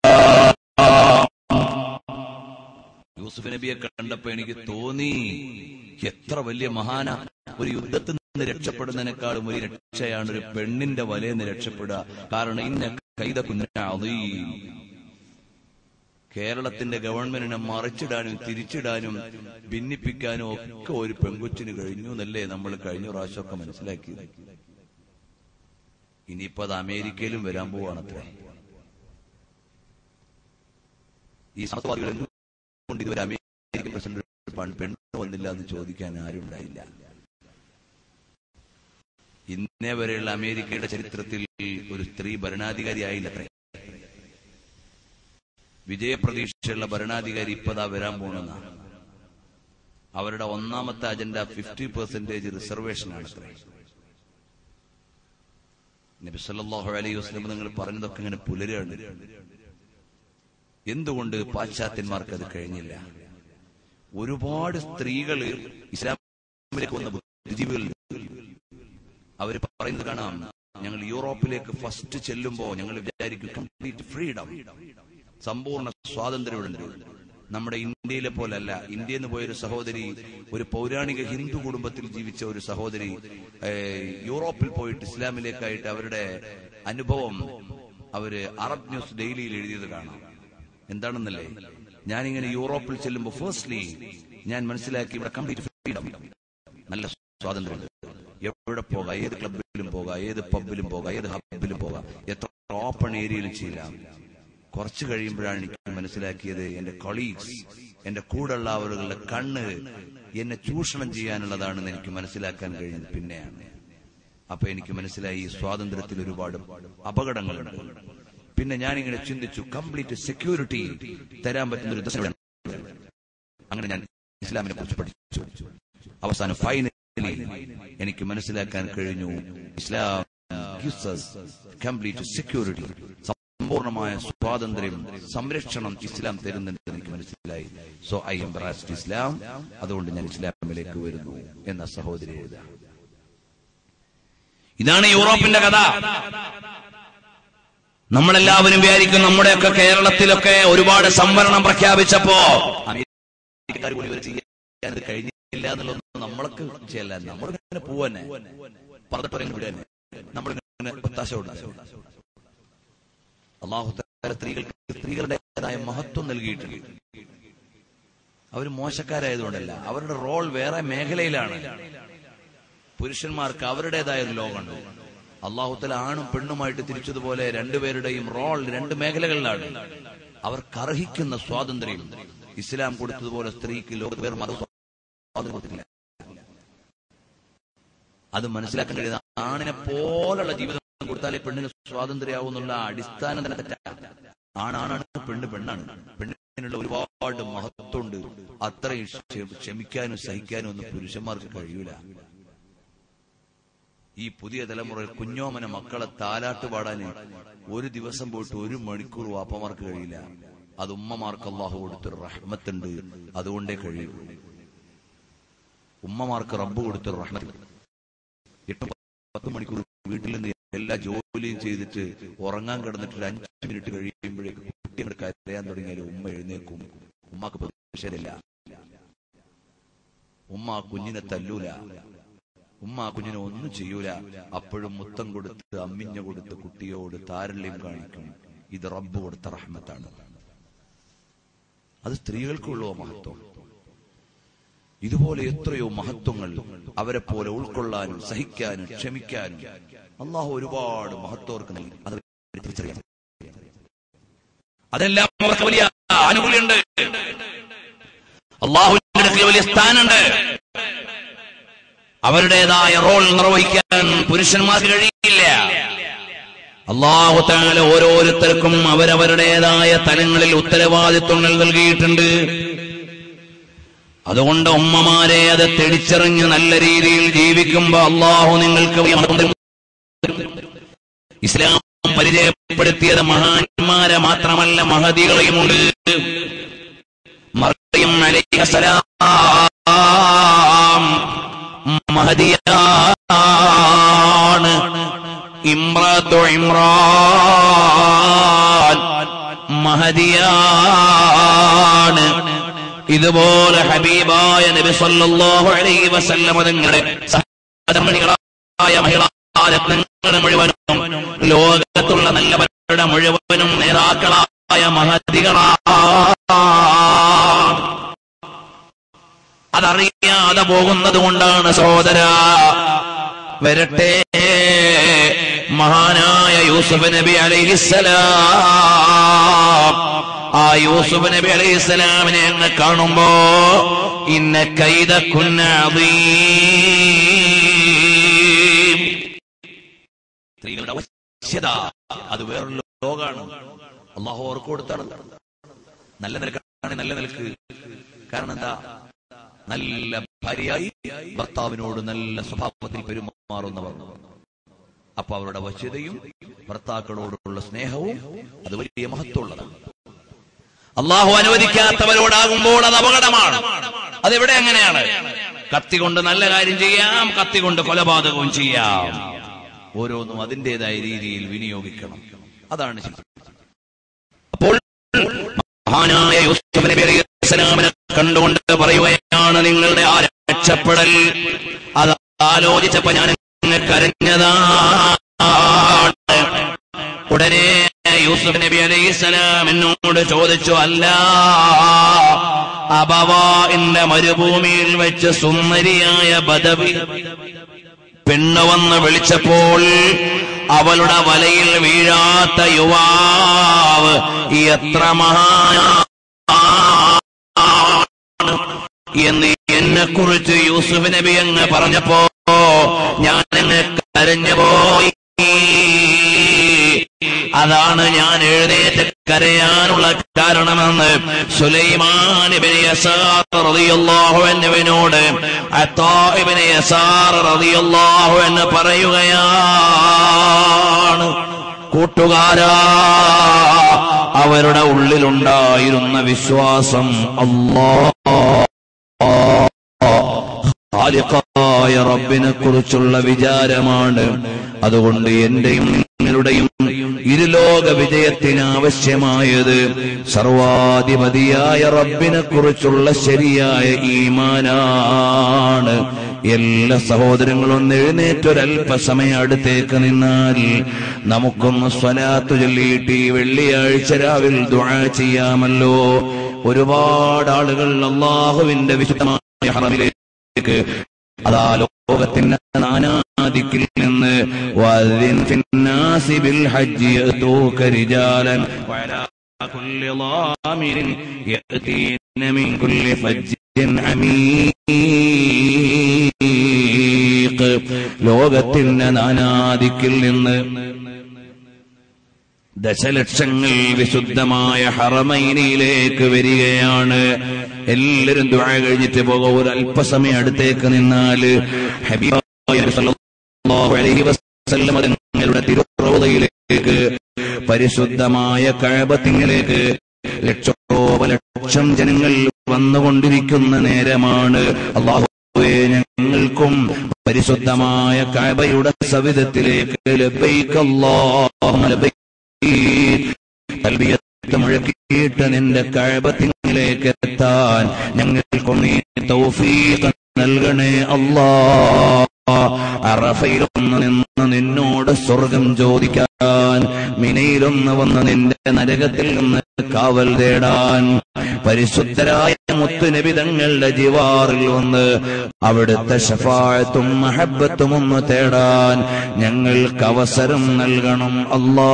A: യൂസുഫ് നബിയെ കണ്ടപ്പോ എനിക്ക് തോന്നി എത്ര വലിയ മഹാന ഒരു യുദ്ധത്തിൽ നിന്ന് രക്ഷപ്പെടുന്നതിനേക്കാളും ഒരു രക്ഷയാണ് ഒരു പെണ്ണിന്റെ വലയിൽ നിന്ന് രക്ഷപ്പെടുക കാരണം ഇന്ന കൈത കുഞ്ഞീം കേരളത്തിന്റെ ഗവൺമെന്റിനെ മറിച്ചിടാനും തിരിച്ചിടാനും ഭിന്നിപ്പിക്കാനും ഒക്കെ ഒരു പെൺകൊച്ചിന് കഴിഞ്ഞു എന്നല്ലേ നമ്മൾ കഴിഞ്ഞ പ്രാവശ്യമൊക്കെ മനസ്സിലാക്കിയത് ഇനിയിപ്പോ അത് അമേരിക്കയിലും വരാൻ പോവാണത്രേ ഈ സമത്വവാദികൾ എന്തുകൊണ്ട് ഇതുവരെ അമേരിക്കൻ പ്രസിഡന്റ് പെണ്ണ് വന്നില്ല എന്ന് ചോദിക്കാൻ ആരും ഉണ്ടായില്ല ഇന്നേ വരെയുള്ള അമേരിക്കയുടെ ചരിത്രത്തിൽ ഒരു സ്ത്രീ ഭരണാധികാരി ആയില്ലത്രേ വിജയപ്രതീക്ഷയുള്ള ഭരണാധികാരി ഇപ്പതാ വരാൻ പോണെന്ന അവരുടെ ഒന്നാമത്തെ അജണ്ട ഫിഫ്റ്റി പെർസെന്റേജ് റിസർവേഷൻ ആണ് നബി സല്ലല്ലാഹു അലൈഹി വസല്ലം നിങ്ങൾ പറഞ്ഞതൊക്കെ ഇങ്ങനെ പുലരാണ് എന്തുകൊണ്ട് പാശ്ചാത്യന്മാർക്ക് അത് കഴിഞ്ഞില്ല ഒരുപാട് സ്ത്രീകൾ ഇസ്ലാമിലേക്ക് വന്ന ബുദ്ധിജീവികൾ അവർ പറയുന്നത് കാണാം ഞങ്ങൾ യൂറോപ്പിലേക്ക് ഫസ്റ്റ് ചെല്ലുമ്പോ ഞങ്ങൾ വിചാരിക്കും കംപ്ലീറ്റ് ഫ്രീഡം സമ്പൂർണ്ണ സ്വാതന്ത്ര്യമുണ്ട് നമ്മുടെ ഇന്ത്യയിലെ പോലല്ല ഇന്ത്യയിൽ നിന്ന് പോയൊരു സഹോദരി ഒരു പൗരാണിക ഹിന്ദു കുടുംബത്തിൽ ജീവിച്ച ഒരു സഹോദരി ഏഹ്, യൂറോപ്പിൽ പോയിട്ട് ഇസ്ലാമിലേക്കായിട്ട് അവരുടെ അനുഭവം അവര് അറബ് ന്യൂസ് ഡെയിലിയിൽ എഴുതിയത് കാണാം എന്താണെന്നല്ലേ ഞാനിങ്ങനെ യൂറോപ്പിൽ ചെല്ലുമ്പോൾ ഫേസ്റ്റ്ലി ഞാൻ മനസ്സിലാക്കി ഇവിടെ കംപ്ലീറ്റ് ഫ്രീഡം നല്ല സ്വാതന്ത്ര്യം എവിടെ പോകാം ഏത് ക്ലബിലും പോകാം ഏത് പബ്ബിലും പോകാം ഏത് ഹബിലും പോകാം എത്ര ഓപ്പൺ ഏരിയയിലും ചെയ്യാം കുറച്ച് കഴിയുമ്പോഴാണ് എനിക്ക് മനസ്സിലാക്കിയത് എന്റെ കൊളീഗ്സ് എന്റെ കൂടെയുള്ള ആളുകളുടെ കണ്ണ് എന്നെ ചൂഷണം ചെയ്യാനുള്ളതാണെന്ന് എനിക്ക് മനസ്സിലാക്കാൻ കഴിഞ്ഞത് പിന്നെയാണ് അപ്പൊ എനിക്ക് മനസ്സിലായി ഈ സ്വാതന്ത്ര്യത്തിൽ ഒരുപാട് അപകടങ്ങളുണ്ട് പിന്നെ ഞാനിങ്ങനെ ചിന്തിച്ചു കംപ്ലീറ്റ് സെക്യൂരിറ്റി തരാൻ പറ്റുന്ന ഒരു ദശ അങ്ങനെ ഞാൻ ഇസ്ലാമിനെ കുറിച്ച് പഠിച്ചു അവസാനം ഫൈനലി എനിക്ക് മനസ്സിലാക്കാൻ കഴിഞ്ഞു ഇസ്ലാം കംപ്ലീറ്റ് സെക്യൂരിറ്റി സമ്പൂർണമായ സ്വാതന്ത്ര്യം സംരക്ഷണം ഇസ്ലാം തരുന്നുണ്ട് എനിക്ക് മനസ്സിലായി സോ ഐ എംബ്രാസ്ഡ് ഇസ്ലാം അതുകൊണ്ട് ഞാൻ ഇസ്ലാമിലേക്ക് വരുന്നു എന്ന സഹോദരി എഴുതാം ഇതാണ് യൂറോപ്പിന്റെ കഥ നമ്മളെല്ലാവരും വിചാരിക്കും നമ്മുടെയൊക്കെ കേരളത്തിലൊക്കെ ഒരുപാട് സംവരണം പ്രഖ്യാപിച്ചപ്പോ അമേരിക്കക്കാർ പോലും ഇവർ ചെയ്യാൻ ഇത് കഴിഞ്ഞില്ല എന്നുള്ളതൊന്നും നമ്മളൊക്കെ ചെയ്യല്ല നമ്മളിങ്ങനെ പോവന്നെ പറഞ്ഞിട്ട് വിടുക തന്നെ നമ്മളിങ്ങനെ ഇങ്ങനെ ഒത്താശ ഉണ്ടാകും അള്ളാഹു തആല സ്ത്രീകൾക്ക് സ്ത്രീകളുടേതായ മഹത്വം നൽകിയിട്ടുണ്ട് അവർ മോശക്കാരായതുകൊണ്ടല്ല അവരുടെ റോൾ വേറെ മേഖലയിലാണ് പുരുഷന്മാർക്ക് അവരുടേതായ ഒരു ലോകമുണ്ട് അള്ളാഹുത്തല ആണും പെണ്ണുമായിട്ട് തിരിച്ചതുപോലെ രണ്ടുപേരുടെയും റോൾ രണ്ട് മേഖലകളിലാണ് അവർക്ക് അർഹിക്കുന്ന സ്വാതന്ത്ര്യം ഇസ്ലാം കൊടുത്തതുപോലെ സ്ത്രീക്ക് ലോകത്ത് വേറെ മത സ്വാതന്ത്ര്യം കൊടുത്തിട്ടില്ല അത് മനസ്സിലാക്കാൻ കഴിയുന്ന ആണിനെ പോലുള്ള ജീവിതം കൊടുത്താലേ പെണ്ണിന് സ്വാതന്ത്ര്യമാവും എന്നുള്ള അടിസ്ഥാനം തന്നെ തെറ്റാണ് ആണാണാണ് പെണ്ണ് പെണ്ണാണ് പെണ്ണിനുള്ള ഒരുപാട് മഹത്വമുണ്ട് അത്രയും ക്ഷ- ക്ഷമിക്കാനും സഹിക്കാനും ഒന്നും പുരുഷന്മാർക്ക് കഴിയൂല ഈ പുതിയ തലമുറ കുഞ്ഞോമന മക്കളെ താലാട്ട് പാടാന് ഒരു ദിവസം പോയിട്ട് ഒരു മണിക്കൂർ വാപ്പമാർക്ക് കഴിയില്ല അത് ഉമ്മമാർക്ക് അള്ളാഹു കൊടുത്തൊരു റഹ്മത്തുണ്ട് അതുകൊണ്ടേ കഴിയൂ ഉമ്മമാർക്ക് റബ്ബ് കൊടുത്തൊരു റഹ്മത്ത് എട്ട് പത്ത് മണിക്കൂർ വീട്ടിൽ നിന്ന് എല്ലാ ജോലിയും ചെയ്തിട്ട് ഉറങ്ങാൻ കിടന്നിട്ട് ഒരു അഞ്ച് മിനിറ്റ് കഴിയുമ്പോഴേക്ക് കുട്ടി അങ്ങോട്ട് കരയാൻ തുടങ്ങിയാൽ ഉമ്മ എഴുന്നേക്കും ഉമ്മക്ക് പ്രതിഷേധമില്ല ഉമ്മ ആ കുഞ്ഞിനെ തല്ലൂല ഉമ്മ ആ കുഞ്ഞിനെ ഒന്നും ചെയ്യൂല അപ്പോഴും മുത്തം കൊടുത്ത് അമ്മിഞ്ഞ കൊടുത്ത് കുട്ടിയോട് താരല്യം കാണിക്കും ഇത് റബ്ബ് കൊടുത്ത റഹ്മത്താണ് അത് സ്ത്രീകൾക്കുള്ളോ മഹത്വം ഇതുപോലെ എത്രയോ മഹത്വങ്ങൾ അവരെ പോലെ ഉൾക്കൊള്ളാനും സഹിക്കാനും ക്ഷമിക്കാനും അള്ളാഹു ഒരുപാട് മഹത്വർക്ക് നൽകി അത് അവര് തിരിച്ചറിയണം
B: അതെല്ലാം അവർക്ക് വലിയ ആനുകൂല്യമുണ്ട് അള്ളാഹുവിന്റെ അടുക്കൽ വലിയ സ്ഥാനമുണ്ട് അവരുടേതായ റോൾ നിർവഹിക്കാൻ പുരുഷന്മാർക്ക് കഴിയില്ല അള്ളാഹു താല ഓരോരുത്തർക്കും അവരവരുടേതായ തലങ്ങളിൽ ഉത്തരവാദിത്വങ്ങൾ നൽകിയിട്ടുണ്ട് അതുകൊണ്ട് ഉമ്മമാരെ അത് തെളിച്ചറിഞ്ഞ് നല്ല രീതിയിൽ ജീവിക്കുമ്പോ അള്ളാഹു നിങ്ങൾക്ക് വലിയ മഹത്വം തരും. ഇസ്ലാം പരിചയപ്പെടുത്തിയത് മഹാന്മാരെ മാത്രമല്ല മഹതികളെയുമുണ്ട് മറിയം അലൈഹിസ്സലാം മഹദിയാണ് ഇമ്രാത്തു ഇമ്രാൻ മഹദിയാണ് ഇതുപോലെ ഹബീബായ നബി സല്ലല്ലാഹു അലൈഹി വസല്ലം തങ്ങളുടെ സഹധർമ്മിണികളായ മഹിളാരത്നങ്ങളുടെ മുഴുവനും ലോകത്തുള്ള നല്ലവരുടെ മുഴുവനും നേതാക്കളായ മഹതികളാണ് അതറിയാതെ പോകുന്നത് കൊണ്ടാണ് സഹോദര വരട്ടെ മഹാനായ യൂസുഫ് നബി അലൈഹിസ്സലാം ആ യൂസുഫ് നബി അലൈഹിസ്സലാമിനെ അങ്ങ് കാണുമ്പോ ഇന്ന കൈത കുന്നീം
A: സ്ത്രീകളുടെ വശ്യത അത് വേറൊരു ലോകാണ് അള്ളാഹു അവർക്ക് കൊടുത്താണ് നല്ല നിലക്കാണ് നല്ല നിലക്ക് കാരണം എന്താ നല്ല ഭാര്യയായി ഭർത്താവിനോട് നല്ല സ്വഭാവത്തിൽ പെരുമാറുന്നവർ അപ്പൊ അവരുടെ വശ്യതയും ഭർത്താക്കളോടുള്ള സ്നേഹവും അത് വലിയ മഹത്വമുള്ളതാണ്
B: അള്ളാഹു അനുവദിക്കാത്തവരോടാകുമ്പോൾ അത് അപകടമാണ് അതെവിടെ അങ്ങനെയാണ് കത്തി കൊണ്ട് നല്ല കാര്യം ചെയ്യാം കത്തി കൊണ്ട് കൊലപാതകവും ചെയ്യാം
A: ഓരോന്നും അതിൻ്റെതായ രീതിയിൽ വിനിയോഗിക്കണം അതാണ് ശരി
B: അപ്പോൾ മഹാനായ യൂസുഫ് നബി അലൈഹി സ്വലാമിനെ കണ്ടുകൊണ്ട് പറയുകയാണ് നിങ്ങളുടെ ആ രക്ഷപ്പെടൽ അത് ആലോചിച്ചപ്പോ ഞാൻ അങ്ങ് കരഞ്ഞതാണ് ഉടനെ യൂസുഫ് നബി അലൈഹി സ്വലാം എന്നോട് ചോദിച്ചു അല്ല അബവ എന്റെ മരുഭൂമിയിൽ വെച്ച് സുന്ദരിയായ ബദവി പെണ്ണ് വന്ന് വിളിച്ചപ്പോൾ അവളുടെ വലയിൽ വീഴാത്ത യുവാവ് എത്ര മഹാനാണ് എന്ന് എന്നെ കുറിച്ച് യൂസുഫ് നബി അങ്ങ് പറഞ്ഞപ്പോ ഞാൻ അങ്ങ് കരഞ്ഞുപോയി അതാണ് ഞാൻ എഴുന്നേറ്റ് കരയാനുള്ള കാരണമെന്ന് സുലൈമാൻ ഇബ്നു യസാർ റളിയല്ലാഹു അൻഹുവിനോട് അത്താ ഇബ്നു യസാർ റളിയല്ലാഹു അൻഹു പറയുകയാണ് കൂട്ടുകാരാ അവരുടെ ഉള്ളിലുണ്ടായിരുന്ന വിശ്വാസം അല്ലാഹ് ഖാലിഖായ റബ്ബിനെ കുറിച്ചുള്ള വിചാരമാണ് അതുകൊണ്ട് എന്റെയും നിങ്ങളുടെയും ഇരുലോക വിജയത്തിന് ആവശ്യമായത് സർവാധിപതിയായ റബ്ബിനെ കുറിച്ചുള്ള ശരിയായ ഈമാനാണ്
A: എല്ലാ സഹോദരങ്ങളും ഒന്ന് എഴുന്നേറ്റൊരല്പസമയം അടുത്തേക്ക് നിന്നാൽ നമുക്കൊന്ന് സ്വലാത്തു ചൊല്ലിയിട്ട് ഈ വെള്ളിയാഴ്ച രാവിലെ ദുആ ചെയ്യാമല്ലോ ഒരുപാട് ആളുകൾ അള്ളാഹുവിന്റെ വിശുദ്ധമായ ഹറമിലേക്ക് അതാ ലോകത്തിന്റെ നാനാദിക്കിൽ നിന്ന് വഅദ്ദിൻ ഫിന്നാസി ബിൽ ഹജ്ജി യഅതൂക റിജാലൻ വഅലാ കുല്ലി ളാമിരിൻ യഅതീന മിൻ കുല്ലി ഫജ്ജിൻ അമീഖ് ലോകത്തിന്റെ നാനാദിക്കിൽ നിന്ന് ദശലക്ഷങ്ങൾ വിശുദ്ധമായ ഹറമൈനയിലേക്ക് വരികയാണ് എല്ലാവരും ദുആ കഴിഞ്ഞിട്ട് പോകുക ഒരു അല്പസമയം അടുത്തേക്ക് നിന്നാല് ഹബീബായ സല്ലല്ലാഹു അലൈഹി വസല്ലം തങ്ങളുടെ തിരുറോദയിലേക്ക് പരിശുദ്ധമായ കഴബത്തിങ്കിലേക്ക് ലക്ഷോപലക്ഷം ജനങ്ങൾ വന്നുകൊണ്ടിരിക്കുന്ന നേരമാണ് അള്ളാഹുവേ ഞങ്ങൾക്കും പരിശുദ്ധമായ കഴബയുടെ സവിധത്തിലേക്ക് ലബൈക്ക് അല്ലാഹുമ്മ ലബൈക്ക് തൽബിയത്ത് മുഴക്കിയിട്ട് നിന്റെ കഴബത്തിലേക്ക് എത്താൻ ഞങ്ങൾക്കും നീ തൗഫീഖ് നൽകണേ അല്ലാ അറഫയിലൊന്ന് നിന്ന് നിന്നോട് സ്വർഗം ചോദിക്കാൻ മിനയിലൊന്ന് വന്ന് നിന്റെ നരകത്തിൽ നിന്ന് കാവൽ തേടാൻ പരിശുദ്ധരായ മുത്തുനബി തങ്ങളുടെ ജിവാറിൽ വന്ന് അവിടുത്തെ ഷഫാഴത്തും മഹബത്തും ഒന്ന് തേടാൻ ഞങ്ങൾക്ക് അവസരം നൽകണം അല്ലാ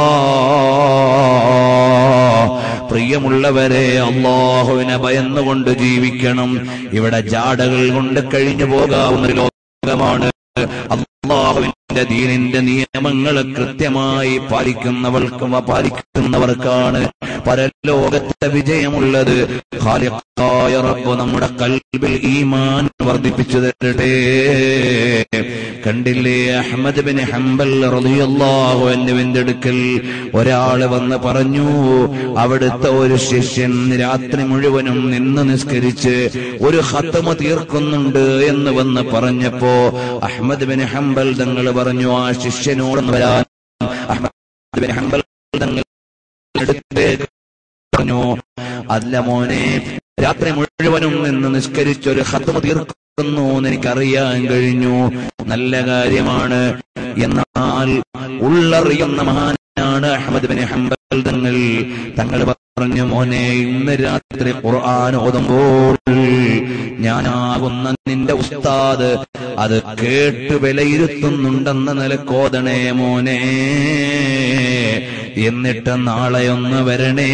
A: പ്രിയമുള്ളവരെ അള്ളാഹുവിനെ ഭയന്നുകൊണ്ട് ജീവിക്കണം ഇവിടെ ജാടകൾ കൊണ്ട് കഴിഞ്ഞു പോകാവുന്ന ഒരു ലോകമാണ് അള്ളാഹുവിന്റെ ദീനിന്റെ നിയമങ്ങൾ കൃത്യമായി പാലിക്കുന്നവർക്ക് പാലിക്കുന്നവർക്കാണ് പരലോകത്തെ വിജയമുള്ളത് ഖാലിഖായ റബ്ബ് നമ്മുടെ കൽബിൽ ഈമാൻ വർദ്ധിപ്പിച്ചു തരട്ടെ കണ്ടില്ലേ അഹമ്മദ് ബിൻ ഹംബൽ റളിയല്ലാഹു അൻഹുവിന്റെ അടുക്കൽ ഒരാള് വന്ന് പറഞ്ഞു അവിടുത്തെ ഒരു ശിഷ്യൻ രാത്രി മുഴുവനും നിന്ന് നിസ്കരിച്ച് ഒരു ഹത്തമ തീർക്കുന്നുണ്ട് എന്ന് വന്ന് പറഞ്ഞപ്പോ അഹമ്മദ് ബിൻ ഹംബൽ തങ്ങൾ പറഞ്ഞു ആ ശിഷ്യനോടൊന്ന് വരാൻ അഹമ്മദ് ബിൻ ഹംബൽ തങ്ങൾ അടുത്തേക്ക് പറഞ്ഞു അല്ല മോനെ രാത്രി മുഴുവനും നിന്ന് നിസ്കരിച്ചൊരു ഹത്തമ തീർക്കുന്നു എന്ന് എനിക്കറിയാൻ കഴിഞ്ഞു നല്ല കാര്യമാണ് എന്നാൽ ഉള്ളറിയുന്ന മഹാനാണ് അഹമ്മദ് ബിൻ ഹംബൽ തങ്ങൾ തങ്ങൾ പറഞ്ഞു മോനെ ഇന്ന് രാത്രി ഖുർആൻ ഓതുമ്പോൾ ഞാനാകുന്ന നിന്റെ ഉസ്താദ് അത് കേട്ട് വിലയിരുത്തുന്നുണ്ടെന്ന നിലക്കോതണേ മോനെ എന്നിട്ട് നാളെ ഒന്ന് വരണേ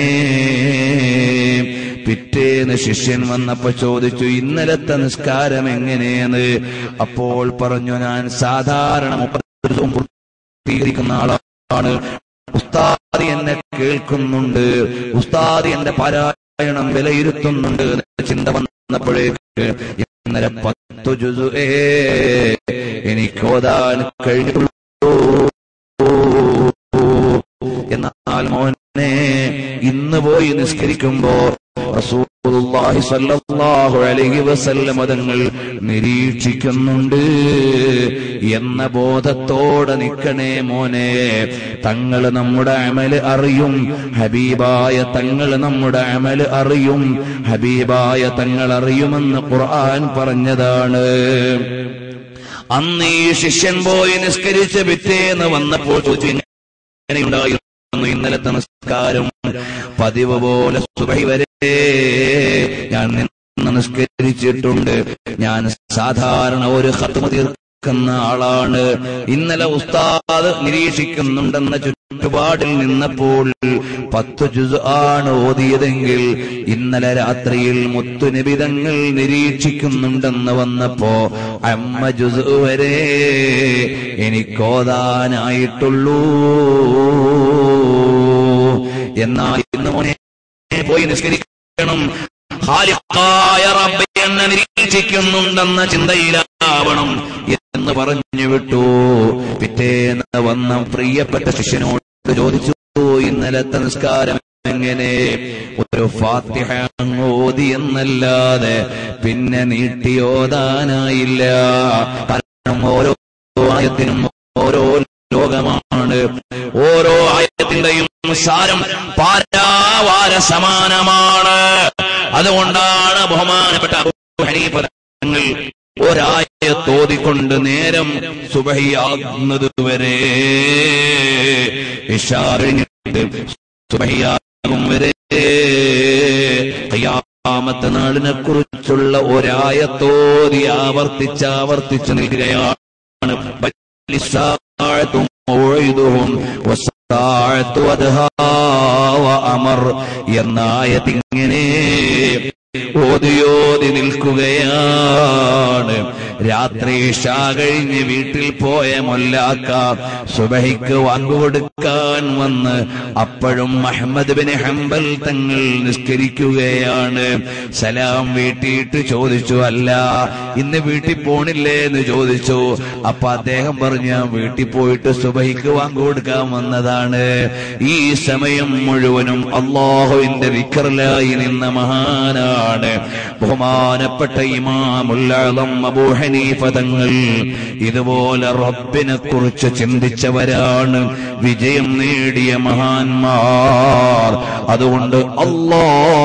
A: പിറ്റേന്ന് ശിഷ്യൻ വന്നപ്പോ ചോദിച്ചു ഇന്നലത്തെ നിസ്കാരം എങ്ങനെയെന്ന് അപ്പോൾ പറഞ്ഞു ഞാൻ സാധാരണ മുപ്പത് ദിവസവും പൂർത്തീകരിക്കുന്ന ആളാണ് ഉസ്താദ് എന്നെ കേൾക്കുന്നുണ്ട് ഉസ്താദ് എന്റെ പാരായണം വിലയിരുത്തുന്നുണ്ട് എന്ന ചിന്ത വന്നപ്പോഴേക്ക് ഇന്നലെ പത്തു ജുസു എനിക്ക് ഓതാൻ കഴിഞ്ഞുള്ളൂ എന്നാൽ മോനെ ഇന്ന് പോയി നിസ്കരിക്കുമ്പോ റസൂലുള്ളാഹി സ്വല്ലല്ലാഹു അലൈഹി വസല്ലം തങ്ങൾ നിരീക്ഷിക്കുന്നുണ്ട് എന്ന ബോധത്തോടെ നിൽക്കണേ മോനെ തങ്ങൾ നമ്മുടെ അമല് അറിയും ഹബീബായ തങ്ങൾ നമ്മുടെ അമല് അറിയും ഹബീബായ തങ്ങൾ അറിയുമെന്ന് ഖുർആൻ പറഞ്ഞതാണ് അന്ന് ഈ ശിഷ്യൻ പോയി നിസ്കരിച്ച് പിറ്റേന്ന് വന്നപ്പോൾ ചോദിച്ചു എങ്ങനെയുണ്ടായിരുന്നു ഇന്നലത്തെ നമസ്കാരം പതിവ് പോലെ സുബൈ വരെ ഞാൻ നിന്ന് നിസ്കരിച്ചിട്ടുണ്ട് ഞാൻ സാധാരണ ഒരു ഹത്തുമ തീർക്കുന്ന ആളാണ് ഇന്നലെ ഉസ്താദ് നിരീക്ഷിക്കുന്നുണ്ടെന്ന ചുറ്റുപാടിൽ നിന്നപ്പോൾ പത്ത് ജുസ് ആണ് ഓതിയതെങ്കിൽ ഇന്നലെ രാത്രിയിൽ മുത്തുനിബിതങ്ങൾ നിരീക്ഷിക്കുന്നുണ്ടെന്ന് വന്നപ്പോ അമ്മ ജുസ് വരെ എനിക്കോതാനായിട്ടുള്ളൂ എന്നാൽ ഇന്ന് മോനെ പോയി നിസ്കരിക്കണം ഖാലിഖായ റബ്ബ് എന്നെ നിരീക്ഷിക്കുന്നുണ്ടെന്ന ചിന്തയിലാവണം എന്ന് പറഞ്ഞു വിട്ടു പിറ്റേന്ന് വന്ന പ്രിയപ്പെട്ട ശിഷ്യനോട് ചോദിച്ചു ഇന്നലത്തെ നിസ്കാരം എങ്ങനെ ഒരു ഫാത്തിഹ അങ്ങ് ഓതി എന്നല്ലാതെ പിന്നെ നീട്ടിയോതാനായില്ല കാരണം ഓരോ ആയത്തിനും ഓരോ ലോകമാണ് ഓരോ ആയത്തിന്റെയും സാരം പാരാവാര സമാനമാണ് അതുകൊണ്ടാണ് ബഹുമാനപ്പെട്ട അബൂ ഹനീഫ തങ്ങൾ ഒരായത്ത്
B: കൊണ്ട് നേരം സുബഹിയാകുന്നത് വരെ ഇഷാറിഞ്ഞിട്ട് സുബഹിയാകും വരെ ഖിയാമത്ത് നാളിനെ കുറിച്ചുള്ള ഒരായത്തോതി ആവർത്തിച്ച് ആവർത്തിച്ച് നിൽക്കുകയാണ് ബലിസ്സാഅത്തു മൗഇദുഹും വസ്സാഅത്തു അദ്ഹാ വഅമർ എന്ന ആയത്തിങ്ങനെ ഓതിയോതി നിൽക്കുകയാണ് രാത്രി ഇഷാ കഴിഞ്ഞ് വീട്ടിൽ പോയ മൊല്ലാക്ക സുബഹിക്ക് വാങ്ങുകൊടുക്കാൻ വന്ന് അപ്പോഴും അഹമ്മദ് ബിൻ ഹംബൽ തങ്ങൾ നിസ്കരിക്കുകയാണ് സലാം വീട്ടിയിട്ട് ചോദിച്ചു അല്ല ഇന്ന് വീട്ടിൽ പോണില്ലേ എന്ന് ചോദിച്ചു അപ്പൊ അദ്ദേഹം പറഞ്ഞു ഞാൻ വീട്ടിൽ പോയിട്ട് സുബഹിക്ക് വാങ്ങുകൊടുക്കാൻ വന്നതാണ് ഈ സമയം മുഴുവനും അള്ളാഹുവിന്റെ വിക്കറിലായി നിന്ന മഹാനാണ് ബഹുമാനപ്പെട്ട ഇമാമുല്ലം അബൂ ഹനീഫ തങ്ങൾ ഇതുപോലെ റബ്ബിനെ കുറിച്ച് ചിന്തിച്ചവരാണ് വിജയം നേടിയ മഹാന്മാർ അതുകൊണ്ട് അല്ലാ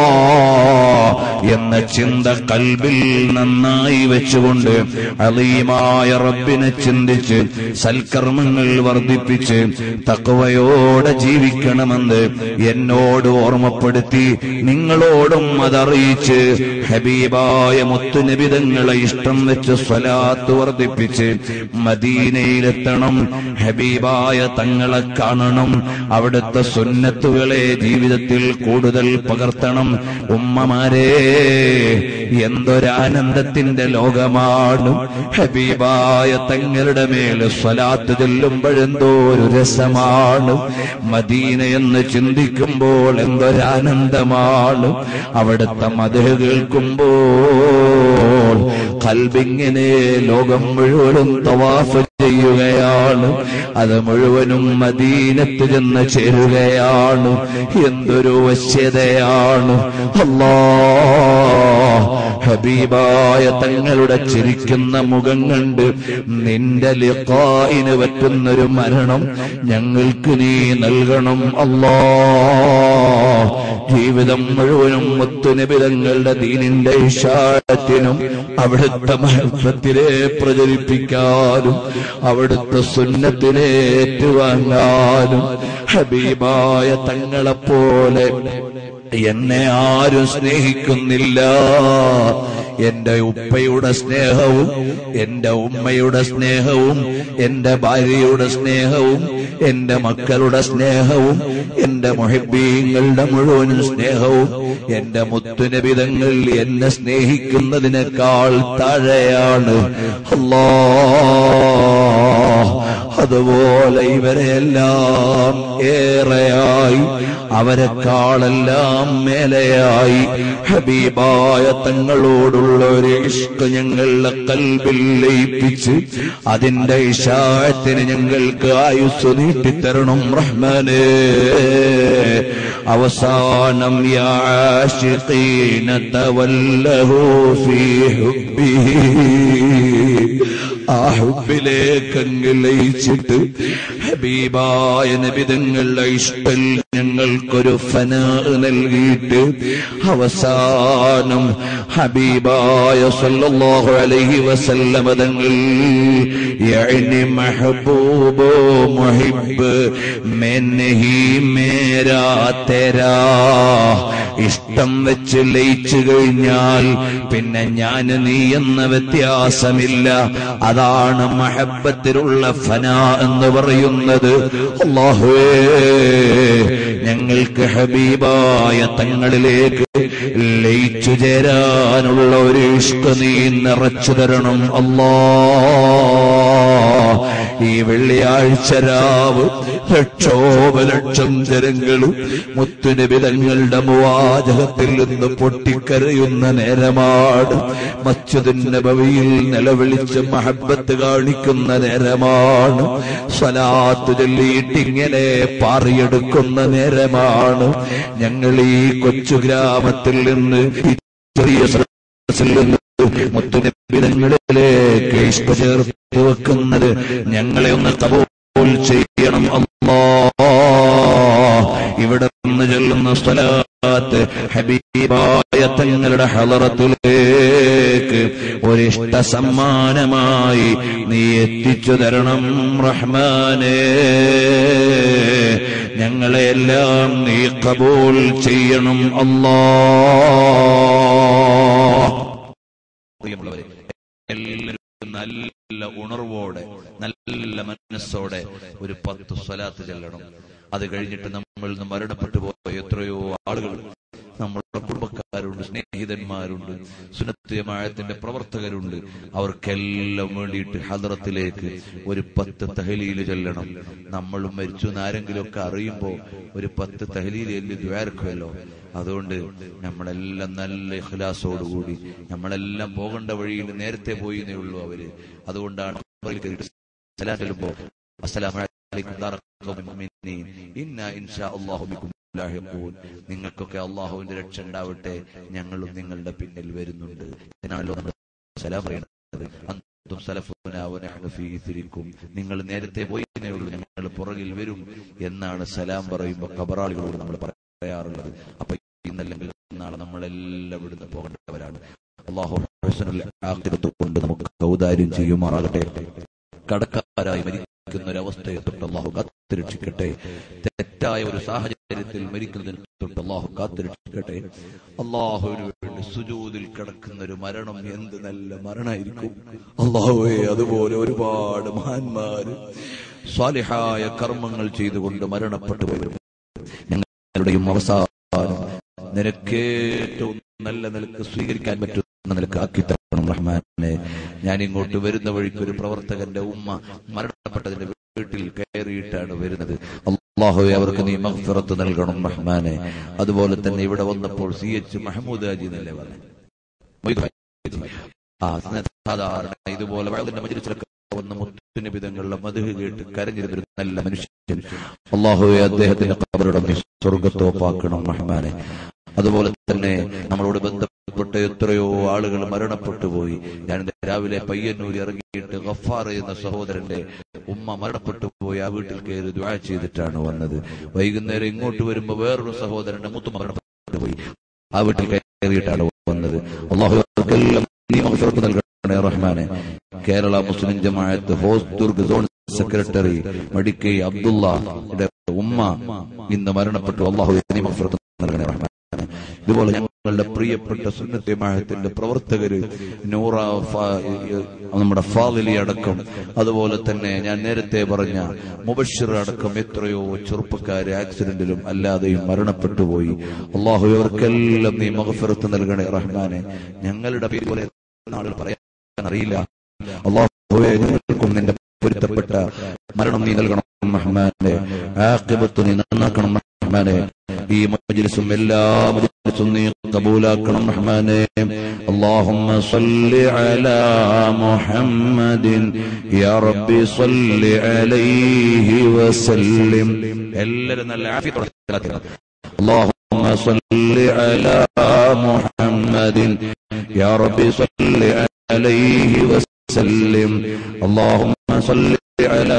B: എന്ന ചിന്ത കൽബിൽ നന്നായി വെച്ചുകൊണ്ട് അലീമായ റബ്ബിനെ ചിന്തിച്ച് സൽക്കർമ്മങ്ങൾ വർദ്ധിപ്പിച്ച് തക്കവയോടെ ജീവിക്കണമെന്ന് എന്നോട് ഓർമ്മപ്പെടുത്തി നിങ്ങളോടും അതറിയിച്ച് ഹബീബായ മുത്തുനിബിതങ്ങളെ ഇഷ്ടം വെച്ച് സ്വലാത്ത് വർദ്ധിപ്പിച്ച് മദീനയിലെത്തണം ഹബീബായ തങ്ങളെ കാണണം അവിടുത്തെ സുന്നത്തുകളെ ജീവിതത്തിൽ കൂടുതൽ പകർത്തണം ഉമ്മമാരെ എന്തൊരാനന്ദത്തിന്റെ ലോകമാണ് ഹബീബായ തങ്ങളുടെ മേൽ സ്വലാത്ത് ചെല്ലുമ്പോഴെന്തോ ഒരു രസമാണ് മദീന എന്ന് ചിന്തിക്കുമ്പോൾ എന്തൊരാനന്ദമാണ് അവിടുത്തെ മത കേൾക്കുമ്പോൾ കൽബിങ്ങനെ ലോകം മുഴുവനും തവാഫ് ചെയ്യുകയാണ് അത് മുഴുവനും മദീനത്ത് ചെന്ന് ചേരുകയാണ് എന്തൊരു വശ്യതയാണ് അല്ലാ ഹബീബായ തങ്ങളുടെ ചിരിക്കുന്ന മുഖം കണ്ട് നിന്റെ ലിഖായിന് പറ്റുന്നൊരു മരണം ഞങ്ങൾക്ക് നീ നൽകണം അല്ലാ ജീവിതം മുഴുവനും മുത്തുനിബിതങ്ങളുടെ ദീനിന്റെ ഇഷാഴത്തിനും അവിടുത്തെ മഹത്വത്തിനെ പ്രചരിപ്പിക്കാനും അവിടുത്തെ സുന്നത്തിനെ ഏറ്റുവാങ്ങാനും ഹബീബായ തങ്ങളെപ്പോലെ എന്നെ ആരും സ്നേഹിക്കുന്നില്ല എന്റെ ഉപ്പയുടെ സ്നേഹവും എന്റെ ഉമ്മയുടെ സ്നേഹവും എന്റെ ഭാര്യയുടെ സ്നേഹവും എന്റെ മക്കളുടെ സ്നേഹവും എന്റെ മൊഹിബീങ്ങളുടെ മുഴുവൻ സ്നേഹവും എന്റെ മുത്തുനബിതങ്ങൾ എന്നെ സ്നേഹിക്കുന്നതിനേക്കാൾ താഴെയാണ് അല്ലാ അതുപോലെ ഇവരെല്ലാം ഏറെയായി അവരെക്കാളെല്ലാം മേലെയായി ഹബീബായ തങ്ങളോടുള്ള ഒരു ഇഷ്ക ഞങ്ങളുടെ കൽബിൽ ലയിപ്പിച്ച് അതിന്റെ ഇഷാഴത്തിന് ഞങ്ങൾക്ക് ആയുസ് നീട്ടിത്തരണം റഹ്മാനേ അവസാനം യാഷിഖീന തവല്ലഹു ഫീ ഹുബ്ബിഹി ആ ഹുബിലേക്കങ്ങ് ലയിച്ചിട്ട് ഹബീബായ നബിതങ്ങളുടെ ഇഷ്ടൽ ഞങ്ങൾക്കൊരു ഫന നൽകിയിട്ട് അവസാനം ഹബീബായ സല്ലല്ലാഹു അലൈഹി വസല്ലമ തങ്ങൾ യഅനി മഹബൂബോ മുഹിബ് മെൻഹി മേരാ തെരാ ഇഷ്ടം വെച്ച് ലയിച്ചു കഴിഞ്ഞാൽ പിന്നെ ഞാൻ നീ എന്ന വ്യത്യാസമില്ല അതാണ് മഹബത്തിലുള്ള ഫന എന്ന് പറയുന്നത് അള്ളാഹുവേ ഞങ്ങൾക്ക് ഹബീബായ തങ്ങളിലേക്ക് ലയിച്ചു ചേരാനുള്ള ഒരു ഇഷ്ക നീ നിറച്ചു തരണം അല്ലാ ഈ വെള്ളിയാഴ്ച രാവ് ലക്ഷോപലക്ഷം ജനങ്ങളും മുത്തുനിബിതങ്ങളുടെ മുവാചകത്തിൽ നിന്ന് പൊട്ടിക്കരയുന്ന നേരമാണ് മസ്ജിദിന്റെ ഭവിയിൽ നിലവിളിച്ച് മഹബത്ത് കാണിക്കുന്ന നേരമാണ് സ്വലാത്ത് ചൊല്ലിയിട്ടിങ്ങനെ പാറിയെടുക്കുന്ന നേരമാണ് ഞങ്ങൾ ഈ കൊച്ചു ഗ്രാമത്തിൽ നിന്ന് ഈ ചെറിയ സദസ്സിൽ നിന്ന് മുത്തുനിബിതങ്ങളിലേക്ക് ഇഷ്ട ചേർത്ത് വെക്കുന്നത് ഞങ്ങളെ ഒന്ന് കബൂൽ ചെയ്യണം അല്ലാ ഇവിടെ നിന്ന് ചൊല്ലുന്ന സ്ഥലത്ത് ഹബീബായ തങ്ങളുടെ ഹലറത്തിലേക്ക് ഒരിഷ്ട സമ്മാനമായി നീ എത്തിച്ചു തരണം റഹ്മാനേ ഞങ്ങളെല്ലാം നീ കബൂൽ ചെയ്യണം അല്ലാ പ്രിയമുള്ളവരെ എല്ലാവരും നല്ല ഉണർവോടെ നല്ല മനസ്സോടെ ഒരു പത്ത് സ്വലാത്ത് ചെല്ലണം അത് കഴിഞ്ഞിട്ട് നമ്മൾ ഇന്ന് മരണപ്പെട്ടു പോയ എത്രയോ ആളുകൾ നമ്മളുടെ കുടുംബക്കാരുണ്ട് സ്നേഹിതന്മാരുണ്ട് സുനത്യമായത്തിന്റെ പ്രവർത്തകരുണ്ട് അവർക്കെല്ലാം വേണ്ടിയിട്ട് ഹദ്റത്തിലേക്ക് ഒരു പത്ത് തഹലീല് ചെല്ലണം നമ്മളും മരിച്ചു എന്നാരെങ്കിലും ഒക്കെ അറിയുമ്പോൾ ഒരു പത്ത് തഹലീല് എല്ലി ദ്വാരക്കുമല്ലോ അതുകൊണ്ട് നമ്മളെല്ലാം നല്ല ഇഖ്ലാസോടുകൂടി നമ്മളെല്ലാം പോകേണ്ട വഴിയിൽ നേരത്തെ പോയിന്നേ ഉള്ളൂ അവര് അതുകൊണ്ടാണ് സലാം ചെല്ലുമ്പോ അസ്സലാമു അലൈക്കും ദാറഖൗമിൽ മുഅ്മിനീൻ ഇന്നാ ഇൻഷാ അല്ലാഹു ബിക്കും ലാഹിഖൂൻ നിങ്ങൾക്കൊക്കെ അള്ളാഹുവിന്റെ രക്ഷ ഉണ്ടാവട്ടെ ഞങ്ങളും നിങ്ങളുടെ പിന്നിൽ വരുന്നുണ്ട് എന്നാണല്ലോ നമ്മൾ സലാം പറയുന്നത് അന്തും സലഫുനാ വനഹ്നു ഫീ ഇത്രിക്കും നിങ്ങൾ നേരത്തെ പോയിന്നേ ഉള്ളൂ ഞങ്ങൾ പുറകിൽ വരും എന്നാണ് സലാം പറയുമ്പോൾ കബറാളികളോട് നമ്മൾ പറയാറുള്ളത് അപ്പൊ ഇന്നല്ലെങ്കിൽ നാളെ നമ്മളെല്ലാം ഇവിടുന്ന് പോകേണ്ടവരാണ് അള്ളാഹു ഹുസ്നുൽ ആഖിറത്ത് കൊണ്ട് നമുക്ക് ഔദാര്യം ചെയ്യുമാറാകട്ടെ കടക്കാരായി മരിക്കുന്ന ഒരവസ്ഥയെ തൊട്ട് അള്ളാഹു കാത്തുരക്ഷിക്കട്ടെ തെറ്റായ ഒരു സാഹചര്യത്തിൽ മരിക്കുന്നതിന് തൊട്ട് അള്ളാഹു കാത്തുരക്ഷിക്കട്ടെ അള്ളാഹുവിന് വേണ്ടി സുജൂതിൽ കിടക്കുന്ന ഒരു മരണം എന്ത് നല്ല മരണമായിരിക്കും അള്ളാഹുവെ അതുപോലെ ഒരുപാട് മഹാന്മാര് സ്വാലിഹായ കർമ്മങ്ങൾ ചെയ്തുകൊണ്ട് മരണപ്പെട്ടു പോയവരും ഞങ്ങളുടെയും അവസാനം നിനക്കേറ്റവും നല്ല നിലക്ക് സ്വീകരിക്കാൻ പറ്റുന്ന നിലക്ക് ആക്കി തരണം റഹ്മാനെ ഞാൻ ഇങ്ങോട്ട് വരുന്ന വഴിക്ക് ഒരു പ്രവർത്തകന്റെ ഉമ്മ മരണപ്പെട്ടതിന്റെ വീട്ടിൽ കയറിയിട്ടാണ് വരുന്നത് അള്ളാഹുവെ അവർക്ക് നീ മഹ്ഫിറത്ത് നൽകണം റഹ്മാനെ അതുപോലെ തന്നെ ഇവിടെ വന്നപ്പോൾ സി എച്ച് മഹമ്മൂദ് ഹാജി എന്നല്ലേ പറഞ്ഞു ആ സാധാരണ ഇതുപോലെ വളരെ മജിലിസിലൊക്കെ വന്ന മുത്തുനിബിതങ്ങളുടെ മധു കേട്ട് കരഞ്ഞിരുന്നൊരു നല്ല മനുഷ്യൻ അള്ളാഹുവെ അദ്ദേഹത്തിന്റെ കബറിടം നീ സ്വർഗത്തോപ്പാക്കണം റഹ്മാനെ അതുപോലെ തന്നെ നമ്മളോട് ബന്ധപ്പെട്ട എത്രയോ ആളുകൾ മരണപ്പെട്ടു പോയി ഞാൻ ഇന്ന് രാവിലെ പയ്യന്നൂർ ഇറങ്ങിയിട്ട് ഗഫാർ എന്ന സഹോദരന്റെ ഉമ്മ മരണപ്പെട്ടു പോയി ആ വീട്ടിൽ കയറി ദ്വാ ചെയ്തിട്ടാണ് വന്നത് വൈകുന്നേരം ഇങ്ങോട്ട് വരുമ്പോ വേറൊരു സഹോദരന്റെ മുത്തു മരണപ്പെട്ടു പോയി ആ വീട്ടിൽ കയറിയിട്ടാണ് വന്നത് അള്ളാഹു അവർക്കെല്ലാം നീ മഹഫിറത്ത് നൽകണേ റഹ്മാനെ കേരള മുസ്ലിം ജമാഅത്ത് ഹോസ്ദുർഗ് സോൺ സെക്രട്ടറി മടിക്കൈ അബ്ദുള്ള ഉമ്മ ഇന്ന് മരണപ്പെട്ടു അള്ളാഹു നീ മഹഫിറത്ത് നൽകണേ റഹ്മാനെ ഇതുപോലെ ഞങ്ങളുടെ പ്രിയപ്പെട്ട സുന്നത്യമായത്തിന്റെ പ്രവർത്തകര് നൂറ ഫാ- നമ്മുടെ ഫാദിലി അടക്കം അതുപോലെ തന്നെ ഞാൻ നേരത്തെ പറഞ്ഞ മുബഷിർ അടക്കം എത്രയോ ചെറുപ്പക്കാര് ആക്സിഡന്റിലും അല്ലാതെയും മരണപ്പെട്ടു പോയി അള്ളാഹു ഇവർക്കെല്ലാം നീ മഹഫിറത്ത് നൽകണേ റഹ്മാനെ ഞങ്ങളുടെ പേര് പോലെ നാളുകൾ പറയാൻ അറിയില്ല അള്ളാഹുവെ ഞങ്ങൾക്കും നിന്റെ പൊരുത്തപ്പെട്ട മരണം നീ നൽകണം റഹ്മാനെ ആഖിബത്ത് നീ നന്നാക്കണം റഹ്മാനെ ഈ മജ്ലിസും എല്ലാ മജ്ലിസും നീ കബൂലാക്കണം റഹ്മാനെ اللهم صل على محمد يا ربي صل عليه وسلم എല്ലാവരും നല്ല ആഫിയത്തോടെ اللهم صل على محمد يا ربي صل عليه وسلم اللهم صل على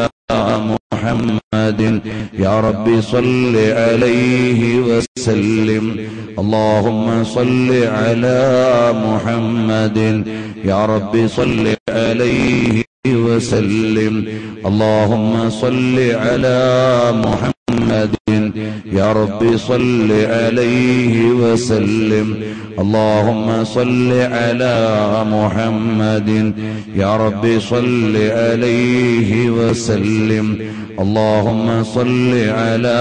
B: محمد يا ربي صل عليه وسلم اللهم صل على محمد يا ربي صل عليه وسلم اللهم صل على محمد يا ربي صل عليه وسلم اللهم صل على محمد يا ربي صل عليه وسلم اللهم صل على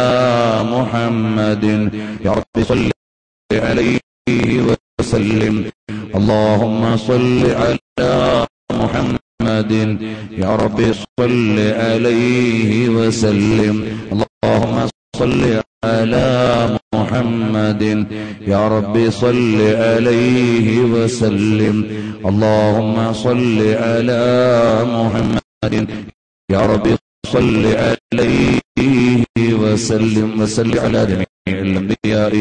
B: محمد يا ربي صل عليه وسلم اللهم صل على محمد يا ربي صل عليه وسلم اللهم صل على محمد يا ربي صل عليه وسلم اللهم صل على محمد يا ربي صل عليه وسلم وسل على جميع الأنبياء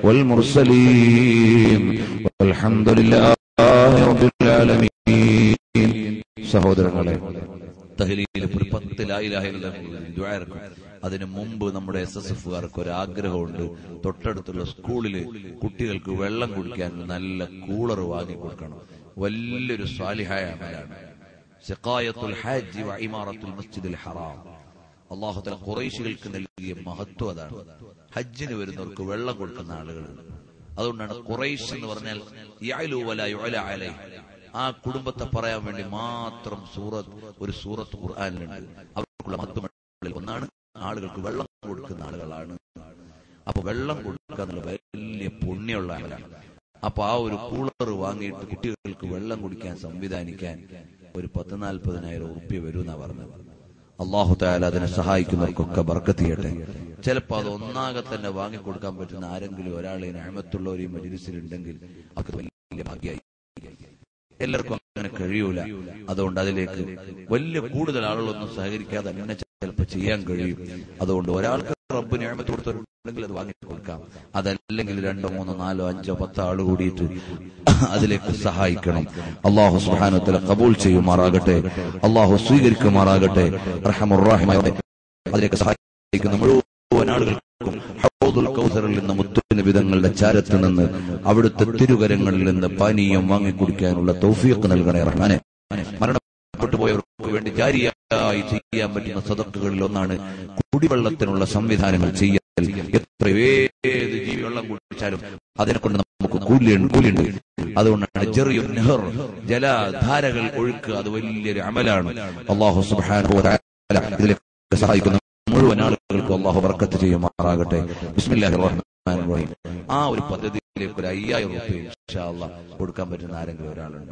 B: والمرسلين والحمد لله رب العالمين സഹോദരങ്ങളെ തഹലീൽ ഒരു പത്ത് ലായിലാഹിക്കും അതിനു മുമ്പ് നമ്മുടെ എസ് എസ് എഫുകാർക്ക് ഒരു ആഗ്രഹമുണ്ട് തൊട്ടടുത്തുള്ള സ്കൂളില് കുട്ടികൾക്ക് വെള്ളം കുടിക്കാൻ നല്ല കൂളർ വാങ്ങി കൊടുക്കണം
A: വലിയൊരു സ്വാലിഹായ അമലാണ് സിഖായത്തുൽ ഹാജി വ ഇമാറത്തുൽ മസ്ജിദുൽ ഹറാം അള്ളാഹു തല ഖുറൈശികൾക്ക് നൽകിയ മഹത്വം അതാണ് ഹജ്ജിന് വരുന്നവർക്ക് വെള്ളം കൊടുക്കുന്ന ആളുകളുണ്ട് അതുകൊണ്ടാണ് ഖുറൈശ് എന്ന് പറഞ്ഞാൽ യഅലു വലാ യുഅല അലൈഹി ആ കുടുംബത്തെ പറയാൻ വേണ്ടി മാത്രം സൂറത്ത് ഒരു സൂറത്ത് ഖുർആനിലുണ്ട് അവർക്കുള്ള മഹത്വങ്ങളിൽ ഒന്നാണ് ആളുകൾക്ക് വെള്ളം കൊടുക്കുന്ന ആളുകളാണ് അപ്പൊ വെള്ളം കൊടുക്കുക എന്നുള്ള വലിയ പുണ്യമുള്ള ആളാണ് അപ്പൊ ആ ഒരു കൂളർ വാങ്ങിയിട്ട് കുട്ടികൾക്ക് വെള്ളം കുടിക്കാൻ സംവിധാനിക്കാൻ ഒരു പത്ത് നാൽപ്പതിനായിരം ഉറുപ്പ്യ വരുമെന്നാ പറഞ്ഞത് അള്ളാഹു താല അതിനെ സഹായിക്കുന്നവർക്കൊക്കെ ബർക്കത്ത് ചെയ്യട്ടെ ചിലപ്പോൾ അത് ഒന്നാകെ തന്നെ വാങ്ങിക്കൊടുക്കാൻ പറ്റുന്ന ആരെങ്കിലും ഒരാളെ അഹമത്തുള്ള ഒരു മജിലിസിലുണ്ടെങ്കിൽ അവർക്ക് വലിയ ഭാഗ്യമായി എല്ലാവർക്കും അങ്ങനെ കഴിയൂല അതുകൊണ്ട് അതിലേക്ക് വലിയ കൂടുതൽ ആളുകളൊന്നും സഹകരിക്കാതെ അങ്ങനെ ചിലപ്പോൾ ചെയ്യാൻ കഴിയും അതുകൊണ്ട് ഒരാൾക്ക് റബ്ബ് ഞാമത്ത് കൊടുത്തിട്ടുണ്ടെങ്കിൽ അത് വാങ്ങി കൊടുക്കാം അതല്ലെങ്കിൽ രണ്ടോ മൂന്നോ നാലോ അഞ്ചോ പത്തോ ആൾ കൂടിയിട്ട് അതിലേക്ക് സഹായിക്കണം അള്ളാഹു സുഹാനത്തിലെ കബൂൾ ചെയ്യുമാറാകട്ടെ അള്ളാഹു സ്വീകരിക്കുമാറാകട്ടെ റഹമുറാഹിമായ അതിലേക്ക് സഹായിക്കുന്ന മുഴുവൻ ആളുകൾക്കും ഹൗദുൽ കൗസറിൽ നിന്ന് മുത്തുനിബിതങ്ങളുടെ ചാരത്ത് നിന്ന് അവിടുത്തെ തിരുകരങ്ങളിൽ നിന്ന് പാനീയം വാങ്ങിക്കുടിക്കാനുള്ള തൗഫീഖ് നൽകണേ റഹ്മാനെ മരണപ്പെട്ടു പോയവർക്ക് വേണ്ടി ജാരിയായി ചെയ്യാൻ പറ്റുന്ന സദക്കുകളിൽ ഒന്നാണ് കുടിവെള്ളത്തിനുള്ള സംവിധാനങ്ങൾ ചെയ്യൽ എത്ര ഏത് ജീവി വെള്ളം കുടിച്ചാലും അതിനെ കൊണ്ട് നമുക്ക് കൂലിയുണ്ട് കൂലിയുണ്ട് അതുകൊണ്ടാണ് ചെറിയ നെഹർ ജലധാരകൾ ഒഴുക്ക് അത് വലിയൊരു അമലാണ് അള്ളാഹു സുബ്ഹാനഹു വ തആല ഇതിലേക്ക് സഹായിക്കുന്ന മുഴുവൻ ആളുകൾക്കും അള്ളാഹു ബർക്കത്ത് ചെയ്യുമാറാകട്ടെ ബിസ്മില്ലാഹിർ റഹ്മാനിർ റഹീം ആ ഒരു പദ്ധതിയിലേക്ക് ഒരു അയ്യായിരം റുപ്യ ഇൻഷാ അള്ളാഹ് കൊടുക്കാൻ പറ്റുന്ന ആരെങ്കിലും ഒരാളുണ്ടോ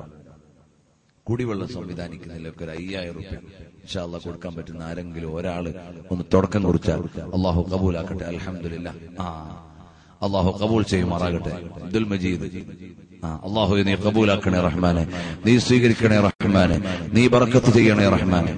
A: കുടിവെള്ളം സംവിധാനിക്കുന്നതിലൊക്കെ ഒരു അയ്യായിരം റുപ്യ ഇൻഷാ അള്ളാഹ് കൊടുക്കാൻ പറ്റുന്ന ആരെങ്കിലും ഒരാള് ഒന്ന് തുടക്കം കുറിച്ചാൽ അള്ളാഹു കബൂലാക്കട്ടെ അൽഹംദുലില്ലാ ആ അള്ളാഹു കബൂൽ ചെയ്യുമാറാകട്ടെ അബ്ദുൽ മജീദ് ആ അള്ളാഹു നീ കബൂലാക്കണേ റഹ്മാനെ നീ സ്വീകരിക്കണേ റഹ്മാനെ നീ ബർക്കത്ത് ചെയ്യണേ റഹ്മാനെ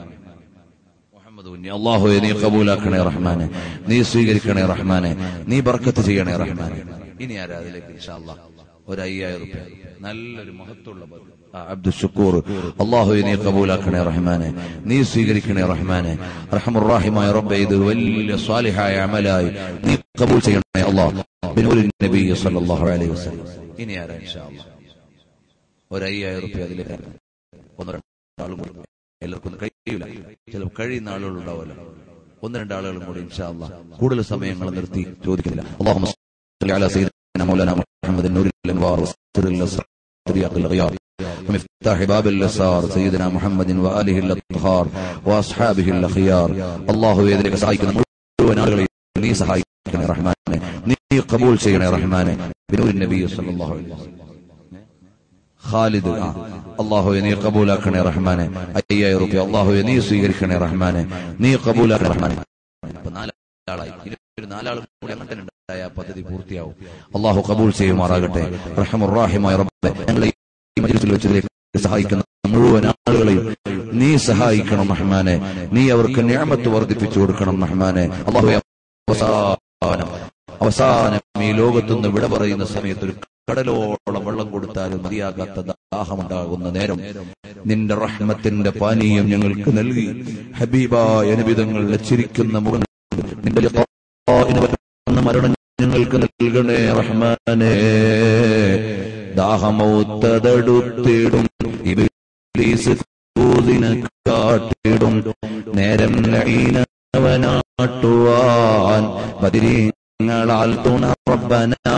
A: മുഹമ്മദ് കുഞ്ഞി അള്ളാഹു നീ കബൂലാക്കണേ റഹ്മാനെ നീ സ്വീകരിക്കണേ റഹ്മാനെ നീ ബർക്കത്ത് ചെയ്യണേ റഹ്മാനെ ഇനി ആരാ അതിലേക്ക് ഇൻഷാ അള്ളാഹ് ഒരു അയ്യായിരം റുപ്യ നല്ലൊരു മഹത്വമുള്ള പദ്ധതി. ആ, അബ്ദുൽ ഷുക്കൂർ അള്ളാഹു നീ കബൂലാക്കണേ റഹ്മാനെ നീ സ്വീകരിക്കണേ റഹ്മാനെ റഹമുറാഹിമായ റബ്ബെ ഇത് വലിയ സ്വാലിഹായ അമലായി നീ കബൂൽ ചെയ്യണേ അള്ളാഹ് ബിനൂരിൻ നബി സല്ലല്ലാഹു അലൈഹി വസല്ലം ഇനി ആരാ ഇൻഷാ അള്ളാഹ് ഒരു അയ്യായിരം റുപ്യ അതിലേക്ക് ഒന്ന് രണ്ടാളും കൂടി എല്ലാവർക്കും ഒന്നും കഴിയൂല ചില കഴിയുന്ന ആളുകൾ ഉണ്ടാവുമല്ലോ ഒന്ന് രണ്ടാളുകളും കൂടി ഇൻഷാ അള്ളാഹ് കൂടുതൽ സമയങ്ങൾ നിർത്തി ചോദിക്കുന്നില്ല അള്ളാഹു على سيدنا مولانا محمد النور الانوار وسر الاسرار طريق الغيار ومفتاح باب اليسار سيدنا محمد واله الاطهار واصحابه الاخيار الله يدرك സഹായിക്കുന്ന മുഴുവൻ ആളുകളെയും നീ സഹായിക്കണേ റഹ്മാനെ നീ കബൂൽ ചെയ്യണേ റഹ്മാനെ ബിനൂർ നബി സല്ലല്ലാഹു അലൈഹി വസല്ലം ഖാലിദ് ആ അള്ളാഹു നീ കബൂലാക്കണേ റഹ്മാനെ അയ്യായിരം റുപ്യ അള്ളാഹു നീ സ്വീകരിക്കണേ റഹ്മാനെ നീ കബൂലാക്കണേ റഹ്മാനെ ഇപ്പൊ നാലാളായി ഇനി ഒരു നാലാളും കൂടി അങ്ങനെ തന്നെ ഉണ്ടായ ആ പദ്ധതി പൂർത്തിയാവും അള്ളാഹു കബൂൽ ചെയ്യുമാറാകട്ടെ റഹമുറാഹിമായ റബ്ബെ ഞങ്ങളെ ഈ മജ്ലിസിൽ വെച്ചതിലേക്ക് സഹായിക്കുന്ന മുഴുവൻ ആളുകളെയും നീ സഹായിക്കണം റഹ്മാനെ നീ അവർക്ക് ഞാമത്ത് വർദ്ധിപ്പിച്ചു കൊടുക്കണം റഹ്മാനെ അള്ളാഹു അവസാനം അവസാനം ഈ ലോകത്തുനിന്ന് വിട പറയുന്ന സമയത്ത് ഒരു കടലോളം വെള്ളം കൊടുത്താലും മതിയാകാത്ത ദാഹമുണ്ടാകുന്ന നേരം നിന്റെ റഹ്മത്തിന്റെ പാനീയം ഞങ്ങൾക്ക് നൽകി ഹബീബായ അനുബിതങ്ങളുടെ ചിരിക്കുന്ന മുഖം നിന്റെ ലിഖാഇന് വരുന്ന മരണം ഞങ്ങൾക്ക് നൽകണേ റഹ്മാനേ ദാഹമൗത്തതടുത്തിടും ഇബ്ലീസ് കൂതിനെ കാട്ടിടും നേരം ലഈനവനാട്ടുവാൻ ബദിരീങ്ങളാൽ തുണ റബ്ബനാ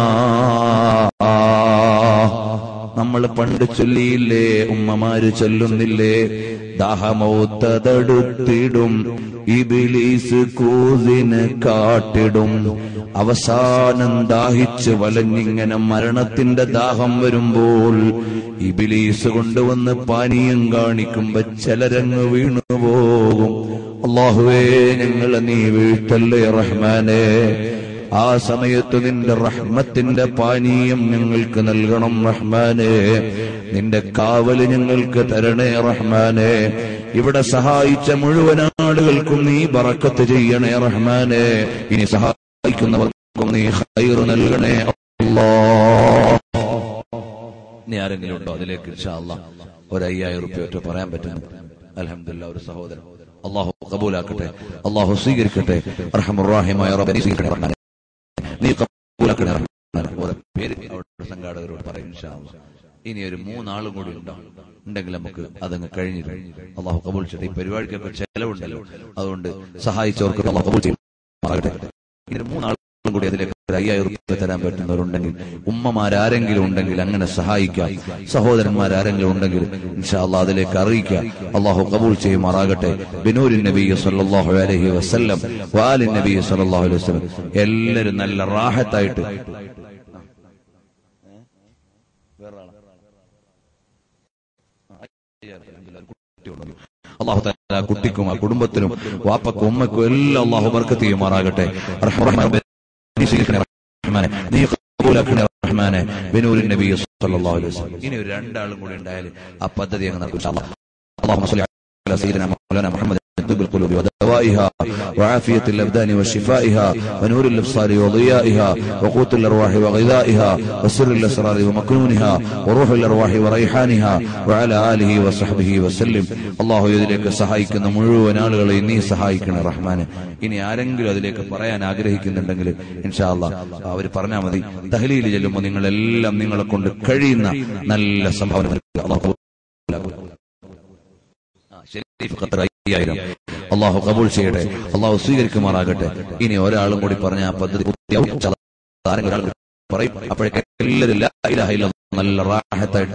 A: നമ്മൾ പണ്ട് ചൊല്ലിയില്ലേ ഉമ്മമാര് ചൊല്ലുന്നില്ലേ ദാഹമൗത്തതടുത്തിടും ഇബിലീസ് കൂതിന് കാട്ടിടും അവസാനം ദാഹിച്ച് വലഞ്ഞിങ്ങനെ മരണത്തിന്റെ ദാഹം വരുമ്പോൾ ഇബിലീസ് കൊണ്ടുവന്ന് പാനീയം കാണിക്കുമ്പോ ചിലരങ്ങ് വീണുപോകും അള്ളാഹുവേ ഞങ്ങളെ നീ വീഴ്ത്തല്ലേ റഹ്മാനെ ആ സമയത്ത് നിന്റെ റഹ്മത്തിന്റെ പാനീയം ഞങ്ങൾക്ക് നൽകണം റഹ്മാനെ നിന്റെ കാവല് ഞങ്ങൾക്ക് തരണേ റഹ്മാനെ ഇവിടെ സഹായിച്ച മുഴുവൻ ആളുകൾക്കും നീ ബറക്കത്ത് ചെയ്യണേ റഹ്മാനെ ഇനി സഹായിക്കുന്നവർക്കും നീ ഹൈറ് നൽകണേ അല്ലാ ഇനി ആരെങ്കിലും ഉണ്ടോ അതിലേക്ക് ഇൻഷാ അല്ലാ ഒരു അയ്യായിരം റുപ്യ ഒറ്റ പറയാൻ പറ്റുന്നു അലഹമില്ല ഒരു സഹോദരൻ അള്ളാഹു കബൂലാക്കട്ടെ അള്ളാഹു സ്വീകരിക്കട്ടെ റഹമുറാഹിമായ റബ്ബെ നീ സ്വീകരിക്കണേ റഹ്മാനെ നീ കബൂലാക്കണേ റഹ്മാനെ ഓരോ പേര് അവരുടെ സംഘാടകരോട് പറയും ഇൻഷാ അല്ലാ ഇനി ഒരു മൂന്നാളും കൂടി ഉണ്ടാവും ഉണ്ടെങ്കിൽ നമുക്ക് അതങ്ങ് കഴിഞ്ഞു അള്ളാഹു കബൂൾ ചെയ്യട്ടെ ഈ പരിപാടിക്കൊക്കെ ചെലവുണ്ടല്ലോ അതുകൊണ്ട് സഹായിച്ചവർക്ക് അള്ളാഹു കബൂൾ ചെയ്യുമാറാകട്ടെ ഇനി ഒരു മൂന്നാളും കൂടി അതിലേക്ക് ഒരു അയ്യായിരം റുപ്യ തരാൻ പറ്റുന്നവരുണ്ടെങ്കിൽ ഉമ്മമാരാരെങ്കിലും ഉണ്ടെങ്കിൽ അങ്ങനെ സഹായിക്കാം സഹോദരന്മാരാരെങ്കിലും ഉണ്ടെങ്കിൽ ഇൻഷാ അള്ളാഹ് അതിലേക്ക് അറിയിക്കാം അള്ളാഹു കബൂൾ ചെയ്യുമാറാകട്ടെ ബിനൂരി നബി സല്ലല്ലാഹു അലൈഹി വസല്ലം വാലി നബി സല്ലല്ലാഹു അലൈഹി വസല്ലം എല്ലാവരും നല്ല റാഹത്തായിട്ട് അള്ളാഹു തആല ആ കുട്ടിക്കും ആ കുടുംബത്തിനും വാപ്പക്കും ഉമ്മക്കും എല്ലാം അള്ളാഹു ബർക്കത്ത് ചെയ്യുമാറാകട്ടെ റഹ്മാനെ, നീ സ്വീകരിക്കണേ റഹ്മാനെ. നീ കബൂലാക്കണേ റഹ്മാനെ. ബിനൂരി നബി സല്ലല്ലാഹു അലൈഹി വസല്ലം. ഇനി ഒരു രണ്ടാളും കൂടി ഉണ്ടായാൽ ആ പദ്ധതി അങ്ങ് നടക്കും ഇൻഷാ അല്ലാഹ്. اللهم صل على سيدنا مولانا محمد طب القلوب ودوائها وعافية الأبدان وشفائها ونور الأبصار وضيائها وقوت الأرواح وغذائها وسر الأسرار ومكنونها وروح الأرواح وريحانها وعلى آله وصحبه وسلم الله ഇതിലേക്ക് സഹായിക്കുന്ന മുഴുവൻ ആളുകളെയും നീ സഹായിക്കണം റഹ്മാനെ ഇനി ആരെങ്കിലും അതിലേക്ക് പറയാൻ ആഗ്രഹിക്കുന്നുണ്ടെങ്കിൽ ഇൻഷാല്ല അവർ പറഞ്ഞാൽ മതി ദഹലിയിൽ ചെല്ലുമ്പോൾ നിങ്ങളെല്ലാം നിങ്ങളെ കൊണ്ട് കഴിയുന്ന നല്ല സംഭാവന നൽകുക. അള്ളാഹു കബൂലാക്കട്ടെ. ഷെരീഫ് ഖത്തർ അയ്യായിരം അള്ളാഹു കബൂൾ ചെയ്യട്ടെ അള്ളാഹു സ്വീകരിക്കുമാറാകട്ടെ ഇനി ഒരാളും കൂടി പറഞ്ഞ ആ പദ്ധതി പൂർത്തിയാവും. ഇൻഷാ അല്ലാഹ് ആരെങ്കിലും ഒരാൾ പറയും അപ്പോഴേക്ക് എല്ലാവരും ലാ ഇലാഹ ഇല്ലല്ലാഹ് നല്ല റാഹത്തായിട്ട്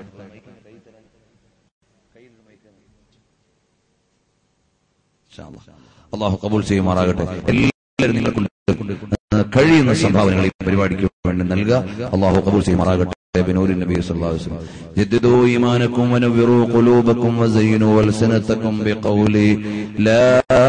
A: ഇൻഷാ അല്ലാഹ്. അള്ളാഹു കബൂൾ ചെയ്യുമാറാകട്ടെ എല്ലാവരും നിങ്ങളെ കൊണ്ട് കഴിയുന്ന സംഭാവനകൾ ഈ പരിപാടിക്ക് വേണ്ടി നൽകുക അള്ളാഹു കബൂൾ ചെയ്യുമാറാകട്ടെ بنور النبي صلى الله عليه وسلم جددوا إيمانكم ونوروا قلوبكم وزينوا ألسنتكم بقول لا